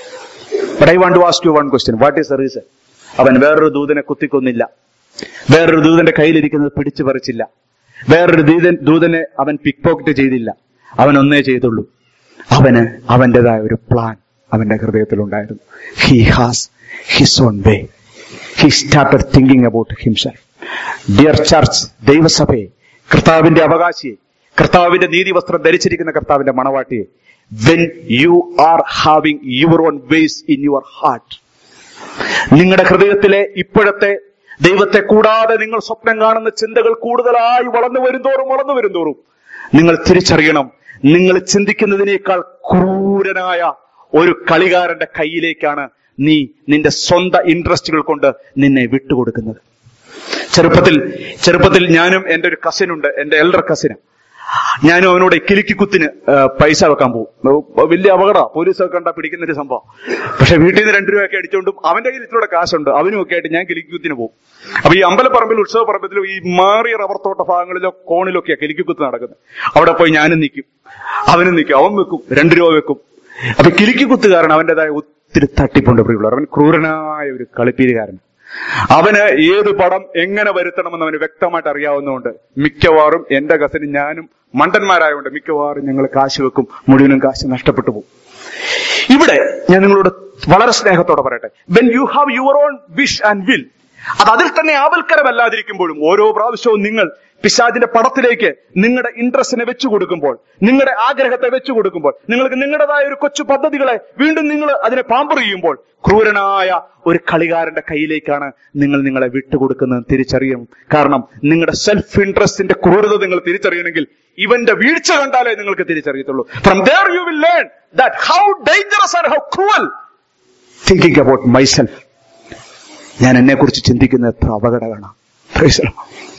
Speaker 3: but I want to ask you one question what is the reason അവൻ വേറൊരു ദൂതനെ കുത്തിക്കൊന്നില്ല വേറൊരു ദൂതന്റെ കയ്യിലിരിക്കുന്നത് പിടിച്ചു പറിച്ചില്ല വേറൊരു ദൂതൻ ദൂതനെ അവൻ പിക് പോക്കറ്റ് ചെയ്തില്ല അവൻ ഒന്നേ ചെയ്തുള്ളൂ അവന് അവന്റേതായ ഒരു പ്ലാൻ അവന്റെ ഹൃദയത്തിലുണ്ടായിരുന്നു he has his own way he started thinking about himself dear church ദൈവസഭയെ കർത്താവിന്റെ അവകാശിയെ കർത്താവിന്റെ നീതി വസ്ത്രം ധരിച്ചിരിക്കുന്ന കർത്താവിന്റെ മണവാട്ടിയെ when you are having your own ways in your heart നിങ്ങളുടെ ഹൃദയത്തിലെ ഇപ്പോഴത്തെ ദൈവത്തെ കൂടാതെ നിങ്ങൾ സ്വപ്നം കാണുന്ന ചിന്തകൾ കൂടുതലായി വളർന്നു വരുന്തോറും വളർന്നു വരുന്തോറും നിങ്ങൾ തിരിച്ചറിയണം നിങ്ങൾ ചിന്തിക്കുന്നതിനേക്കാൾ ക്രൂരനായ ഒരു കളികാരന്റെ കയ്യിലേക്കാണ് നീ നിന്റെ സ്വന്തം ഇൻട്രസ്റ്റുകൾ കൊണ്ട് നിന്നെ വിട്ടുകൊടുക്കുന്നത് ചെറുപ്പത്തിൽ ചെറുപ്പത്തിൽ ഞാനും എന്റെ ഒരു കസിനുണ്ട് എന്റെ എൽഡർ കസിന് ഞാനും അവനോട് കിലുക്കി കുത്തിന് ആ, പൈസ വെക്കാൻ പോകും വലിയ അപകട പോലീസ് കണ്ട പിടിക്കുന്ന ഒരു സംഭവം പക്ഷെ വീട്ടിൽ നിന്ന് രണ്ടു രൂപയൊക്കെ അടിച്ചോണ്ടും അവന്റെ കയ്യിൽ ഇത്തിലൂടെ കാശുണ്ട് അവനും ഒക്കെ ആയിട്ട് ഞാൻ കിലുക്കി കുത്തിന് പോകും അപ്പൊ ഈ അമ്പലപ്പറമ്പിൽ ഉത്സവ പറമ്പിലും ഈ മാറിയ റബ്ബർ തോട്ട ഭാഗങ്ങളിലോ കോണിലൊക്കെയാ കിലുക്കി കുത്ത് നടക്കുന്നത് അവിടെ പോയി ഞാനും നിൽക്കും അവനും നിൽക്കും അവൻ വെക്കും രണ്ടു രൂപ വെക്കും അപ്പൊ കിലുക്കി കുത്തുകാരൻ അവന്റേതായ ഒത്തിരി തട്ടിപ്പുണ്ട് പ്രിയുള്ളവർ അവൻ ക്രൂരനായ ഒരു കളിപ്പീരുകാരൻ അവന് ഏത് പടം എങ്ങനെ വരുത്തണമെന്ന് അവന് വ്യക്തമായിട്ട് അറിയാവുന്നതുകൊണ്ട് മിക്കവാറും എന്റെ കസിന് ഞാനും മണ്ടന്മാരായതുകൊണ്ട് മിക്കവാറും ഞങ്ങൾ കാശ് വെക്കും മുഴുവനും കാശ് നഷ്ടപ്പെട്ടു പോകും ഇവിടെ ഞാൻ നിങ്ങളോട് വളരെ സ്നേഹത്തോടെ പറയട്ടെ when you have your own wish and will അത് അതിൽ തന്നെ ആവൽക്കരമല്ലാതിരിക്കുമ്പോഴും ഓരോ പ്രാവശ്യവും നിങ്ങൾ പിശാചിന്റെ പടത്തിലേക്ക് നിങ്ങളുടെ ഇൻട്രസ്റ്റിനെ വെച്ചു കൊടുക്കുമ്പോൾ നിങ്ങളുടെ ആഗ്രഹത്തെ വെച്ചു കൊടുക്കുമ്പോൾ നിങ്ങൾക്ക് നിങ്ങളുടേതായ ഒരു കൊച്ചു പദ്ധതികളെ വീണ്ടും നിങ്ങൾ അതിനെ പാമ്പർ ചെയ്യുമ്പോൾ ക്രൂരനായ ഒരു കളികാരന്റെ കയ്യിലേക്കാണ് നിങ്ങൾ നിങ്ങളെ വിട്ടുകൊടുക്കുന്നത് തിരിച്ചറിയും കാരണം നിങ്ങളുടെ സെൽഫ് ഇൻട്രസ്റ്റിന്റെ ക്രൂരത നിങ്ങൾ തിരിച്ചറിയണമെങ്കിൽ ഇവന്റെ വീഴ്ച കണ്ടാലേ നിങ്ങൾക്ക് തിരിച്ചറിയത്തുള്ളൂ from there you will learn that how dangerous and how cruel thinking about myself ഞാൻ എന്നെ കുറിച്ച് ചിന്തിക്കുന്നത് എത്ര അപകടമാണ് Praise the Lord.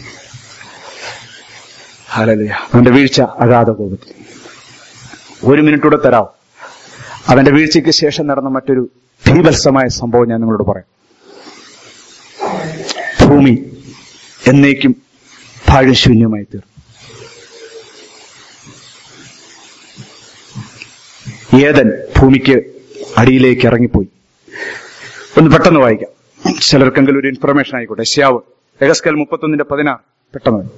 Speaker 3: Hallelujah. അവന്റെ വീഴ്ച അഗാധ കോപത്തിൽ ഒരു മിനിറ്റ് കൂടെ തരാം അവന്റെ വീഴ്ചയ്ക്ക് ശേഷം നടന്ന മറ്റൊരു ഭീഭത്സമായ സംഭവം ഞാൻ നിങ്ങളോട് പറയാം ഭൂമി എന്നേക്കും പാഴും ശൂന്യമായി തീർന്നു ഏതൻ ഭൂമിക്ക് അടിയിലേക്ക് ഇറങ്ങിപ്പോയി ഒന്ന് പെട്ടെന്ന് വായിക്കാം ചിലർക്കെങ്കിലും ഒരു ഇൻഫർമേഷൻ ആയിക്കോട്ടെ ശ്യാവ് എഗസ്കൽ മുപ്പത്തൊന്നിന്റെ പതിനാറ് പെട്ടെന്ന് വായിക്കാം.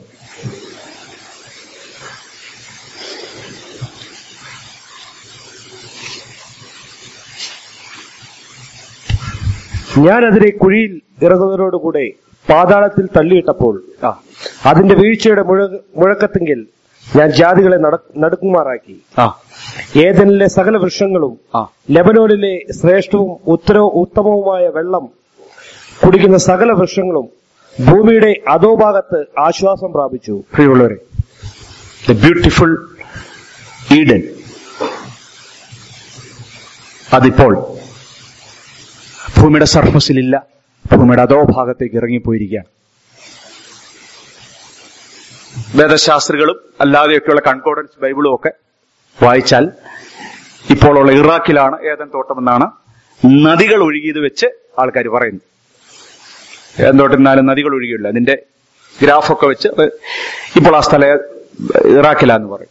Speaker 2: ഞാൻ അതിനെ കുഴിയിൽ ഇറങ്ങുന്നതിനോടുകൂടെ പാതാളത്തിൽ തള്ളിയിട്ടപ്പോൾ
Speaker 3: ആ
Speaker 2: അതിന്റെ വീഴ്ചയുടെ മുഴ- മുഴക്കത്തെങ്കിൽ ഞാൻ ജാതികളെ നട- നടുക്കുമാറാക്കി
Speaker 3: ആ
Speaker 2: ഏതനിലെ സകല വൃക്ഷങ്ങളും
Speaker 3: ആ
Speaker 2: ലെബനോനിലെ ശ്രേഷ്ഠവും ഉത്തരവും ഉത്തമവുമായ വെള്ളം കുടിക്കുന്ന സകല വൃക്ഷങ്ങളും ഭൂമിയുടെ അധോഭാഗത്ത് ആശ്വാസം പ്രാപിച്ചു
Speaker 3: പ്രിയമുള്ളവരെ ദ ബ്യൂട്ടിഫുൾ ഈഡൻ അതിപ്പോൾ ഭൂമിയുടെ സർഫസിലില്ല ഭൂമിയുടെ അതോ ഭാഗത്തേക്ക് ഇറങ്ങിപ്പോയിരിക്കുകയാണ് വേദശാസ്ത്രികളും അല്ലാതെയൊക്കെയുള്ള കൺകോർഡൻസ് ബൈബിളും ഒക്കെ വായിച്ചാൽ ഇപ്പോഴുള്ള ഇറാഖിലാണ് ഏതൻ തോട്ടമെന്നാണ് നദികൾ ഒഴുകിയത് വെച്ച് ആൾക്കാർ പറയുന്നു ഏതൻ തോട്ടം നാല് നദികൾ ഒഴുകിയില്ല അതിന്റെ ഗ്രാഫൊക്കെ വെച്ച് ഇപ്പോൾ ആ സ്ഥലം ഇറാഖിലാന്ന് പറയും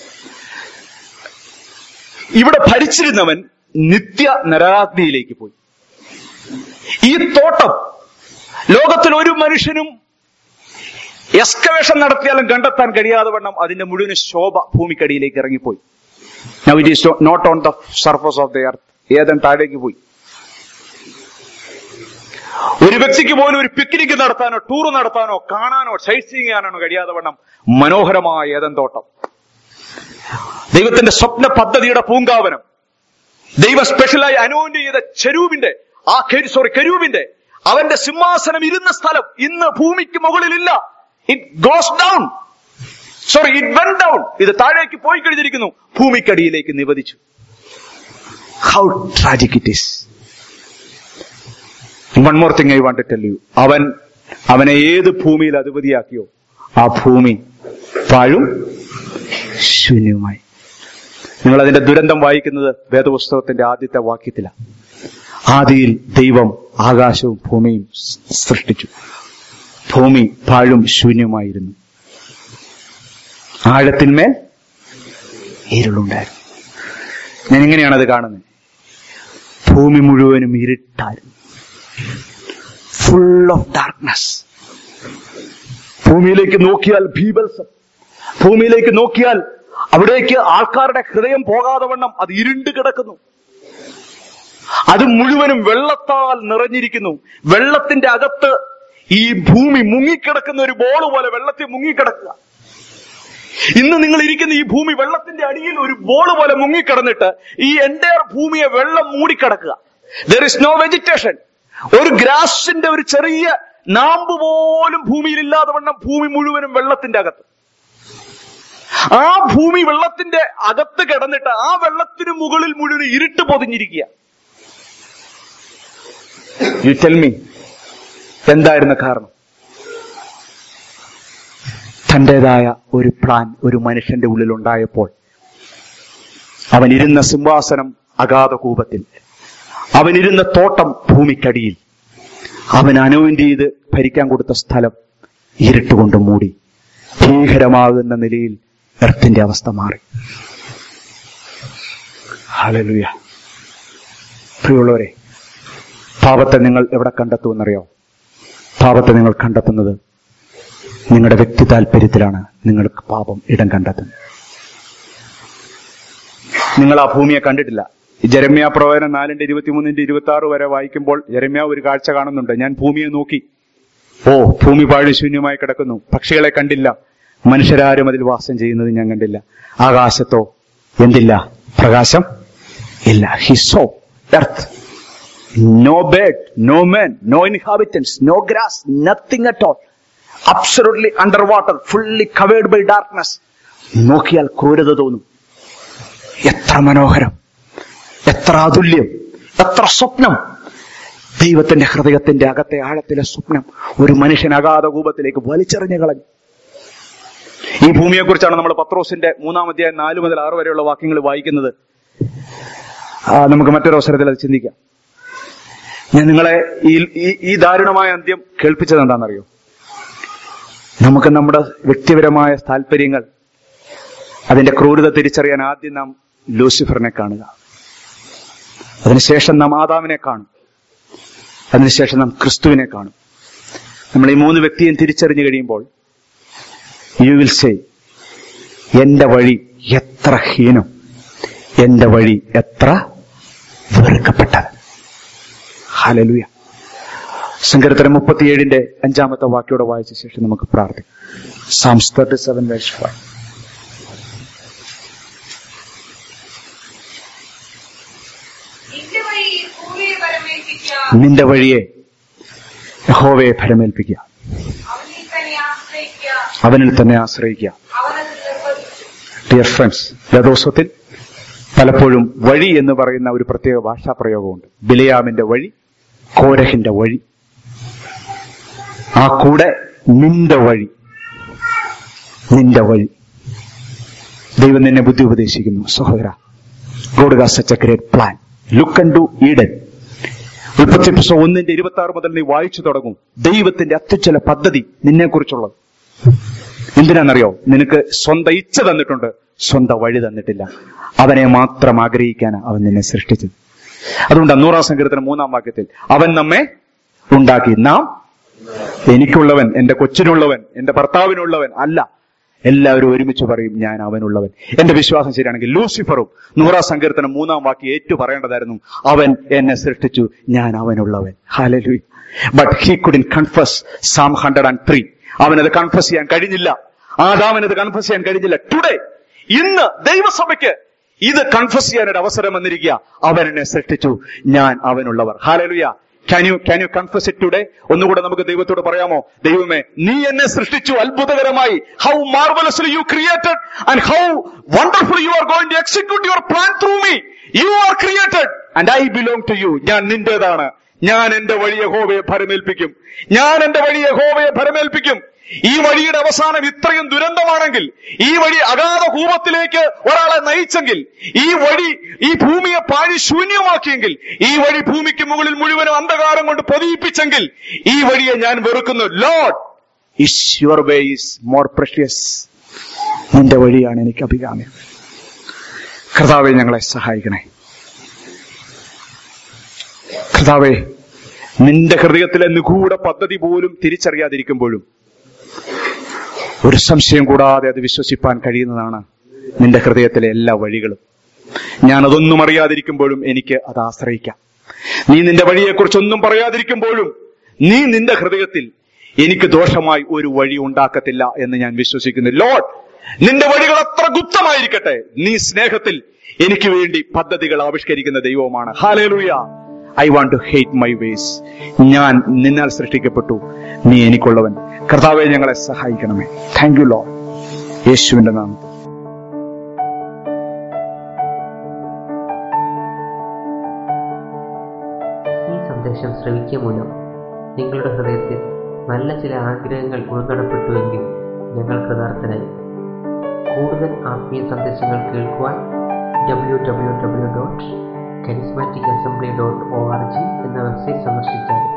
Speaker 3: ഇവിടെ ഭരിച്ചിരുന്നവൻ നിത്യ നരകാഗ്നിയിലേക്ക് പോയി ഈ തോട്ടം ലോകത്തിൽ ഒരു മനുഷ്യനും എക്സ്കവേഷൻ നടത്തിയാലും കണ്ടെത്താൻ കഴിയാതെ വണ്ണം അതിന്റെ മുഴുവൻ ശോഭ ഭൂമിക്കടിയിലേക്ക് ഇറങ്ങിപ്പോയി Now it is not on the surface of the earth. ഏതൻ താഴേക്ക് പോയി ഒരു വ്യക്തിക്ക് പോലും ഒരു പിക്നിക് നടത്താനോ ടൂർ നടത്താനോ കാണാനോ സൈറ്റ് സീയിങ് ചെയ്യാനോ കഴിയാതെ വണ്ണം മനോഹരമായ ഏതൻ തോട്ടം ദൈവത്തിന്റെ സ്വപ്ന പദ്ധതിയുടെ പൂങ്കാവനം ദൈവ സ്പെഷ്യലായി അനോന്റ് ചെയ്ത ചെരൂവിന്റെ ആ സോറി കരൂവിന്റെ അവന്റെ സിംഹാസനം ഇരുന്ന സ്ഥലം ഇന്ന് ഭൂമിക്ക് മുകളിലില്ല it goes down sorry it went down ഇത് താഴേക്ക് പോയി കഴിഞ്ഞിരിക്കുന്നു ഭൂമിക്കടിയിലേക്ക് നിവദിച്ചു how tragic it is one more thing I want tell you അവൻ അവനെ ഏത് ഭൂമിയിൽ അധിപതിയാക്കിയോ ആ ഭൂമി പാഴും ശൂന്യവുമായി നിങ്ങൾ അതിന്റെ ദുരന്തം വായിക്കുന്നത് വേദപുസ്തകത്തിന്റെ ആദ്യത്തെ വാക്യത്തിലാണ് ആദിയിൽ ദൈവം ആകാശവും ഭൂമിയും സ് സൃഷ്ടിച്ചു ഭൂമി പാഴും ശൂന്യമായിരുന്നു ആഴത്തിന്മേൽ ഇരുളുണ്ടായിരുന്നു ഞാൻ ഇങ്ങനെയാണ് അത് കാണുന്നത് ഭൂമി മുഴുവനും ഇരുട്ടായിരുന്നു ഫുൾ ഓഫ് ഡാർക്ക്നെസ് ഭൂമിയിലേക്ക് നോക്കിയാൽ ഭീബൽസം ഭൂമിയിലേക്ക് നോക്കിയാൽ അവിടേക്ക് ആൾക്കാരുടെ ഹൃദയം പോകാതെ വണ്ണം അത് ഇരുണ്ട് കിടക്കുന്നു അത് മുഴുവനും വെള്ളത്താൽ നിറഞ്ഞിരിക്കുന്നു വെള്ളത്തിന്റെ അകത്ത് ഈ ഭൂമി മുങ്ങിക്കിടക്കുന്ന ഒരു ബോൾ പോലെ വെള്ളത്തിൽ മുങ്ങിക്കിടക്കുക ഇന്ന് നിങ്ങൾ ഇരിക്കുന്ന ഈ ഭൂമി വെള്ളത്തിന്റെ അടിയിൽ ഒരു ബോൾ പോലെ മുങ്ങിക്കിടന്നിട്ട് ഈ എൻറ്റയർ ഭൂമിയെ വെള്ളം മൂടിക്കിടക്കുക ദർ ഇസ് നോ വെജിറ്റേഷൻ ഒരു ഗ്രാസിന്റെ ഒരു ചെറിയ നാമ്പ് പോലും ഭൂമിയിൽ ഇല്ലാതെ വണ്ണം ഭൂമി മുഴുവനും വെള്ളത്തിന്റെ അകത്ത് ആ ഭൂമി വെള്ളത്തിന്റെ അകത്ത് കിടന്നിട്ട് ആ വെള്ളത്തിന് മുകളിൽ മുഴുവൻ ഇരുട്ട് പൊതിഞ്ഞിരിക്കുക യു ടെൽ മീ എന്തായിരുന്നു കാരണം തന്റേതായ ഒരു പ്ലാൻ ഒരു മനുഷ്യന്റെ ഉള്ളിൽ ഉണ്ടായപ്പോൾ അവൻ ഇരുന്ന സിംഹാസനം അഗാധ കൂപത്തിൽ അവനിരുന്ന തോട്ടം ഭൂമിക്കടിയിൽ അവൻ അനോയിന്റ് ചെയ്ത് ഭരിക്കാൻ കൊടുത്ത സ്ഥലം ഇരുട്ടുകൊണ്ട് മൂടി ഭീകരമാകുന്ന നിലയിൽ എർത്തിന്റെ അവസ്ഥ മാറി ഹല്ലേലൂയ പ്രിയമുള്ളവരെ പാപത്തെ നിങ്ങൾ എവിടെ കണ്ടെത്തുമെന്നറിയോ പാപത്തെ നിങ്ങൾ കണ്ടെത്തുന്നത് നിങ്ങളുടെ വ്യക്തി താല്പര്യത്തിലാണ് നിങ്ങൾക്ക് പാപം ഇടം കണ്ടെത്തുന്നത് നിങ്ങൾ ആ ഭൂമിയെ കണ്ടിട്ടില്ല ഈ ജരമ്യ പ്രവചനം നാലിന്റെ ഇരുപത്തിമൂന്നിന്റെ ഇരുപത്തി ആറ് വരെ വായിക്കുമ്പോൾ ജരമ്യ ഒരു കാഴ്ച കാണുന്നുണ്ട് ഞാൻ ഭൂമിയെ നോക്കി ഓ ഭൂമി പാഴ് ശൂന്യമായി കിടക്കുന്നു പക്ഷികളെ കണ്ടില്ല മനുഷ്യരാരും അതിൽ വാസം ചെയ്യുന്നത് ഞാൻ കണ്ടില്ല ആകാശത്തോ എന്തില്ല പ്രകാശം ഇല്ല ഹിസോ earth no bird no men no inhabitants no grass nothing at all absolutely under water fully covered by darkness നോക്കിയാൽ ക്രൂരത തോന്നും എത്ര മനോഹരം എത്ര അതുല്യം എത്ര സ്വപ്നം ദൈവത്തിന്റെ ഹൃദയത്തിന്റെ അകത്തെ ആഴത്തിലെ സ്വപ്നം ഒരു മനുഷ്യൻ അഗാധ കൂപത്തിലേക്ക് വലിച്ചെറിഞ്ഞു കളഞ്ഞു ഈ ഭൂമിയെക്കുറിച്ചാണ് നമ്മൾ പത്രോസിന്റെ മൂന്നാം അധ്യായം നാല് മുതൽ ആറ് വരെയുള്ള വാക്യങ്ങൾ വായിക്കുന്നത് ആ, നമുക്ക് മറ്റൊരു അവസരത്തിൽ അത് ചിന്തിക്കാം ഞാൻ നിങ്ങളെ ഈ ഈ- ഈ ദാരുണമായ അന്ത്യം കേൾപ്പിച്ചത് എന്താണെന്നറിയോ നമുക്ക് നമ്മുടെ വ്യക്തിപരമായ താല്പര്യങ്ങൾ അതിന്റെ ക്രൂരത തിരിച്ചറിയാൻ ആദ്യം നാം ലൂസിഫറിനെ കാണുക അതിനുശേഷം നാം ആദാമിനെ കാണും അതിനുശേഷം നാം ക്രിസ്തുവിനെ കാണും നമ്മൾ ഈ മൂന്ന് വ്യക്തിയും തിരിച്ചറിഞ്ഞു കഴിയുമ്പോൾ യു വിൽ സേ എന്റെ വഴി എത്ര ഹീനം എന്റെ വഴി എത്ര വെറുക്കപ്പെട്ടത് ഹാലലുയ സങ്കീർത്തനം മുപ്പത്തിയേഴിന്റെ അഞ്ചാമത്തെ വാക്യോടെ വായിച്ച ശേഷം നമുക്ക് പ്രാർത്ഥിക്കാം Psalms thirty seven verse five
Speaker 4: നിന്റെ വഴി ഭൂമിയെ പരമേൽപ്പിക്കുക
Speaker 3: നിന്റെ വഴിയെ യഹോവയെ ഫലമേൽപ്പിക്കുക
Speaker 4: അവനിൽ തന്നെ ആശ്രയിക്കുക
Speaker 3: അവനിൽ തന്നെ ആശ്രയിക്കുക
Speaker 4: അവനത് നിർവഹിച്ചു
Speaker 3: ഡിയർ ഫ്രണ്ട്സ് വേദോസ്വത്തിൽ പലപ്പോഴും വഴി എന്ന് പറയുന്ന ഒരു പ്രത്യേക ഭാഷാ പ്രയോഗമുണ്ട് ബിലയാമിന്റെ വഴി കോരഹിന്റെ വഴി ആ കൂടെ നിന്റെ വഴി നിന്റെ വഴി ദൈവം നിന്നെ ബുദ്ധി ഉപദേശിക്കുന്നു സഹോദര God has such a great plan look and do Eden ഉൽപ്പത്തി പുസ്തകം ഒന്നിന്റെ ഇരുപത്തി ആറ് മുതൽ നീ വായിച്ചു തുടങ്ങും ദൈവത്തിന്റെ അത്യുച്ചല പദ്ധതി നിന്നെക്കുറിച്ചുള്ളത് എന്തിനാണെന്നറിയോ നിനക്ക് സ്വന്തം ഇച്ഛ തന്നിട്ടുണ്ട് സ്വന്തം വഴി തന്നിട്ടില്ല അവനെ മാത്രം ആഗ്രഹിക്കാനാണ് അവൻ നിന്നെ സൃഷ്ടിച്ചത് അതുകൊണ്ട് നൂറാം സങ്കീർത്തനം മൂന്നാം വാക്യത്തിൽ അവൻ നമ്മെ ഉണ്ടാക്കി നാം എനിക്കുള്ളവൻ എന്റെ കൊച്ചിനുള്ളവൻ എന്റെ ഭർത്താവിനുള്ളവൻ അല്ല എല്ലാവരും ഒരുമിച്ച് പറയും ഞാൻ അവനുള്ളവൻ എന്റെ വിശ്വാസം ശരിയാണെങ്കിൽ ലൂസിഫറും നൂറാം സങ്കീർത്തനം മൂന്നാം വാക്യം ഏറ്റു പറയേണ്ടതായിരുന്നു അവൻ എന്നെ സൃഷ്ടിച്ചു ഞാൻ അവനുള്ളവൻ ഹാലലു but he couldn't confess Psalm hundred and three അവനത് കൺഫസ് ചെയ്യാൻ കഴിഞ്ഞില്ല ആദാമനത് കൺഫസ് ചെയ്യാൻ കഴിഞ്ഞില്ല ടുഡേ ഇന്ന് ദൈവസഭയ്ക്ക് ഇത് കൺഫസ് ചെയ്യാനൊരു അവസരം വന്നിരിക്കുക അവൻ എന്നെ സൃഷ്ടിച്ചു ഞാൻ അവനുള്ളവർ ഹാലലുയ can you can you confess it today ഒന്നുകൂടെ നമുക്ക് ദൈവത്തോട് പറയാമോ ദൈവമേ നീ എന്നെ സൃഷ്ടിച്ചു അത്ഭുതകരമായി how marvelously you created and how wonderful you are going to execute your plan through me you are created and I belong to you ഞാൻ നിന്റേതാണ് ഞാൻ എന്റെ വഴി യഹോവയെ ഭരമേൽപ്പിക്കും ഞാൻ എന്റെ വഴി യഹോവയെ ഭരമേൽപ്പിക്കും ഈ വഴിയുടെ അവസാനം ഇത്രയും ദുരന്തമാണെങ്കിൽ ഈ വഴി അഗാധ കൂപത്തിലേക്ക് ഒരാളെ നയിച്ചെങ്കിൽ ഈ വഴി ഈ ഭൂമിയെ പാഴി ശൂന്യമാക്കിയെങ്കിൽ ഈ വഴി ഭൂമിക്ക് മുകളിൽ മുഴുവനും അന്ധകാരം കൊണ്ട് പൊതിയിപ്പിച്ചെങ്കിൽ ഈ വഴിയെ ഞാൻ വെറുക്കുന്നു Lord is your way is more precious നിന്റെ വഴിയാണ് എനിക്ക് അഭികാമ്യം കർത്താവെ ഞങ്ങളെ സഹായിക്കണേ കർത്താവെ നിന്റെ ഹൃദയത്തിലെ നിഗൂഢ പദ്ധതി പോലും തിരിച്ചറിയാതിരിക്കുമ്പോഴും ഒരു സംശയം കൂടാതെ അത് വിശ്വസിപ്പാൻ കഴിയുന്നതാണ് നിന്റെ ഹൃദയത്തിലെ എല്ലാ വഴികളും ഞാൻ അതൊന്നും അറിയാതിരിക്കുമ്പോഴും എനിക്ക് അത് ആശ്രയിക്കാം നീ നിന്റെ വഴിയെക്കുറിച്ചൊന്നും പറയാതിരിക്കുമ്പോഴും നീ നിന്റെ ഹൃദയത്തിൽ എനിക്ക് ദോഷമായി ഒരു വഴി ഉണ്ടാക്കത്തില്ല എന്ന് ഞാൻ വിശ്വസിക്കുന്നു ലോഡ് നിന്റെ വഴികൾ അത്ര ഗുപ്തമായിരിക്കട്ടെ നീ സ്നേഹത്തിൽ എനിക്ക് വേണ്ടി പദ്ധതികൾ ആവിഷ്കരിക്കുന്ന ദൈവവുമാണ് ഹാലേലൂയ I want to hate my ways ഞാൻ നിന്നാൽ സൃഷ്ടിക്കപ്പെട്ടു നീ എനിക്കുള്ളവൻ കർത്താവെ ഞങ്ങളെ സഹായിക്കണമേ താങ്ക് യു ലോ യേശുവിന്റെ നാമത്തിൽ
Speaker 5: ഈ സന്ദേശം ശ്രവിക്കുക മൂലം നിങ്ങളുടെ ഹൃദയത്തിൽ നല്ല ചില ആഗ്രഹങ്ങൾ ഉൾക്കടപ്പെട്ടുവെങ്കിൽ ഞങ്ങൾ കൃതാർത്ഥനായി കൂടുതൽ ആത്മീയ സന്ദേശങ്ങൾ കേൾക്കുവാൻ W W W dot charismatic assembly dot O R G എന്ന വെബ്സൈറ്റ് സന്ദർശിച്ചാൽ